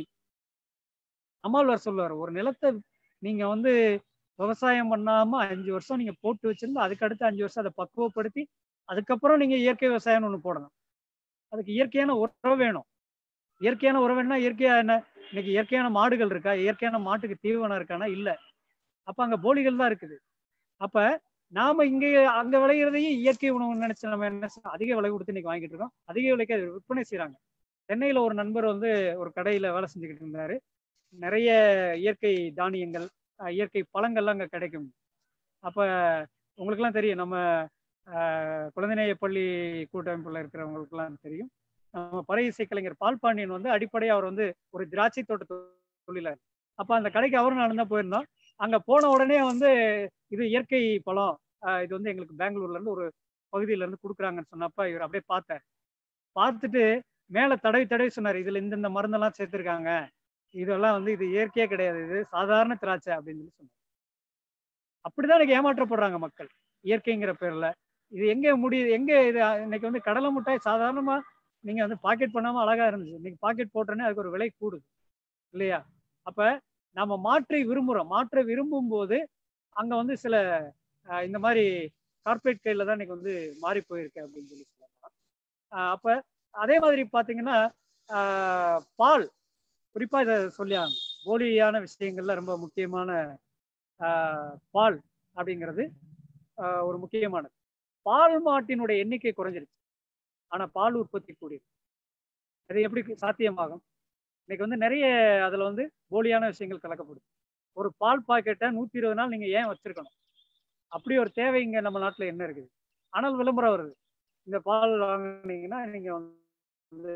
அம்மாள்வார் சொல்லுவார் ஒரு நிலத்தை நீங்க வந்து விவசாயம் பண்ணாம அஞ்சு வருஷம் நீங்க போட்டு வச்சிருந்து அதுக்கு அடுத்து அஞ்சு வருஷம் அதை பக்குவப்படுத்தி அதுக்கப்புறம் நீங்க இயற்கை விவசாயம்னு ஒண்ணு போடணும் அதுக்கு இயற்கையான உரம் வேணும் இயற்கையான உரம் வேணும்னா இயற்கையா என்ன இன்னைக்கு இயற்கையான மாடுகள் இருக்கா இயற்கையான மாட்டுக்கு தீவனம் இருக்கானா இல்ல அப்ப அங்க போலிகள் தான் இருக்குது அப்ப நாம இங்க அங்க விளையிறதையும் இயற்கை உணவு நினைச்சு நம்ம என்ன செய்யணும்? அதிக விலை கொடுத்து இன்னைக்கு வாங்கிட்டு இருக்கோம் அதிக விலைக்கு அது விற்பனை செய்றாங்க சென்னையில ஒரு நண்பர் வந்து ஒரு கடையில வேலை செஞ்சுக்கிட்டு இருந்தாரு நிறைய இயற்கை தானியங்கள் அஹ், இயற்கை பழங்கள்லாம் அங்க கிடைக்கும் அப்ப உங்களுக்கெல்லாம் தெரியும் நம்ம அஹ், குழந்தைநேய பள்ளி கூட்டமைப்புல இருக்கிறவங்களுக்குலாம் தெரியும் நம்ம பறை இசை கலைஞர் பால்பாண்டியன் வந்து அடிப்படையா அவர் வந்து ஒரு திராட்சை தோட்ட தொழிலாளர் அப்ப அந்த கடைக்கு அவரும் நானும் தான் போயிருந்தோம் அங்க போன உடனே வந்து இது இயற்கை பழம் ஆஹ் இது வந்து எங்களுக்கு பெங்களூர்ல இருந்து ஒரு பகுதியில இருந்து கொடுக்குறாங்கன்னு சொன்னப்ப இவர் அப்படியே பார்த்தார் பார்த்துட்டு மேல தடவி தடவி சொன்னார் இதுல இந்த இந்த மருந்தெல்லாம் சேர்த்திருக்காங்க இதெல்லாம் வந்து இது இயற்கையே கிடையாது இது சாதாரண திராட்சை அப்படின்னு சொல்லி சொன்னார் அப்படிதான் எனக்கு ஏமாற்றப்படுறாங்க மக்கள் இயற்கைங்கிற பேர்ல இது எங்க முடியுது எங்க இது இன்னைக்கு வந்து கடலை மிட்டாய் சாதாரணமா நீங்க வந்து பாக்கெட் பண்ணாம அழகா இருந்துச்சு இன்னைக்கு பாக்கெட் போட்டோன்னே அதுக்கு ஒரு விலை கூடுது இல்லையா அப்ப நம்ம மாற்றி விரும்புகிறோம் மாற்ற விரும்பும் போது அங்கே வந்து சில ஆஹ் இந்த மாதிரி கார்ப்பரேட் கையில் தான் இன்னைக்கு வந்து மாறி போயிருக்கு அப்படின்னு சொல்லி சொல்லலாம் ஆஹ் அப்ப அதே மாதிரி பார்த்தீங்கன்னா ஆஹ் பால் குறிப்பா இதை சொல்லியாங்க போலியான விஷயங்கள்ல ரொம்ப முக்கியமான ஆஹ் பால் அப்படிங்கிறது ஆஹ் ஒரு முக்கியமானது பால் மாட்டினுடைய எண்ணிக்கை குறைஞ்சிருச்சு ஆனா பால் உற்பத்தி கூடியது அது எப்படி சாத்தியமாகும் இன்னைக்கு வந்து நிறைய அதுல வந்து போலியான விஷயங்கள் கலக்கப்படுது ஒரு பால் பாக்கெட்டை நூத்தி இருபது நாள் நீங்க ஏன் வச்சிருக்கணும் அப்படி ஒரு தேவை இங்க நம்ம நாட்டுல என்ன இருக்குது ஆனால் விளம்பரம் வருது இந்த பால் வாங்குனீங்கன்னா நீங்க வந்து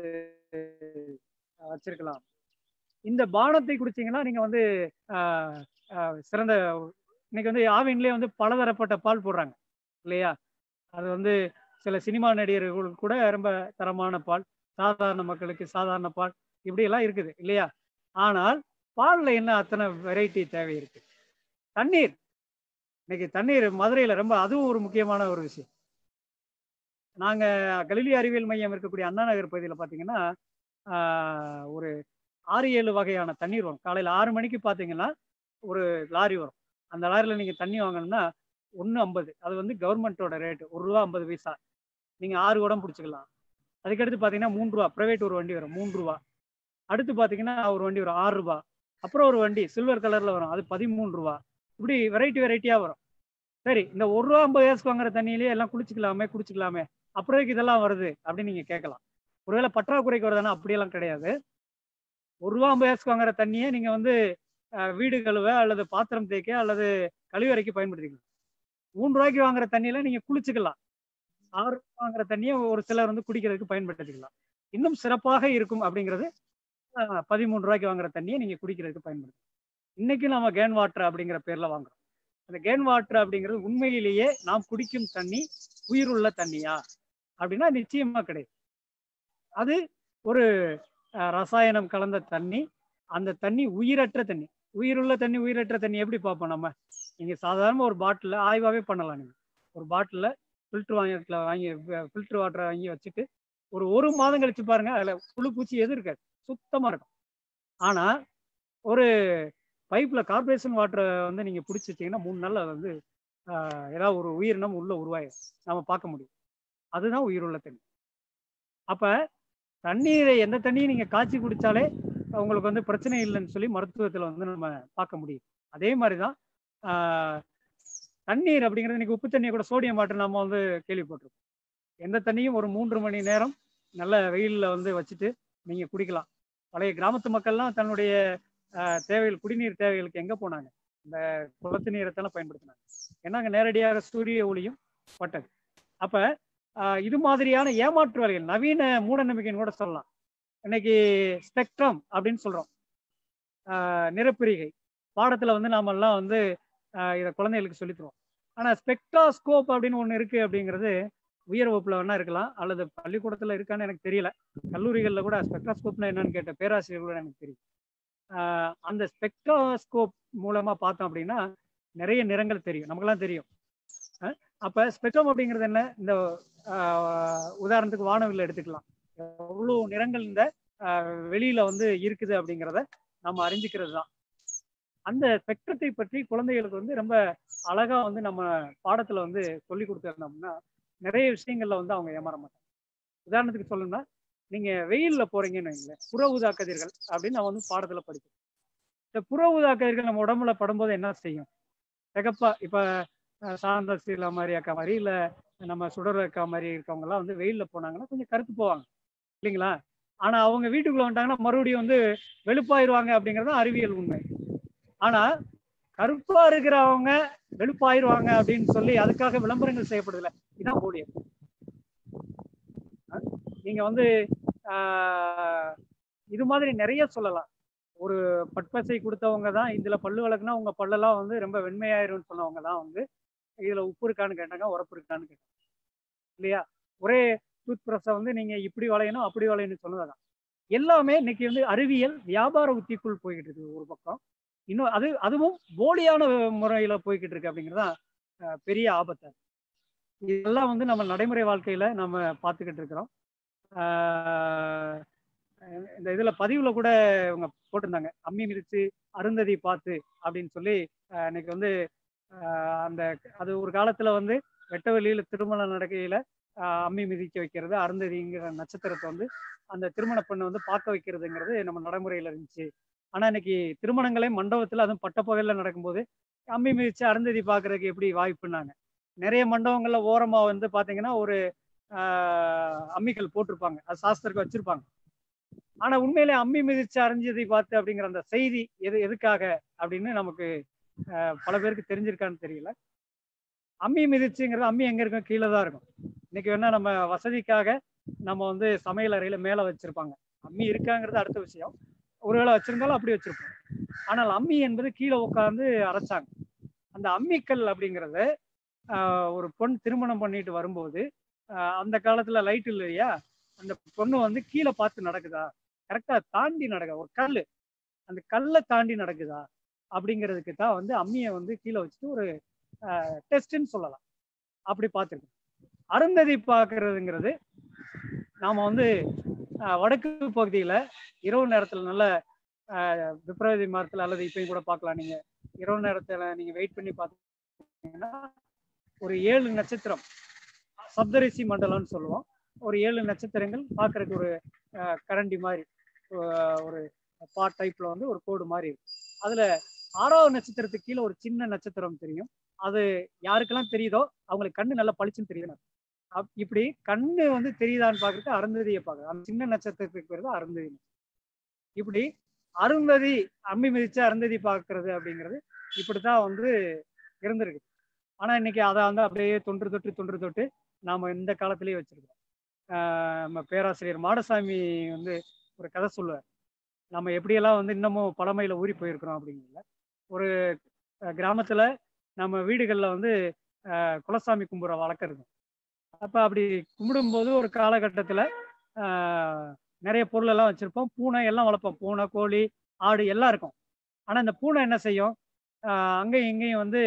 அஹ், வச்சிருக்கலாம் இந்த பானத்தை குடிச்சீங்கன்னா நீங்க வந்து ஆஹ், ஆஹ், சிறந்த இன்னைக்கு வந்து ஆவின்லேயே வந்து பலதரப்பட்ட பால் போடுறாங்க இல்லையா அது வந்து சில சினிமா நடிகர்களுக்கு கூட ரொம்ப தரமான பால் சாதாரண மக்களுக்கு சாதாரண பால் இப்படி எல்லாம் இருக்குது இல்லையா ஆனால் பால்ல என்ன அத்தனை வெரைட்டி தேவை இருக்கு தண்ணீர் இன்னைக்கு தண்ணீர் மதுரையில ரொம்ப அதுவும் ஒரு முக்கியமான ஒரு விஷயம் நாங்க கலிலி அறிவியல் மையம் இருக்கக்கூடிய அண்ணா நகர் பகுதியில் பார்த்தீங்கன்னா ஆஹ், ஒரு ஆறு ஏழு வகையான தண்ணீர் வரும் காலையில் ஆறு மணிக்கு பார்த்தீங்கன்னா ஒரு லாரி வரும் அந்த லாரியில் நீங்கள் தண்ணி வாங்கணும்னா ஒன்று ஐம்பது அது வந்து கவர்மெண்ட்டோட ரேட்டு ஒரு ரூபா ஐம்பது பைசா நீங்கள் ஆறு குடம் பிடிச்சிக்கலாம் அதுக்கடுத்து பார்த்தீங்கன்னா மூணு ரூபா ப்ரைவேட் ஒரு வண்டி வரும் மூணு ரூபா அடுத்து பார்த்தீங்கன்னா ஒரு வண்டி வரும் ஆறு ரூபா அப்புறம் ஒரு வண்டி சில்வர் கலரில் வரும் அது பதிமூணு ரூபா இப்படி வெரைட்டி வெரைட்டியாக வரும் சரி இந்த ஒரு ரூபா ஐம்பது வயசுக்கு வாங்குற தண்ணியிலேயே எல்லாம் குளிச்சுக்கலாமே குடிச்சுக்கலாமே அப்புறம் எதுக்கு இதெல்லாம் வருது அப்படின்னு நீங்கள் கேட்கலாம் ஒருவேளை பற்றாக்குறைக்கு வருதுன்னா அப்படியெல்லாம் கிடையாது ஒரு ரூபா ஐம்பது வயசுக்கு வாங்குற தண்ணியை நீங்கள் வந்து அஹ், வீடு கழுவ அல்லது பாத்திரம் தேய்க்க அல்லது கழிவறைக்கு பயன்படுத்திக்கலாம் மூணு ரூபாய்க்கு வாங்குற தண்ணியில நீங்கள் குளிச்சுக்கலாம் ஆறு ரூபாய் வாங்குற தண்ணியை ஒரு சிலர் வந்து குடிக்கிறதுக்கு பயன்படுத்திக்கலாம் இன்னும் சிறப்பாக இருக்கும் அப்படிங்கிறது அஹ், பதிமூணு ரூபாய்க்கு வாங்குற தண்ணியை நீங்கள் குடிக்கிறதுக்கு பயன்படுத்தலாம் இன்னைக்கு நம்ம கேன் வாட்டர் அப்படிங்கிற பேர்ல வாங்குறோம் அந்த கேன் வாட்டர் அப்படிங்கிறது உண்மையிலேயே நாம் குடிக்கும் தண்ணி உயிருள்ள தண்ணியா அப்படின்னா நிச்சயமா கிடையாது அது ஒரு அஹ், ரசாயனம் கலந்த தண்ணி அந்த தண்ணி உயிரற்ற தண்ணி உயிருள்ள தண்ணி உயிரற்ற தண்ணி எப்படி பார்ப்போம் நம்ம நீங்க சாதாரண ஒரு பாட்டில் ஆய்வாகவே பண்ணலாம் நீங்க ஒரு பாட்டில் ஃபில்டர் வாங்கி வாங்கி ஃபில்டர் வாட்டரை வாங்கி வச்சுட்டு ஒரு ஒரு மாதம் கழிச்சு பாருங்க அதுல புழு பூச்சி எதுவும் இருக்காது சுத்தமா இருக்கும் ஆனா ஒரு பைப்ல கார்பரேஷன் வாட்டரை வந்து நீங்க பிடிச்சி வச்சீங்கன்னா மூணு நாள்ல அது வந்து ஆஹ், ஏதாவது ஒரு உயிரினம் உள்ள உருவாயிடும் நாம பார்க்க முடியும் அதுதான் உயிருள்ள தண்ணி அப்ப தண்ணீரை எந்த தண்ணியும் நீங்க காய்ச்சி குடிச்சாலே உங்களுக்கு வந்து பிரச்சனை இல்லைன்னு சொல்லி மருத்துவத்துல வந்து நம்ம பார்க்க முடியும் அதே மாதிரிதான் ஆஹ், தண்ணீர் அப்படிங்கிறது இன்னைக்கு உப்பு தண்ணியை கூட சோடியம் வாட்டர் நம்ம வந்து கேள்விப்பட்டிருக்கோம் எந்த தண்ணியும் ஒரு மூன்று மணி நேரம் நல்ல வெயில்ல வந்து வச்சுட்டு நீங்க குடிக்கலாம் பழைய கிராமத்து மக்கள்லாம் தன்னுடைய ஆஹ், தேவைகள் குடிநீர் தேவைகளுக்கு எங்க போனாங்க இந்த குளத்து நீரத்தெல்லாம் பயன்படுத்தினாங்க ஏன்னா அங்க நேரடியாக சூரிய ஒளியும் பட்டது அப்ப ஆஹ், இது மாதிரியான ஏமாற்று வேலைகள் நவீன மூட நம்பிக்கைன்னு கூட சொல்லலாம் இன்னைக்கு ஸ்பெக்ட்ரம் அப்படின்னு சொல்றோம் ஆஹ், நிறப்பிரிகை பாடத்துல வந்து நாம எல்லாம் வந்து ஆஹ், இதை குழந்தைகளுக்கு சொல்லித் தருவோம் ஆனா ஸ்பெக்ட்ராஸ்கோப் அப்படின்னு ஒண்ணு இருக்கு அப்படிங்கிறது உயர் வகுப்புல வேணா இருக்கலாம் அல்லது பள்ளிக்கூடத்துல இருக்கான்னு எனக்கு தெரியல கல்லூரிகள்ல கூட ஸ்பெக்ட்ராஸ்கோப்னா என்னன்னு கேட்ட பேராசிரியர் கூட எனக்கு தெரியும் ஆஹ், அந்த ஸ்பெக்ட்ராஸ்கோப் மூலமா பார்த்தோம் அப்படின்னா நிறைய நிறங்கள் தெரியும் நமக்கெல்லாம் தெரியும் அஹ், அப்ப ஸ்பெக்ட்ரம் அப்படிங்கிறது என்ன இந்த ஆஹ், உதாரணத்துக்கு வானவில் எடுத்துக்கலாம் எவ்வளவு நிறங்கள் இந்த ஆஹ், வெளியில வந்து இருக்குது அப்படிங்கிறத நம்ம அறிஞ்சுக்கிறது தான் அந்த ஸ்பெக்ட்ரத்தை பற்றி குழந்தைகளுக்கு வந்து ரொம்ப அழகா வந்து நம்ம பாடத்துல வந்து சொல்லி கொடுத்துருந்தோம்னா நிறைய விஷயங்கள்ல வந்து அவங்க ஏமாற மாட்டாங்க உதாரணத்துக்கு சொல்லணும்னா நீங்க வெயில்ல போறீங்கன்னு வைங்களேன் புற ஊதா கதிர்கள் அப்படின்னு நம்ம வந்து பாடத்துல படிக்கிறோம் இந்த புற ஊதா கதிர்கள் நம்ம உடம்புல படும்போது என்ன செய்யும் சிகப்பா இப்ப அஹ், சாந்த சீலா மாதிரி அக்கா மாதிரி இல்ல நம்ம சுடர் அக்கா மாதிரி இருக்கவங்க எல்லாம் வந்து வெயில்ல போனாங்கன்னா கொஞ்சம் கருத்து போவாங்க இல்லைங்களா ஆனா அவங்க வீட்டுக்குள்ள வந்துட்டாங்கன்னா மறுபடியும் வந்து வெளுப்பாயிருவாங்க அப்படிங்கிறது தான் அறிவியல் உண்மை ஆனா கருப்பா இருக்கிறவங்க வெளுப்பாயிருவாங்க அப்படின்னு சொல்லி அதுக்காக விளம்பரங்கள் செய்யப்படுதில்ல இதான் ஊழியம் அஹ் நீங்க வந்து ஆஹ், இது மாதிரி நிறைய சொல்லலாம் ஒரு பட்பசை கொடுத்தவங்க தான் இதுல பல்லு விளக்குனா உங்க பல்லெல்லாம் வந்து ரொம்ப வெண்மையாயிரும்னு சொன்னவங்க தான் வந்து இதுல உப்பு இருக்கான்னு கேட்டாங்க உரப்பு இருக்கான்னு கேட்டாங்க இல்லையா ஒரே டூத் பிரஷை வந்து நீங்க இப்படி வளையணும் அப்படி வளையணும் சொன்னதான் எல்லாமே இன்னைக்கு வந்து அறிவியல் வியாபார உத்திக்குள் போய்கிட்டு இருக்கு ஒரு பக்கம் இன்னும் அது அதுவும் போலியான முறையில போய்கிட்டு இருக்கு அப்படிங்கிறது தான் அஹ், பெரிய ஆபத்து இதெல்லாம் வந்து நம்ம நடைமுறை வாழ்க்கையில நம்ம பார்த்துக்கிட்டு இருக்கிறோம் ஆஹ், அஹ் இந்த இதுல பதிவுல கூட இவங்க போட்டிருந்தாங்க அம்மி மிதிச்சு அருந்ததி பார்த்து அப்படின்னு சொல்லி அஹ் இன்னைக்கு வந்து அஹ் அந்த அது ஒரு காலத்துல வந்து வெட்ட வெளியில திருமணம் நடக்கையில அஹ் அம்மி மிதிக்க வைக்கிறது அருந்ததிங்கிற நட்சத்திரத்தை வந்து அந்த திருமண பெண்ணை வந்து பார்க்க வைக்கிறதுங்கிறது நம்ம நடைமுறையில இருந்துச்சு ஆனா இன்னைக்கு திருமணங்களே மண்டபத்துல அதுவும் பட்டப்பகல்ல நடக்கும்போது அம்மி மிதிச்சு அருந்ததி பார்க்கறதுக்கு எப்படி வாய்ப்புனாங்க நிறைய மண்டபங்கள்ல ஓரமா வந்து பாத்தீங்கன்னா ஒரு ஆஹ் அம்மிகள் போட்டிருப்பாங்க அது சாஸ்திரக்கு வச்சிருப்பாங்க ஆனா உண்மையிலே அம்மி மிதிச்சு அரைஞ்சதை பார்த்து அப்படிங்கிற அந்த செய்தி எது எதுக்காக அப்படின்னு நமக்கு ஆஹ் பல பேருக்கு தெரிஞ்சிருக்கான்னு தெரியல அம்மி மிதிச்சுங்கிறது அம்மி எங்க இருக்கும் கீழே தான் இருக்கும் இன்னைக்கு வேணா நம்ம வசதிக்காக நம்ம வந்து சமையல் அறையில மேல வச்சிருப்பாங்க அம்மி இருக்காங்கிறது அடுத்த விஷயம் ஒருவேளை வச்சிருந்தாலும் அப்படி வச்சிருப்போம் ஆனால் அம்மி என்பது கீழே உட்காந்து அரைச்சாங்க அந்த அம்மிக்கல் அப்படிங்கிறது ஆஹ் ஒரு பொண் திருமணம் பண்ணிட்டு வரும்போது ஆஹ் அந்த காலத்துல லைட் இல்லையா அந்த பொண்ணு வந்து கீழே பார்த்து நடக்குதா கரெக்டா தாண்டி நடக்குதா ஒரு கல் அந்த கல்லை தாண்டி நடக்குதா அப்படிங்கிறதுக்கு தான் வந்து அம்மியை வந்து கீழே வச்சுட்டு ஒரு டெஸ்ட்ன்னு சொல்லலாம் அப்படி பார்த்துருக்கோம் அருந்ததி பார்க்கறதுங்கிறது நாம வந்து ஆஹ் வடக்கு பகுதியில இரவு நேரத்துல நல்ல ஆஹ் பிப்ரவரி மாதத்துல அல்லது இப்பயும் கூட பார்க்கலாம் நீங்க இரவு நேரத்துல நீங்க வெயிட் பண்ணி பார்த்தீங்கன்னா ஒரு ஏழு நட்சத்திரம் சப்தரிசி மண்டலம்னு சொல்லுவோம் ஒரு ஏழு நட்சத்திரங்கள் பார்க்கறதுக்கு ஒரு ஆஹ் கரண்டி மாதிரி ஆஹ் ஒரு பாட் டைப்ல வந்து ஒரு கோடு மாதிரி இருக்கு அதுல ஆறாவது நட்சத்திரத்துக்கு கீழே ஒரு சின்ன நட்சத்திரம் தெரியும் அது யாருக்கெல்லாம் தெரியுதோ அவங்களுக்கு கண்ணு நல்லா பளிச்சுன்னு தெரியும் அப்- இப்படி கண்ணு வந்து தெரியுதான்னு பார்க்கறது அருந்ததியை பார்க்கறது அந்த சின்ன நட்சத்திரத்துக்கு பேர் தான் அருந்ததி இப்படி அருந்ததி அம்மி மிதிச்சு அருந்ததி பார்க்கறது அப்படிங்கிறது இப்படித்தான் வந்து இருந்திருக்கு ஆனா இன்னைக்கு அதை வந்து அப்படியே தொன்று தொட்டு தொன்று தொட்டு நாம இந்த காலத்திலேயே வச்சிருக்கோம் ஆஹ் நம்ம பேராசிரியர் மாடசாமி வந்து ஒரு கதை சொல்லுவார் நம்ம எப்படியெல்லாம் வந்து இன்னமும் பழமையில ஊறி போயிருக்கிறோம் அப்படிங்கிறதுல ஒரு அஹ், கிராமத்துல நம்ம வீடுகள்ல வந்து ஆஹ், குலசாமி கும்பிட்ற வழக்கம் இருக்கும் அப்ப அப்படி கும்பிடும்போது ஒரு காலகட்டத்துல ஆஹ், நிறைய பொருள் எல்லாம் வச்சிருப்போம் பூனை எல்லாம் வளர்ப்போம் பூனை கோழி ஆடு எல்லாம் இருக்கும் ஆனா இந்த பூனை என்ன செய்யும் ஆஹ், அங்கேயும் இங்கேயும் வந்து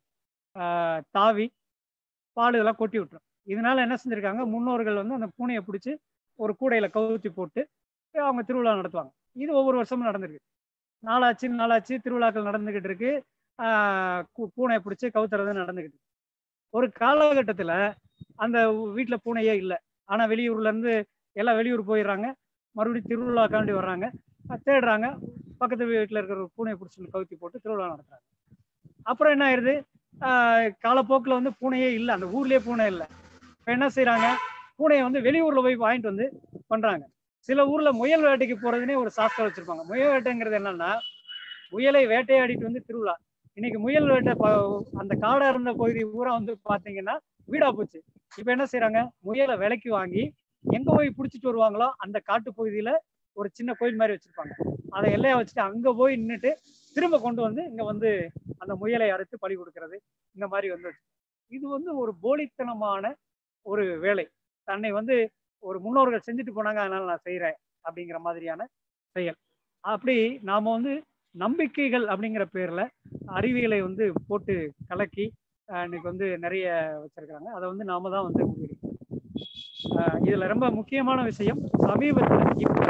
ஆஹ், தாவி பால் இதெல்லாம் கொட்டி விட்டுரும் இதனால என்ன செஞ்சிருக்காங்க முன்னோர்கள் வந்து அந்த பூனையை பிடிச்சி ஒரு கூடையில கவுத்தி போட்டு அவங்க திருவிழா நடத்துவாங்க இது ஒவ்வொரு வருஷமும் நடந்திருக்கு நாளாச்சு நாளாச்சு திருவிழாக்கள் நடந்துகிட்டு இருக்கு ஆஹ் பூ- பூனையை பிடிச்சி கவுத்துறது நடந்துகிட்டு இருக்கு. ஒரு காலகட்டத்துல அந்த வீட்டுல பூனையே இல்லை ஆனா வெளியூர்ல இருந்து எல்லாம் வெளியூர் போயிடுறாங்க மறுபடியும் திருவிழாக்காண்டி வர்றாங்க அஹ் தேடுறாங்க பக்கத்து வீட்டுல இருக்கிற ஒரு பூனையை பிடிச்சி கவுத்தி போட்டு திருவிழா நடத்துறாங்க அப்புறம் என்ன ஆயிருது ஆஹ் காலப்போக்குல வந்து பூனையே இல்லை அந்த ஊர்லயே பூனை இல்லை இப்ப என்ன செய்றாங்க பூனையை வந்து வெளியூர்ல போய் வாங்கிட்டு வந்து பண்றாங்க சில ஊர்ல முயல் வேட்டைக்கு போறதுனே ஒரு சாஸ்திரம் வச்சிருப்பாங்க முயல் வேட்டைங்கிறது என்னன்னா முயலை வேட்டையாடிட்டு வந்து திருவிழா இன்னைக்கு முயல் வேட்டை ப- அந்த காடா இருந்த பகுதி பூரா வந்து பாத்தீங்கன்னா வீடா போச்சு இப்ப என்ன செய்றாங்க முயலை விலைக்கு வாங்கி எங்க போய் பிடிச்சிட்டு வருவாங்களோ அந்த காட்டு பகுதியில ஒரு சின்ன கோயில் மாதிரி வச்சிருப்பாங்க அதை எல்லையா வச்சுட்டு அங்க போய் நின்னுட்டு திரும்ப கொண்டு வந்து இங்க வந்து அந்த முயலை அறுத்து பலி கொடுக்கறது இந்த மாதிரி வந்து இது வந்து ஒரு போலித்தனமான ஒரு வேலை தன்னை வந்து ஒரு முன்னோர்கள் செஞ்சுட்டு போனாங்க அதனால நான் செய்றேன் அப்படிங்கிற மாதிரியான செயல் அப்படி நாம வந்து நம்பிக்கைகள் அப்படிங்கிற பேர்ல அறிவியலை வந்து போட்டு கலக்கி ஆஹ் இன்னைக்கு வந்து நிறைய வச்சிருக்காங்க அதை வந்து நாம தான் வந்து முறியடிக்கணும். ஆஹ் இதுல ரொம்ப முக்கியமான விஷயம் சமீபத்தில் இப்போ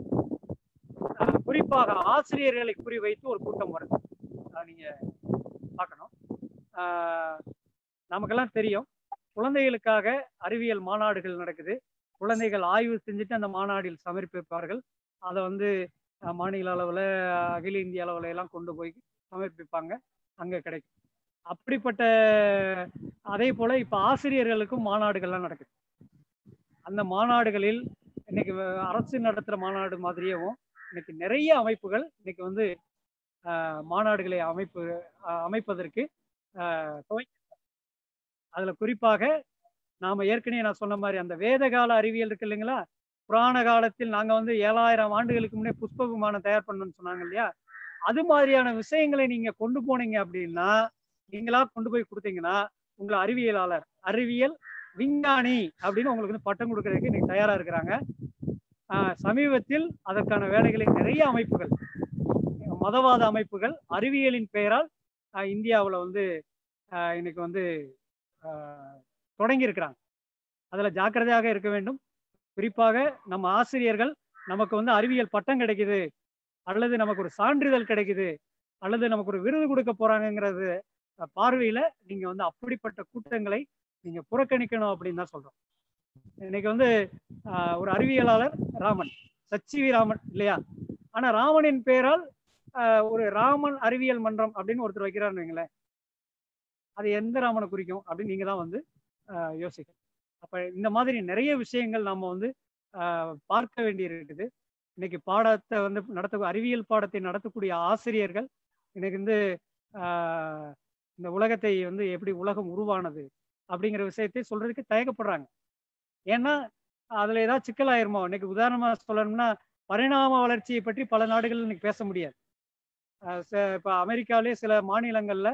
ஆஹ் குறிப்பாக ஆசிரியர்களை குறிவைத்து ஒரு கூட்டம் வருது அதை நீங்க பார்க்கணும் ஆஹ் நமக்கெல்லாம் தெரியும் குழந்தைகளுக்காக அறிவியல் மாநாடுகள் நடக்குது குழந்தைகள் ஆய்வு செஞ்சுட்டு அந்த மாநாட்டில் சமர்ப்பிப்பார்கள் அதை வந்து அஹ், மாநில அளவில் அகில இந்திய அளவுல எல்லாம் கொண்டு போய் சமர்ப்பிப்பாங்க அங்கே கிடைக்கும் அப்படிப்பட்ட அதே போல இப்போ ஆசிரியர்களுக்கும் மாநாடுகள்லாம் நடக்குது அந்த மாநாடுகளில் இன்னைக்கு வ- அரசு நடத்துகிற மாநாடு மாதிரியேவும் இன்னைக்கு நிறைய அமைப்புகள் இன்னைக்கு வந்து ஆஹ், மாநாடுகளை அமைப்பு ஆஹ், அமைப்பதற்கு ஆஹ், துவங்கி அதுல குறிப்பாக நாம ஏற்கனவே நான் சொன்ன மாதிரி அந்த வேதகால அறிவியல் இருக்கு இல்லைங்களா புராண காலத்தில் நாங்க வந்து ஏழாயிரம் ஆண்டுகளுக்கு முன்னே புஷ்ப விமானம் தயார் பண்ணணும்னு சொன்னாங்க இல்லையா அது மாதிரியான விஷயங்களை நீங்க கொண்டு போனீங்க அப்படின்னா நீங்களா கொண்டு போய் கொடுத்தீங்கன்னா உங்களை அறிவியலாளர் அறிவியல் விஞ்ஞானி அப்படின்னு உங்களுக்கு வந்து பட்டம் கொடுக்கறதுக்கு இன்னைக்கு தயாரா இருக்கிறாங்க ஆஹ் சமீபத்தில் அதற்கான வேலைகளை நிறைய அமைப்புகள் மதவாத அமைப்புகள் அறிவியலின் பெயரால் ஆஹ் இந்தியாவுல வந்து ஆஹ் இன்னைக்கு வந்து ஆஹ் தொடங்கி இருக்கிறாங்க அதுல ஜாக்கிரதையாக இருக்க வேண்டும் குறிப்பாக நம்ம ஆசிரியர்கள் நமக்கு வந்து அறிவியல் பட்டம் கிடைக்குது அல்லது நமக்கு ஒரு சான்றிதழ் கிடைக்குது அல்லது நமக்கு ஒரு விருது கொடுக்க போறாங்கங்கிறது அஹ், பார்வையில நீங்க வந்து அப்படிப்பட்ட கூட்டங்களை நீங்க புறக்கணிக்கணும் அப்படின்னு தான் சொல்றோம் இன்னைக்கு வந்து ஆஹ், ஒரு அறிவியலாளர் ராமன் சச்சிவி ராமன் இல்லையா ஆனா ராமனின் பெயரால் ஆஹ், ஒரு ராமன் அறிவியல் மன்றம் அப்படின்னு ஒருத்தர் வைக்கிறாருன்னு வைங்களேன் அது எந்த ராமனை குறிக்கும் அப்படின்னு நீங்க தான் வந்து ஆஹ், யோசிக்கணும் அப்ப இந்த மாதிரி நிறைய விஷயங்கள் நம்ம வந்து ஆஹ், பார்க்க வேண்டி இருக்குது இன்னைக்கு பாடத்தை வந்து நடத்த அறிவியல் பாடத்தை நடத்தக்கூடிய ஆசிரியர்கள் இன்னைக்கு வந்து ஆஹ், இந்த உலகத்தை வந்து எப்படி உலகம் உருவானது அப்படிங்கிற விஷயத்தை சொல்றதுக்கு தயக்கப்படுறாங்க ஏன்னா அதுல ஏதாவது சிக்கலாயிருமோ இன்னைக்கு உதாரணமா சொல்லணும்னா பரிணாம வளர்ச்சியை பற்றி பல நாடுகள் இன்னைக்கு பேச முடியாது ஆஹ் ச- இப்ப அமெரிக்காவிலே சில மாநிலங்கள்ல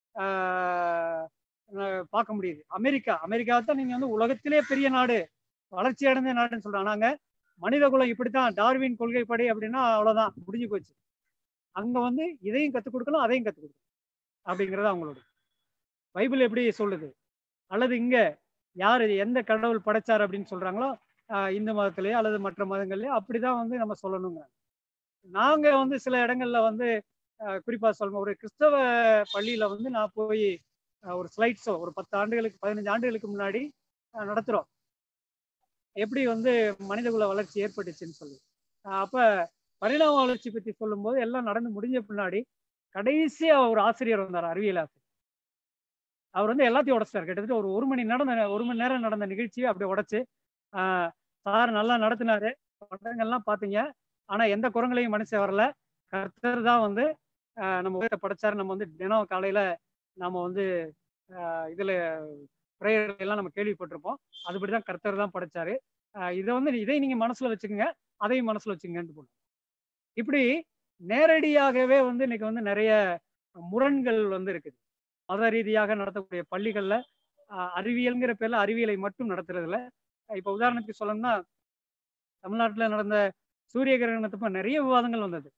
ஆஹ் ஆஹ் பார்க்க முடியுது அமெரிக்கா அமெரிக்கா தான் நீங்க வந்து உலகத்திலே பெரிய நாடு வளர்ச்சி அடைந்த நாடுன்னு சொல்றாங்க நாங்க மனித குலம் இப்படித்தான் டார்வின் கொள்கைப்படி அப்படின்னா அவ்வளவுதான் முடிஞ்சு போச்சு அங்க வந்து இதையும் கத்துக் கொடுக்கணும் அதையும் கத்துக் கொடுக்கணும் அப்படிங்கிறது அவங்களோட பைபிள் எப்படி சொல்லுது அல்லது இங்க யாரு எந்த கடவுள் படைச்சார் அப்படின்னு சொல்றாங்களோ ஆஹ் இந்து மதத்திலேயோ அல்லது மற்ற மதங்கள்லயோ அப்படிதான் வந்து நம்ம சொல்லணுங்க நாங்க வந்து சில இடங்கள்ல வந்து ஆஹ் குறிப்பா சொல்லணும் ஒரு கிறிஸ்தவ பள்ளியில வந்து நான் போய் ஆஹ் ஒரு ஸ்லைட் ஷோ ஒரு பத்து ஆண்டுகளுக்கு பதினஞ்சு ஆண்டுகளுக்கு முன்னாடி ஆஹ் நடத்துறோம் எப்படி வந்து மனிதகுல வளர்ச்சி ஏற்பட்டுச்சுன்னு சொல்லி ஆஹ் அப்ப பரிணாம வளர்ச்சி பத்தி சொல்லும்போது எல்லாம் நடந்து முடிஞ்ச பின்னாடி கடைசியா ஒரு ஆசிரியர் வந்தார் அறிவியல் ஆசிரியர் அவர் வந்து எல்லாத்தையும் உடைச்சிட்டார் கிட்டத்தட்ட ஒரு ஒரு மணி நடந்த ஒரு மணி நேரம் நடந்த நிகழ்ச்சியை அப்படியே உடைச்சு ஆஹ் சார் நல்லா நடத்தினாரு படங்கள்லாம் பார்த்தீங்க ஆனா எந்த குரங்களையும் மனுஷன் வரல கர்த்தர் தான் வந்து ஆஹ் நம்ம உலகத்தை படைச்சாரு நம்ம வந்து தினம் காலையில நம்ம வந்து ஆஹ் இதுல பிரேயர் எல்லாம் நம்ம கேள்விப்பட்டிருப்போம் அதுபடிதான் கர்த்தர் தான் படைச்சாரு ஆஹ் இதை வந்து இதை நீங்க மனசுல வச்சுக்கோங்க அதையும் மனசுல வச்சுக்கங்கன்ட்டு போனோம் இப்படி நேரடியாகவே வந்து இன்னைக்கு வந்து நிறைய முரண்கள் வந்து இருக்குது மத ரீதியாக நடத்தக்கூடிய பள்ளிகள்ல ஆஹ் அறிவியல்ங்கிற பேர்ல அறிவியலை மட்டும் நடத்துறதுல இப்ப உதாரணத்துக்கு சொல்லணும்னா தமிழ்நாட்டுல நடந்த சூரிய கிரகணத்தப்ப நிறைய விவாதங்கள் வந்தது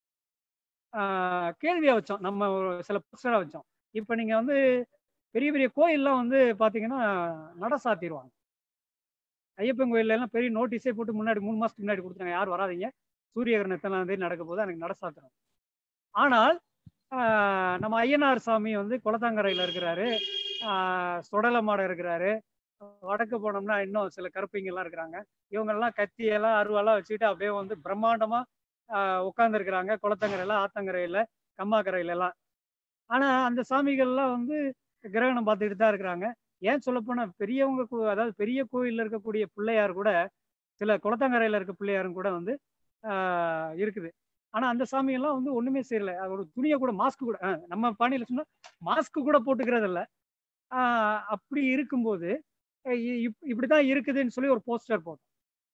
ஆஹ் கேள்வியா வச்சோம் நம்ம ஒரு சில போஸ்டரா வச்சோம் இப்ப நீங்க வந்து பெரிய பெரிய கோயில்லாம் வந்து பாத்தீங்கன்னா நட சாத்திடுவாங்க ஐயப்பன் கோயில்ல எல்லாம் பெரிய நோட்டீஸே போட்டு முன்னாடி மூணு மாசத்துக்கு முன்னாடி கொடுத்தாங்க யார் வராதீங்க சூரிய கிரகணம் எத்தனாம் தேதி நடக்க போது எனக்கு நட சாத்துறோம் ஆனால் ஆஹ் நம்ம ஐயனார் சாமி வந்து குளத்தாங்கரையில இருக்கிறாரு ஆஹ் சொடலமாட இருக்கிறாரு வடக்கு போனோம்னா இன்னும் சில கருப்பைங்க எல்லாம் இருக்கிறாங்க இவங்கெல்லாம் கத்தி எல்லாம் அருவெல்லாம் வச்சுக்கிட்டு அப்படியே வந்து பிரம்மாண்டமா உட்கார்ந்து இருக்கிறாங்க குளத்தங்கரையில ஆத்தங்கரையில கம்மாக்கரையில எல்லாம் ஆனா அந்த சாமிகள்லாம் வந்து கிரகணம் பார்த்துக்கிட்டு தான் இருக்கிறாங்க ஏன் சொல்லப்போனா பெரியவங்க கோ- அதாவது பெரிய கோயில்ல இருக்கக்கூடிய பிள்ளையார் கூட சில குளத்தங்கரையில இருக்க பிள்ளையாரும் கூட வந்து ஆஹ் இருக்குது ஆனா அந்த சாமி எல்லாம் வந்து ஒண்ணுமே செய்யல அது ஒரு துணியை கூட மாஸ்க் கூட ஆஹ் நம்ம பாணியில சொன்னா மாஸ்க் கூட போட்டுக்கிறது இல்ல ஆஹ் அப்படி இருக்கும்போது அஹ் இ- இப்- இப்படிதான் இருக்குதுன்னு சொல்லி ஒரு போஸ்டர் போட்டோம்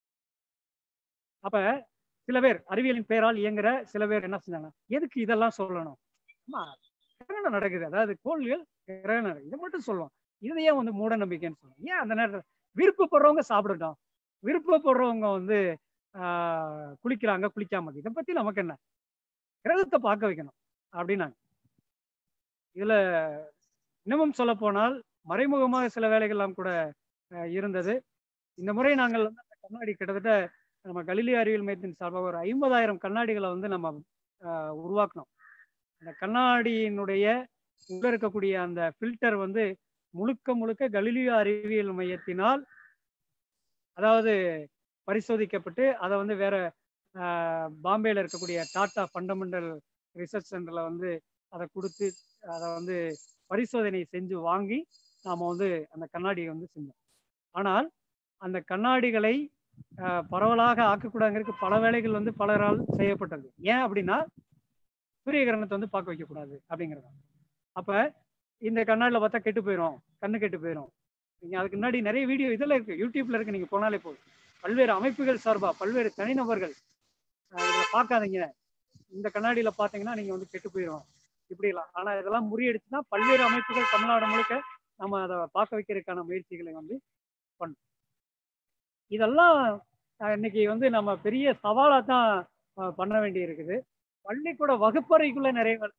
அப்ப சில பேர் அறிவியலின் பெயரால் இயங்குற சில பேர் என்ன செஞ்சாங்க எதுக்கு இதெல்லாம் சொல்லணும் அம்மா, கிரகணம் நடக்குது அதாவது கோள்கள் கிரகணம் நடக்குது இதை மட்டும் சொல்லுவோம் இதை ஏன் வந்து மூட நம்பிக்கைன்னு சொல்லுவோம் ஏன் அந்த நேரத்தில் விருப்பப்படுறவங்க சாப்பிடட்டும் விருப்பப்படுறவங்க வந்து ஆஹ், குளிக்கிறாங்க குளிக்காம இருக்கு. இதை பத்தி நமக்கு என்ன கிரகத்தை பார்க்க வைக்கணும் அப்படின்னாங்க இதுல இன்னமும் சொல்ல போனால் மறைமுகமாக சில வேலைகள்லாம் கூட அஹ், இருந்தது இந்த முறை நாங்கள் வந்து அந்த கண்ணாடி கிட்டத்தட்ட நம்ம கலிலி அறிவியல் மையத்தின் சார்பாக ஒரு ஐம்பதாயிரம் கண்ணாடிகளை வந்து நம்ம அஹ், உருவாக்கணும் அந்த கண்ணாடியினுடைய உள்ள இருக்கக்கூடிய அந்த ஃபில்டர் வந்து முழுக்க முழுக்க கலிலியோ அறிவியல் மையத்தினால் அதாவது பரிசோதிக்கப்பட்டு அதை வந்து வேற ஆஹ், பாம்பேல இருக்கக்கூடிய டாடா ஃபண்டமெண்டல் ரிசர்ச் சென்டர்ல வந்து அதை கொடுத்து அதை வந்து பரிசோதனை செஞ்சு வாங்கி நாம வந்து அந்த கண்ணாடியை வந்து செஞ்சோம் ஆனால் அந்த கண்ணாடிகளை ஆஹ், பரவலாக ஆக்கக்கூடாதுங்கிறதுக்கு பல வேலைகள் வந்து பலரால் செய்யப்பட்டது ஏன் அப்படின்னா சூரிய கிரகணத்தை வந்து பார்க்க வைக்கக்கூடாது அப்படிங்கிறது அப்ப இந்த கண்ணாடில பார்த்தா கெட்டு போயிடும் கண்ணு கெட்டு போயிடும் நீங்க அதுக்கு முன்னாடி நிறைய வீடியோ இதெல்லாம் இருக்கு யூடியூப்ல இருக்கு நீங்க போனாலே போதும் பல்வேறு அமைப்புகள் சார்பா பல்வேறு தனிநபர்கள் ஆஹ் இதுல பார்க்காதீங்க இந்த கண்ணாடியில பாத்தீங்கன்னா நீங்க வந்து கெட்டு போயிடும் இப்படிலாம் ஆனா இதெல்லாம் முறியடிச்சுன்னா பல்வேறு அமைப்புகள் தமிழ்நாடு முழுக்க நம்ம அதை பார்க்க வைக்கிறதுக்கான முயற்சிகளை வந்து பண்ணோம் இதெல்லாம் ஆஹ் இன்னைக்கு வந்து நம்ம பெரிய சவாலா தான் ஆஹ் பண்ண வேண்டி இருக்குது பள்ளிக்கூட வகுப்பறைக்குள்ள நிறைய வேலை.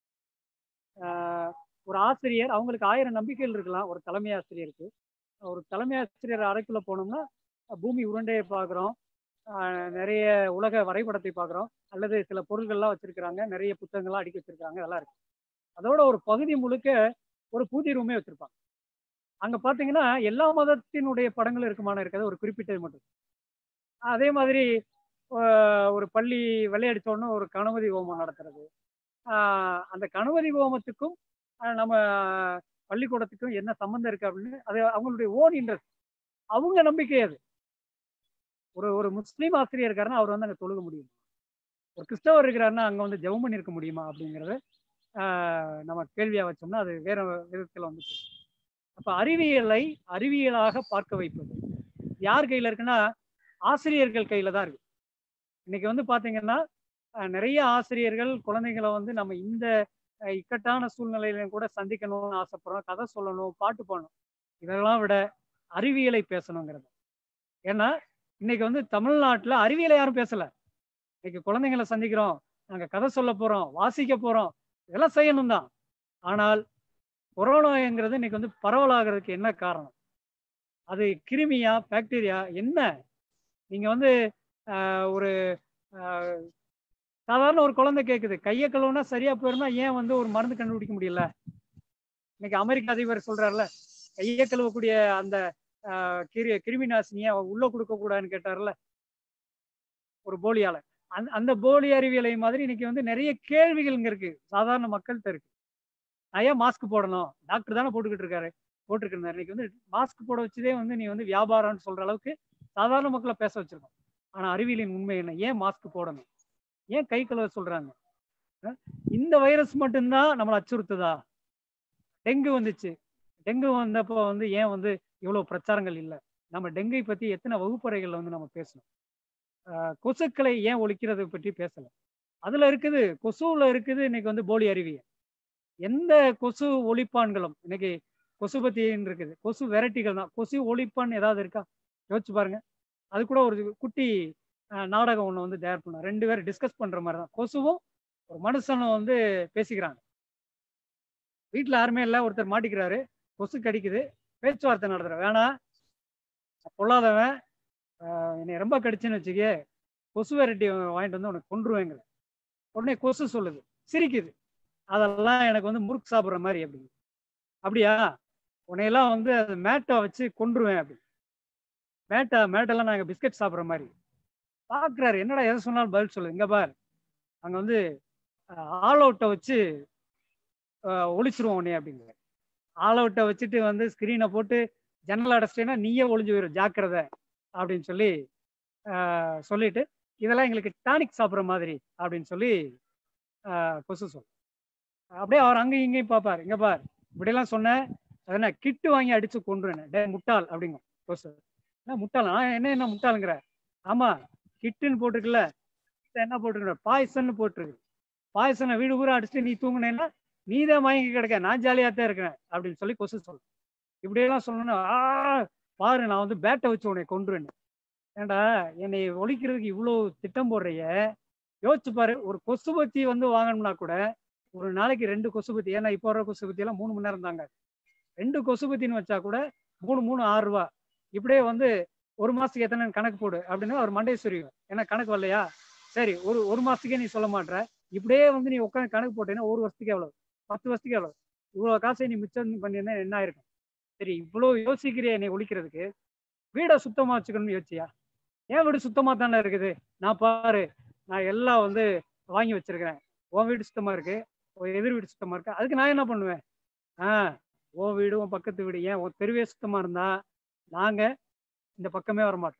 ஆஹ் ஒரு ஆசிரியர் அவங்களுக்கு ஆயிரம் நம்பிக்கைகள் இருக்கலாம் ஒரு தலைமை ஆசிரியருக்கு ஒரு தலைமை ஆசிரியர் அறைக்குள்ள போனோம்னா பூமி உருண்டையை பார்க்குறோம் ஆஹ் நிறைய உலக வரைபடத்தை பார்க்குறோம் அல்லது சில பொருள்கள்லாம் வச்சிருக்கிறாங்க நிறைய புத்தகங்கள்லாம் அடுக்கி வச்சிருக்காங்க அதெல்லாம் இருக்கு அதோட ஒரு பகுதி முழுக்க ஒரு பூஜை ரூமே வச்சிருப்பாங்க அங்க பாத்தீங்கன்னா எல்லா மதத்தினுடைய படங்களும் இருக்குமான இருக்காது ஒரு குறிப்பிட்டது மட்டும் அதே மாதிரி ஆஹ் ஒரு பள்ளி விளையாடிச்சோன்னு ஒரு கணபதி ஹோமம் நடத்துறது ஆஹ் அந்த கணபதி ஹோமத்துக்கும் ஆஹ் நம்ம பள்ளிக்கூடத்துக்கும் என்ன சம்மந்தம் இருக்கு அப்படின்னு அது அவங்களுடைய ஓன் இன்ட்ரெஸ்ட் அவங்க நம்பிக்கை அது ஒரு ஒரு முஸ்லீம் ஆசிரியர் இருக்காருன்னா அவர் வந்து அங்கே தொழுக முடியும் ஒரு கிறிஸ்தவர் இருக்கிறாருன்னா அங்கே வந்து ஜெபம் பண்ணியிருக்க முடியுமா அப்படிங்கிறத ஆஹ் நம்ம கேள்வியாக வச்சோம்னா அது வேற விதத்தில் வந்து அப்போ அறிவியலை அறிவியலாக பார்க்க வைப்பது யார் கையில் இருக்குன்னா ஆசிரியர்கள் கையில் தான் இருக்கு இன்னைக்கு வந்து பார்த்தீங்கன்னா அஹ், நிறைய ஆசிரியர்கள் குழந்தைகளை வந்து நம்ம இந்த அஹ், இக்கட்டான சூழ்நிலையிலும் கூட சந்திக்கணும்னு ஆசைப்படுறோம் கதை சொல்லணும் பாட்டு பாடணும் இதெல்லாம் விட அறிவியலை பேசணுங்கிறது ஏன்னா இன்னைக்கு வந்து தமிழ்நாட்டில் அறிவியலை யாரும் பேசல இன்னைக்கு குழந்தைங்களை சந்திக்கிறோம் நாங்கள் கதை சொல்ல போறோம் வாசிக்க போறோம் இதெல்லாம் செய்யணும் தான் ஆனால் கொரோனாங்கிறது இன்னைக்கு வந்து பரவலாகிறதுக்கு என்ன காரணம் அது கிருமியா பாக்டீரியா என்ன நீங்க வந்து ஆஹ், ஒரு ஆஹ், சாதாரண ஒரு குழந்தை கேட்குது கையை கழுவுனா சரியா போயிருந்தா ஏன் வந்து ஒரு மருந்து கண்டுபிடிக்க முடியல இன்னைக்கு அமெரிக்க அதிபர் சொல்றாருல கையை கழுவக்கூடிய அந்த ஆஹ், கிரு கிருமி நாசினியை உள்ள கொடுக்க கூடாதுன்னு கேட்டார்ல ஒரு போலியால அந்த அந்த போலி அறிவியலை மாதிரி இன்னைக்கு வந்து நிறைய கேள்விகள் இங்க இருக்கு சாதாரண மக்கள்கிட்ட இருக்கு நான் ஏன் மாஸ்க் போடணும் டாக்டர் தானே போட்டுக்கிட்டு இருக்காரு போட்டுருக்காரு இன்னைக்கு வந்து மாஸ்க் போட வச்சதே வந்து நீ வந்து வியாபாரம்னு சொல்ற அளவுக்கு சாதாரண மக்களை பேச வச்சிருக்கோம் ஆனா அறிவியலின் உண்மை என்ன ஏன் மாஸ்க் போடணும் ஏன் கை கழுவ சொல்றாங்க அஹ் இந்த வைரஸ் மட்டும்தான் நம்மளை அச்சுறுத்துதா டெங்கு வந்துச்சு டெங்கு வந்தப்போ வந்து ஏன் வந்து இவ்வளவு பிரச்சாரங்கள் இல்லை நம்ம டெங்கை பத்தி எத்தனை வகுப்பறைகள்ல வந்து நம்ம பேசணும் ஆஹ் கொசுக்களை ஏன் ஒழிக்கிறது பற்றி பேசல அதுல இருக்குது கொசுவுல இருக்குது இன்னைக்கு வந்து போலி அறிவியல் எந்த கொசு ஒழிப்பான்களும் இன்னைக்கு கொசு பத்தின்னு இருக்குது கொசு வெரைட்டிகள் தான் கொசு ஒழிப்பான் ஏதாவது இருக்கா யோசிச்சு பாருங்க அது கூட ஒரு குட்டி ஆஹ் நாடகம் ஒன்று வந்து தயார் பண்ணோம் ரெண்டு பேரும் டிஸ்கஸ் பண்ற மாதிரி தான் கொசுவும் ஒரு மனுஷனும் வந்து பேசிக்கிறாங்க வீட்டில் யாருமே இல்லை ஒருத்தர் மாட்டிக்கிறாரு கொசு கடிக்குது பேச்சுவார்த்தை நடத்துற வேணாம் பொல்லாதவன் ஆஹ் என்னை ரொம்ப கடிச்சுன்னு வச்சுக்கே கொசு வெரைட்டி வாங்கிட்டு வந்து உனக்கு கொண்டுருவேங்கிற உடனே கொசு சொல்லுது சிரிக்குது அதெல்லாம் எனக்கு வந்து முறுக்கு சாப்பிட்ற மாதிரி அப்படி அப்படியா உன்னையெல்லாம் வந்து அது மேட்டை வச்சு கொண்டுருவேன் அப்படி மேட்டா மேட்டெல்லாம் நாங்கள் பிஸ்கட் சாப்பிட்ற மாதிரி பார்க்குறாரு என்னடா எதை சொன்னாலும் பதில் சொல்லு இங்கே பார் அங்கே வந்து ஆல் அவுட்டை வச்சு ஆஹ் ஒளிச்சிருவோம் உன்னைய அப்படிங்கிற ஆல் அவுட்டை வச்சுட்டு வந்து ஸ்க்ரீனை போட்டு ஜன்னல் அடைச்சிட்டேன்னா நீயே ஒளிஞ்சு போயிடும் ஜாக்கிரதை அப்படின்னு சொல்லி ஆஹ் சொல்லிட்டு இதெல்லாம் எங்களுக்கு டானிக் சாப்பிட்ற மாதிரி அப்படின்னு சொல்லி ஆஹ் கொசு சொல் அப்படியே அவர் அங்கேயும் இங்கேயும் பார்ப்பார் இங்க பார் இப்படியெல்லாம் சொன்னேன் அது என்ன கிட்டு வாங்கி அடிச்சு கொண்டுருவேன் டே முட்டாள் அப்படிங்க கொசு என்ன முட்டாள் நான் என்ன என்ன முட்டாளுங்கிற ஆமா கிட்டுன்னு போட்டிருக்குல்ல கிட்ட என்ன போட்டிருக்கிற பாய்சன்னு போட்டிருக்கு பாய்சனை வீடு பூரா அடிச்சுட்டு நீ தூங்குனேன்னா நீ தான் வாங்கி கிடக்க நான் ஜாலியாக தான் இருக்கிறேன் அப்படின்னு சொல்லி கொசு சொல்லு இப்படியெல்லாம் சொல்லணும்னா ஆ பாரு நான் வந்து பேட்டை வச்சு உன்னை கொண்டுருவேன் ஏன்டா என்னை ஒழிக்கிறதுக்கு இவ்வளோ திட்டம் போடுறைய யோசிச்சு பாரு ஒரு கொசுபத்தி வந்து வாங்கணும்னா கூட ஒரு நாளைக்கு ரெண்டு கொசுபத்தி ஏன்னா இப்போ வர கொசுபத்தி எல்லாம் மூணு மணி நேரம் தாங்க ரெண்டு கொசுபத்தின்னு வச்சா கூட மூணு மூணு ஆறு ரூபா இப்படியே வந்து ஒரு மாசத்துக்கு எத்தனை கணக்கு போடு அப்படின்னு அவர் மண்டையை சொரியும் ஏன்னா கணக்கு வரலையா சரி ஒரு ஒரு மாசத்துக்கே நீ சொல்ல மாட்ற இப்படியே வந்து நீ உட்காந்து கணக்கு போட்டேன்னா ஒரு வருஷத்துக்கு எவ்வளவு பத்து வருஷத்துக்கு எவ்வளவு இவ்வளவு காசை நீ மிச்சம் பண்ணியிருந்தா என்ன ஆயிருக்கும் சரி இவ்வளவு யோசிக்கிறிய என்னை ஒழிக்கிறதுக்கு வீடை சுத்தமா வச்சுக்கணும்னு யோசிச்சியா என் வீடு சுத்தமா தானே இருக்குது நான் பாரு நான் எல்லாம் வந்து வாங்கி வச்சிருக்கிறேன் உன் வீடு சுத்தமா இருக்கு உன் எதிர் வீடு சுத்தமா இருக்கு அதுக்கு நான் என்ன பண்ணுவேன் ஆ உன் வீடு உன் பக்கத்து வீடு ஏன் உன் தெருவே சுத்தமா இருந்தா நாங்க இந்த பக்கமே வர மாட்டோம்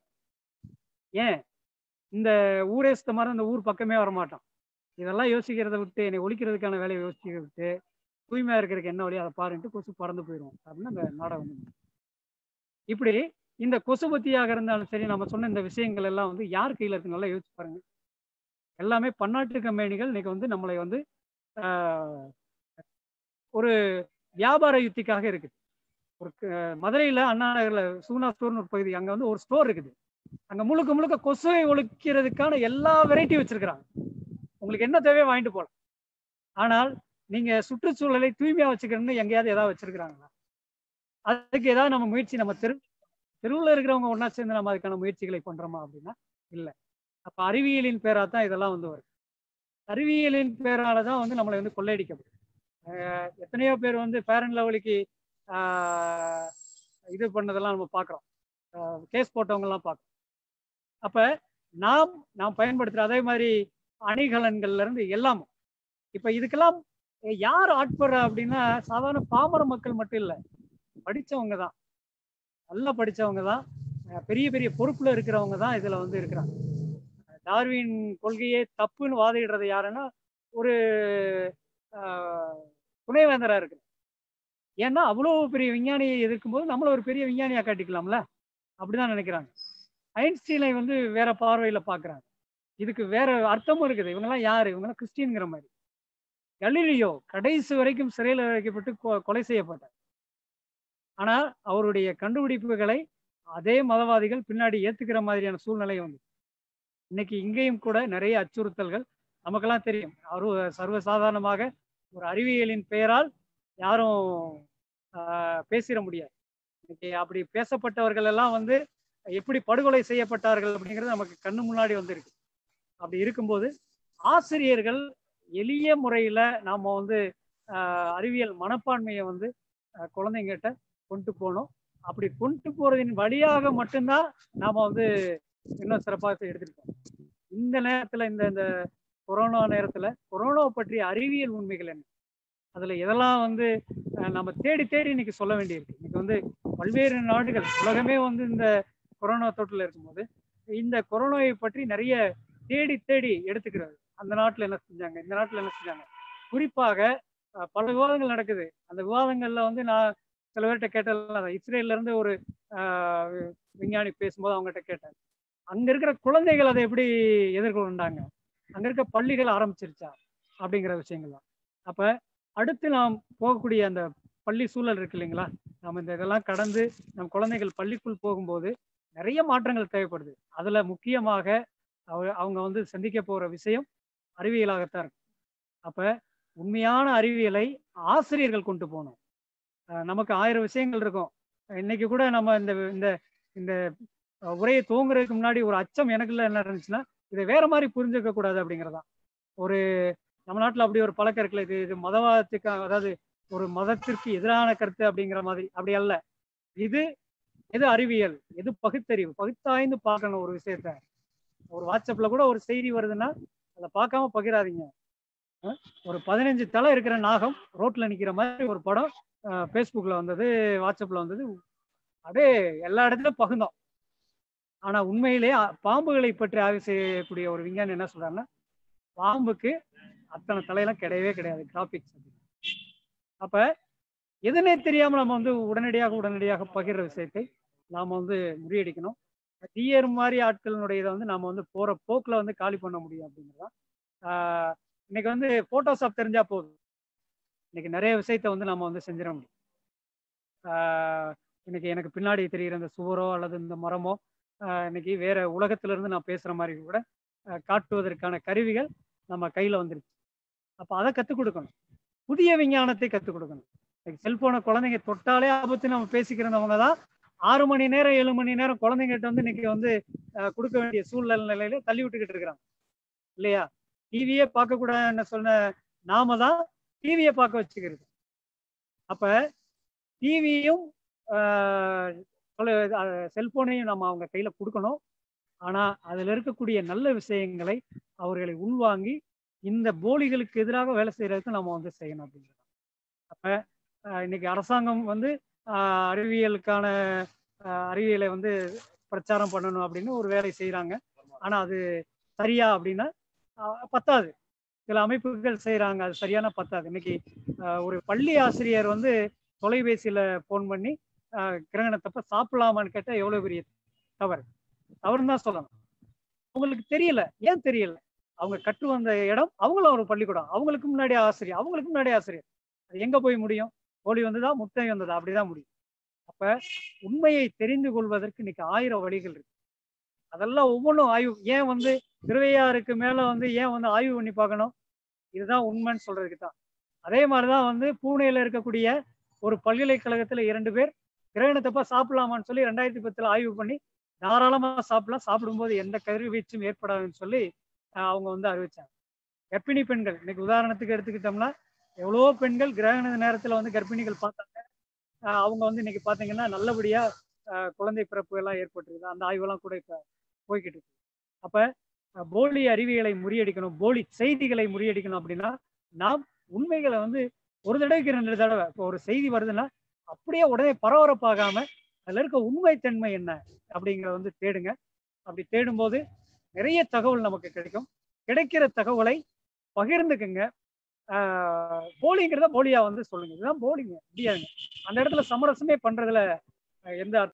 ஏன் இந்த ஊரே சுத்தமா இருந்தா இந்த ஊர் பக்கமே வர மாட்டோம் இதெல்லாம் யோசிக்கிறத விட்டு என்னை ஒழிக்கிறதுக்கான வேலையை யோசிக்கிறத விட்டு தூய்மையா இருக்கிறதுக்கு என்ன வழி அதை பாருன்ட்டு கொசு பறந்து போயிடும் அப்படின்னு அந்த நாடகம் வந்து இப்படி இந்த கொசு பத்தியாக இருந்தாலும் சரி நம்ம சொன்ன இந்த விஷயங்கள் எல்லாம் வந்து யார் கையில இருக்கு நல்லா யோசிச்சு பாருங்க எல்லாமே பன்னாட்டு கம்பெனிகள் இன்னைக்கு வந்து நம்மளை வந்து ஆஹ், ஒரு வியாபார யுத்திக்காக இருக்குது ஒரு க- மதுரையில அண்ணா நகர்ல சூனா ஸ்டோர்னு ஒரு பகுதி அங்க வந்து ஒரு ஸ்டோர் இருக்குது அங்க முழுக்க முழுக்க கொசுவை ஒழிக்கிறதுக்கான எல்லா வெரைட்டியும் வச்சிருக்கிறாங்க உங்களுக்கு என்ன தேவையோ வாங்கிட்டு போகலாம் ஆனால் நீங்க சுற்றுச்சூழலை தூய்மையா வச்சுக்கணும்னு எங்கேயாவது ஏதாவது வச்சிருக்கிறாங்களா அதுக்கு ஏதாவது நம்ம முயற்சி நம்ம தெரு தெருவில் இருக்கிறவங்க ஒண்ணா சேர்ந்து நம்ம அதுக்கான முயற்சிகளை பண்றோமா அப்படின்னா இல்லை அப்ப அறிவியலின் பேரா தான் இதெல்லாம் வந்து வரும் அறிவியலின் பேரால தான் வந்து நம்மளை வந்து கொள்ளையடிக்கப்படும் அஹ் எத்தனையோ பேர் வந்து பேரன் லெவலுக்கு இது பண்ணதெல்லாம் நம்ம பார்க்குறோம் கேஸ் போட்டவங்கலாம் பார்க்குறோம் அப்ப நாம் நாம் பயன்படுத்துகிற அதே மாதிரி அணிகலன்கள்ல இருந்து எல்லாமும் இப்ப இதுக்கெல்லாம் யார் ஆட்படுறா அப்படின்னா சாதாரண பாமர மக்கள் மட்டும் இல்லை படிச்சவங்க தான் நல்லா படிச்சவங்க தான் அஹ் பெரிய பெரிய பொறுப்புல இருக்கிறவங்க தான் இதுல வந்து இருக்கிறாங்க டார்வின் கொள்கையே தப்புன்னு வாதிடுறது யாருன்னா ஒரு ஆஹ், துணைவேந்தரா இருக்கு ஏன்னா அவ்வளோ பெரிய விஞ்ஞானியை எதிர்க்கும் போது நம்மள ஒரு பெரிய விஞ்ஞானியா காட்டிக்கலாம்ல அப்படிதான் நினைக்கிறாங்க ஐன்ஸ்டீனை வந்து வேற பார்வையில பாக்குறாங்க இதுக்கு வேற அர்த்தமும் இருக்குது இவங்கெல்லாம் யாரு இவங்கெல்லாம் கிறிஸ்டின்ங்கிற மாதிரி கலீலியோ கடைசி வரைக்கும் சிறையில் வைக்கப்பட்டு கொ- கொலை செய்யப்பட்டார் ஆனா அவருடைய கண்டுபிடிப்புகளை அதே மதவாதிகள் பின்னாடி ஏத்துக்கிற மாதிரியான சூழ்நிலை வந்து இன்னைக்கு இங்கேயும் கூட நிறைய அச்சுறுத்தல்கள் நமக்கெல்லாம் தெரியும் அரு சர்வசாதாரணமாக ஒரு அறிவியலின் பெயரால் யாரும் ஆஹ், பேசிட முடியாது இன்னைக்கு அப்படி பேசப்பட்டவர்கள் எல்லாம் வந்து எப்படி படுகொலை செய்யப்பட்டார்கள் அப்படிங்கிறது நமக்கு கண்ணு முன்னாடி வந்திருக்கு அப்படி இருக்கும்போது ஆசிரியர்கள் எளிய முறையில நாம வந்து ஆஹ், அறிவியல் மனப்பான்மையை வந்து ஆஹ், குழந்தைங்கிட்ட கொண்டு போகணும் அப்படி கொண்டு போறதின் வழியாக மட்டும்தான் நாம வந்து இன்னும் சிறப்பாக எடுத்திருக்கோம் இந்த நேரத்துல இந்த இந்த கொரோனா நேரத்துல கொரோனாவை பற்றிய அறிவியல் உண்மைகள் என்ன அதுல எதெல்லாம் வந்து அஹ், நம்ம தேடி தேடி இன்னைக்கு சொல்ல வேண்டியிருக்கு இன்னைக்கு வந்து பல்வேறு நாடுகள் உலகமே வந்து இந்த கொரோனா தொற்றுல இருக்கும்போது இந்த கொரோனாவை பற்றி நிறைய தேடி தேடி எடுத்துக்கிறது அந்த நாட்டுல என்ன செஞ்சாங்க இந்த நாட்டுல என்ன செஞ்சாங்க குறிப்பாக அஹ், பல விவாதங்கள் நடக்குது அந்த விவாதங்கள்ல வந்து நான் சில பேர்கிட்ட கேட்டதெல்லாம் இஸ்ரேல்ல இருந்து ஒரு ஆஹ், வி- விஞ்ஞானி பேசும்போது அவங்ககிட்ட கேட்டேன் அங்க இருக்கிற குழந்தைகள் அதை எப்படி எதிர்கொண்டாங்க அங்க இருக்க பள்ளிகள் ஆரம்பிச்சிருச்சா அப்படிங்கிற விஷயங்கள் தான் அப்ப அடுத்து நாம் போகக்கூடிய அந்த பள்ளி சூழல் இருக்கு இல்லைங்களா நம்ம இந்த இதெல்லாம் கடந்து நம் குழந்தைகள் பள்ளிக்குள் போகும்போது நிறைய மாற்றங்கள் தேவைப்படுது அதுல முக்கியமாக அவ- அவங்க வந்து சந்திக்க போற விஷயம் அறிவியலாகத்தான் இருக்கும் அப்ப உண்மையான அறிவியலை ஆசிரியர்கள் கொண்டு போகணும் அஹ் நமக்கு ஆயிரம் விஷயங்கள் இருக்கும் இன்னைக்கு கூட நம்ம இந்த இந்த இந்த அஹ், உரையை துவங்குறதுக்கு முன்னாடி ஒரு அச்சம் எனக்குள்ள என்ன இருந்துச்சுன்னா இதை வேற மாதிரி புரிஞ்சுக்க கூடாது அப்படிங்கிறதான் ஒரு நம்ம நாட்டுல அப்படி ஒரு பழக்கம் இருக்குல்ல இது இது மதவாதத்துக்கு அதாவது ஒரு மதத்திற்கு எதிரான கருத்து அப்படிங்கிற மாதிரி அப்படி அல்ல இது எது அறிவியல் எது பகுத்தறிவு பகுத்தாய்ந்து பார்க்கணும் ஒரு விஷயத்த ஒரு வாட்ஸ்அப்ல கூட ஒரு செய்தி வருதுன்னா அதை பார்க்காம பகிராதீங்க அஹ், ஒரு பதினஞ்சு தலை இருக்கிற நாகம் ரோட்ல நிக்கிற மாதிரி ஒரு படம் ஃபேஸ்புக்ல வந்தது வாட்ஸ்அப்ல வந்தது அப்படியே எல்லா இடத்துலயும் பகுந்தோம் ஆனா உண்மையிலே அ- பாம்புகளை பற்றி ஆய்வு செய்யக்கூடிய ஒரு விஞ்ஞானி என்ன சொல்றாருன்னா பாம்புக்கு அத்தனை தலையெல்லாம் கிடையவே கிடையாது கிராபிக்ஸ் அப்ப எதுனே தெரியாம நம்ம வந்து உடனடியாக உடனடியாக பகிர்ற விஷயத்தை நாம வந்து முறியடிக்கணும் டிஆர் மாதிரி ஆட்களினுடைய இதை வந்து நாம வந்து போற போக்குல வந்து காலி பண்ண முடியும் அப்படிங்கிறதான் ஆஹ் இன்னைக்கு வந்து போட்டோஷாப் தெரிஞ்சா போதும் இன்னைக்கு நிறைய விஷயத்த வந்து நம்ம வந்து செஞ்சிட முடியும் ஆஹ் இன்னைக்கு எனக்கு பின்னாடி தெரிகிற இந்த சுவரோ அல்லது இந்த மரமோ ஆஹ் இன்னைக்கு வேற உலகத்துல இருந்து நான் பேசுற மாதிரி கூட ஆஹ் காட்டுவதற்கான கருவிகள் நம்ம கையில வந்துருச்சு அப்ப அதை கத்துக் கொடுக்கணும் புதிய விஞ்ஞானத்தை கத்துக் கொடுக்கணும் இன்னைக்கு செல்போனை குழந்தைங்க தொட்டாலே ஆபத்து நம்ம பேசிக்கிறவங்க தான் ஆறு மணி நேரம் ஏழு மணி நேரம் குழந்தைங்கிட்ட வந்து இன்னைக்கு வந்து ஆஹ் கொடுக்க வேண்டிய சூழ்நிலை நிலையில தள்ளி விட்டுக்கிட்டு இருக்கிறாங்க இல்லையா டிவியே பார்க்க கூடாதுன்னு சொன்ன நாம தான் டிவியை பார்க்க வச்சுக்கிறது அப்ப டிவியும் செல்போனையும் நம்ம அவங்க கையில கொடுக்கணும் ஆனா அதுல இருக்கக்கூடிய நல்ல விஷயங்களை அவர்களை உள்வாங்கி இந்த போலிகளுக்கு எதிராக வேலை செய்யறதுக்கு நம்ம வந்து செய்யணும் அப்படிங்கிறது அப்ப ஆஹ் இன்னைக்கு அரசாங்கம் வந்து ஆஹ் அறிவியலுக்கான ஆஹ் அறிவியலை வந்து பிரச்சாரம் பண்ணணும் அப்படின்னு ஒரு வேலை செய்யறாங்க ஆனா அது சரியா அப்படின்னா ஆஹ் பத்தாது சில அமைப்புகள் செய்யறாங்க அது சரியான பத்தாது இன்னைக்கு ஆஹ் ஒரு பள்ளி ஆசிரியர் வந்து தொலைபேசியில ஃபோன் பண்ணி ஆஹ் கிரகணத்தப்ப சாப்பிடலாமான்னு கேட்டா எவ்வளவு பெரிய தவறு தவறுன்னு தான் சொல்லணும் அவங்களுக்கு தெரியல ஏன் தெரியல அவங்க கற்று வந்த இடம் அவங்களும் ஒரு பள்ளிக்கூடம் அவங்களுக்கு முன்னாடி ஆசிரியர் அவங்களுக்கு முன்னாடி ஆசிரியர் அது எங்க போய் முடியும் கோழி வந்ததா முட்டை வந்ததா அப்படிதான் முடியும் அப்ப உண்மையை தெரிந்து கொள்வதற்கு இன்னைக்கு ஆயிரம் வழிகள் இருக்கு அதெல்லாம் ஒவ்வொன்றும் ஆய்வு ஏன் வந்து திருவையாருக்கு மேல வந்து ஏன் வந்து ஆய்வு பண்ணி பார்க்கணும் இதுதான் உண்மைன்னு சொல்றதுக்கு தான் அதே மாதிரிதான் வந்து பூனேல இருக்கக்கூடிய ஒரு பல்கலைக்கழகத்துல இரண்டு பேர் கிரகணத்தப்ப சாப்பிடலாமான்னு சொல்லி ரெண்டாயிரத்தி பத்துல ஆய்வு பண்ணி தாராளமா சாப்பிடலாம் சாப்பிடும்போது எந்த கதிர்வீச்சும் ஏற்படாதுன்னு சொல்லி ஆஹ் அவங்க வந்து அறிவிச்சாங்க கர்ப்பிணி பெண்கள் இன்னைக்கு உதாரணத்துக்கு எடுத்துக்கிட்டோம்னா எவ்வளவோ பெண்கள் கிரகண நேரத்துல வந்து கர்ப்பிணிகள் பார்த்தாங்க ஆஹ் அவங்க வந்து இன்னைக்கு பாத்தீங்கன்னா நல்லபடியா ஆஹ் குழந்தை பிறப்பு எல்லாம் ஏற்பட்டிருக்கு அந்த ஆய்வெல்லாம் கூட இப்ப போய்கிட்டு இருக்கு அப்ப அஹ் போலி அறிவியலை முறியடிக்கணும் போலி செய்திகளை முறியடிக்கணும் அப்படின்னா நாம் உண்மைகளை வந்து ஒரு தடவைக்கு ரெண்டு தடவை இப்போ ஒரு செய்தி வருதுன்னா அப்படியே உடனே பரபரப்பாகாம அதுல இருக்க உண்மைத்தன்மை என்ன அப்படிங்கிறத வந்து தேடுங்க அப்படி தேடும்போது நிறைய தகவல் நமக்கு கிடைக்கும் கிடைக்கிற தகவலை பகிர்ந்துக்குங்க ஆஹ் போலிங்கிறத போலியா வந்து சொல்லுங்க இதுதான் போலிங்க முடியாதுங்க அந்த இடத்துல சமரசமே பண்றதுல அஹ் எந்த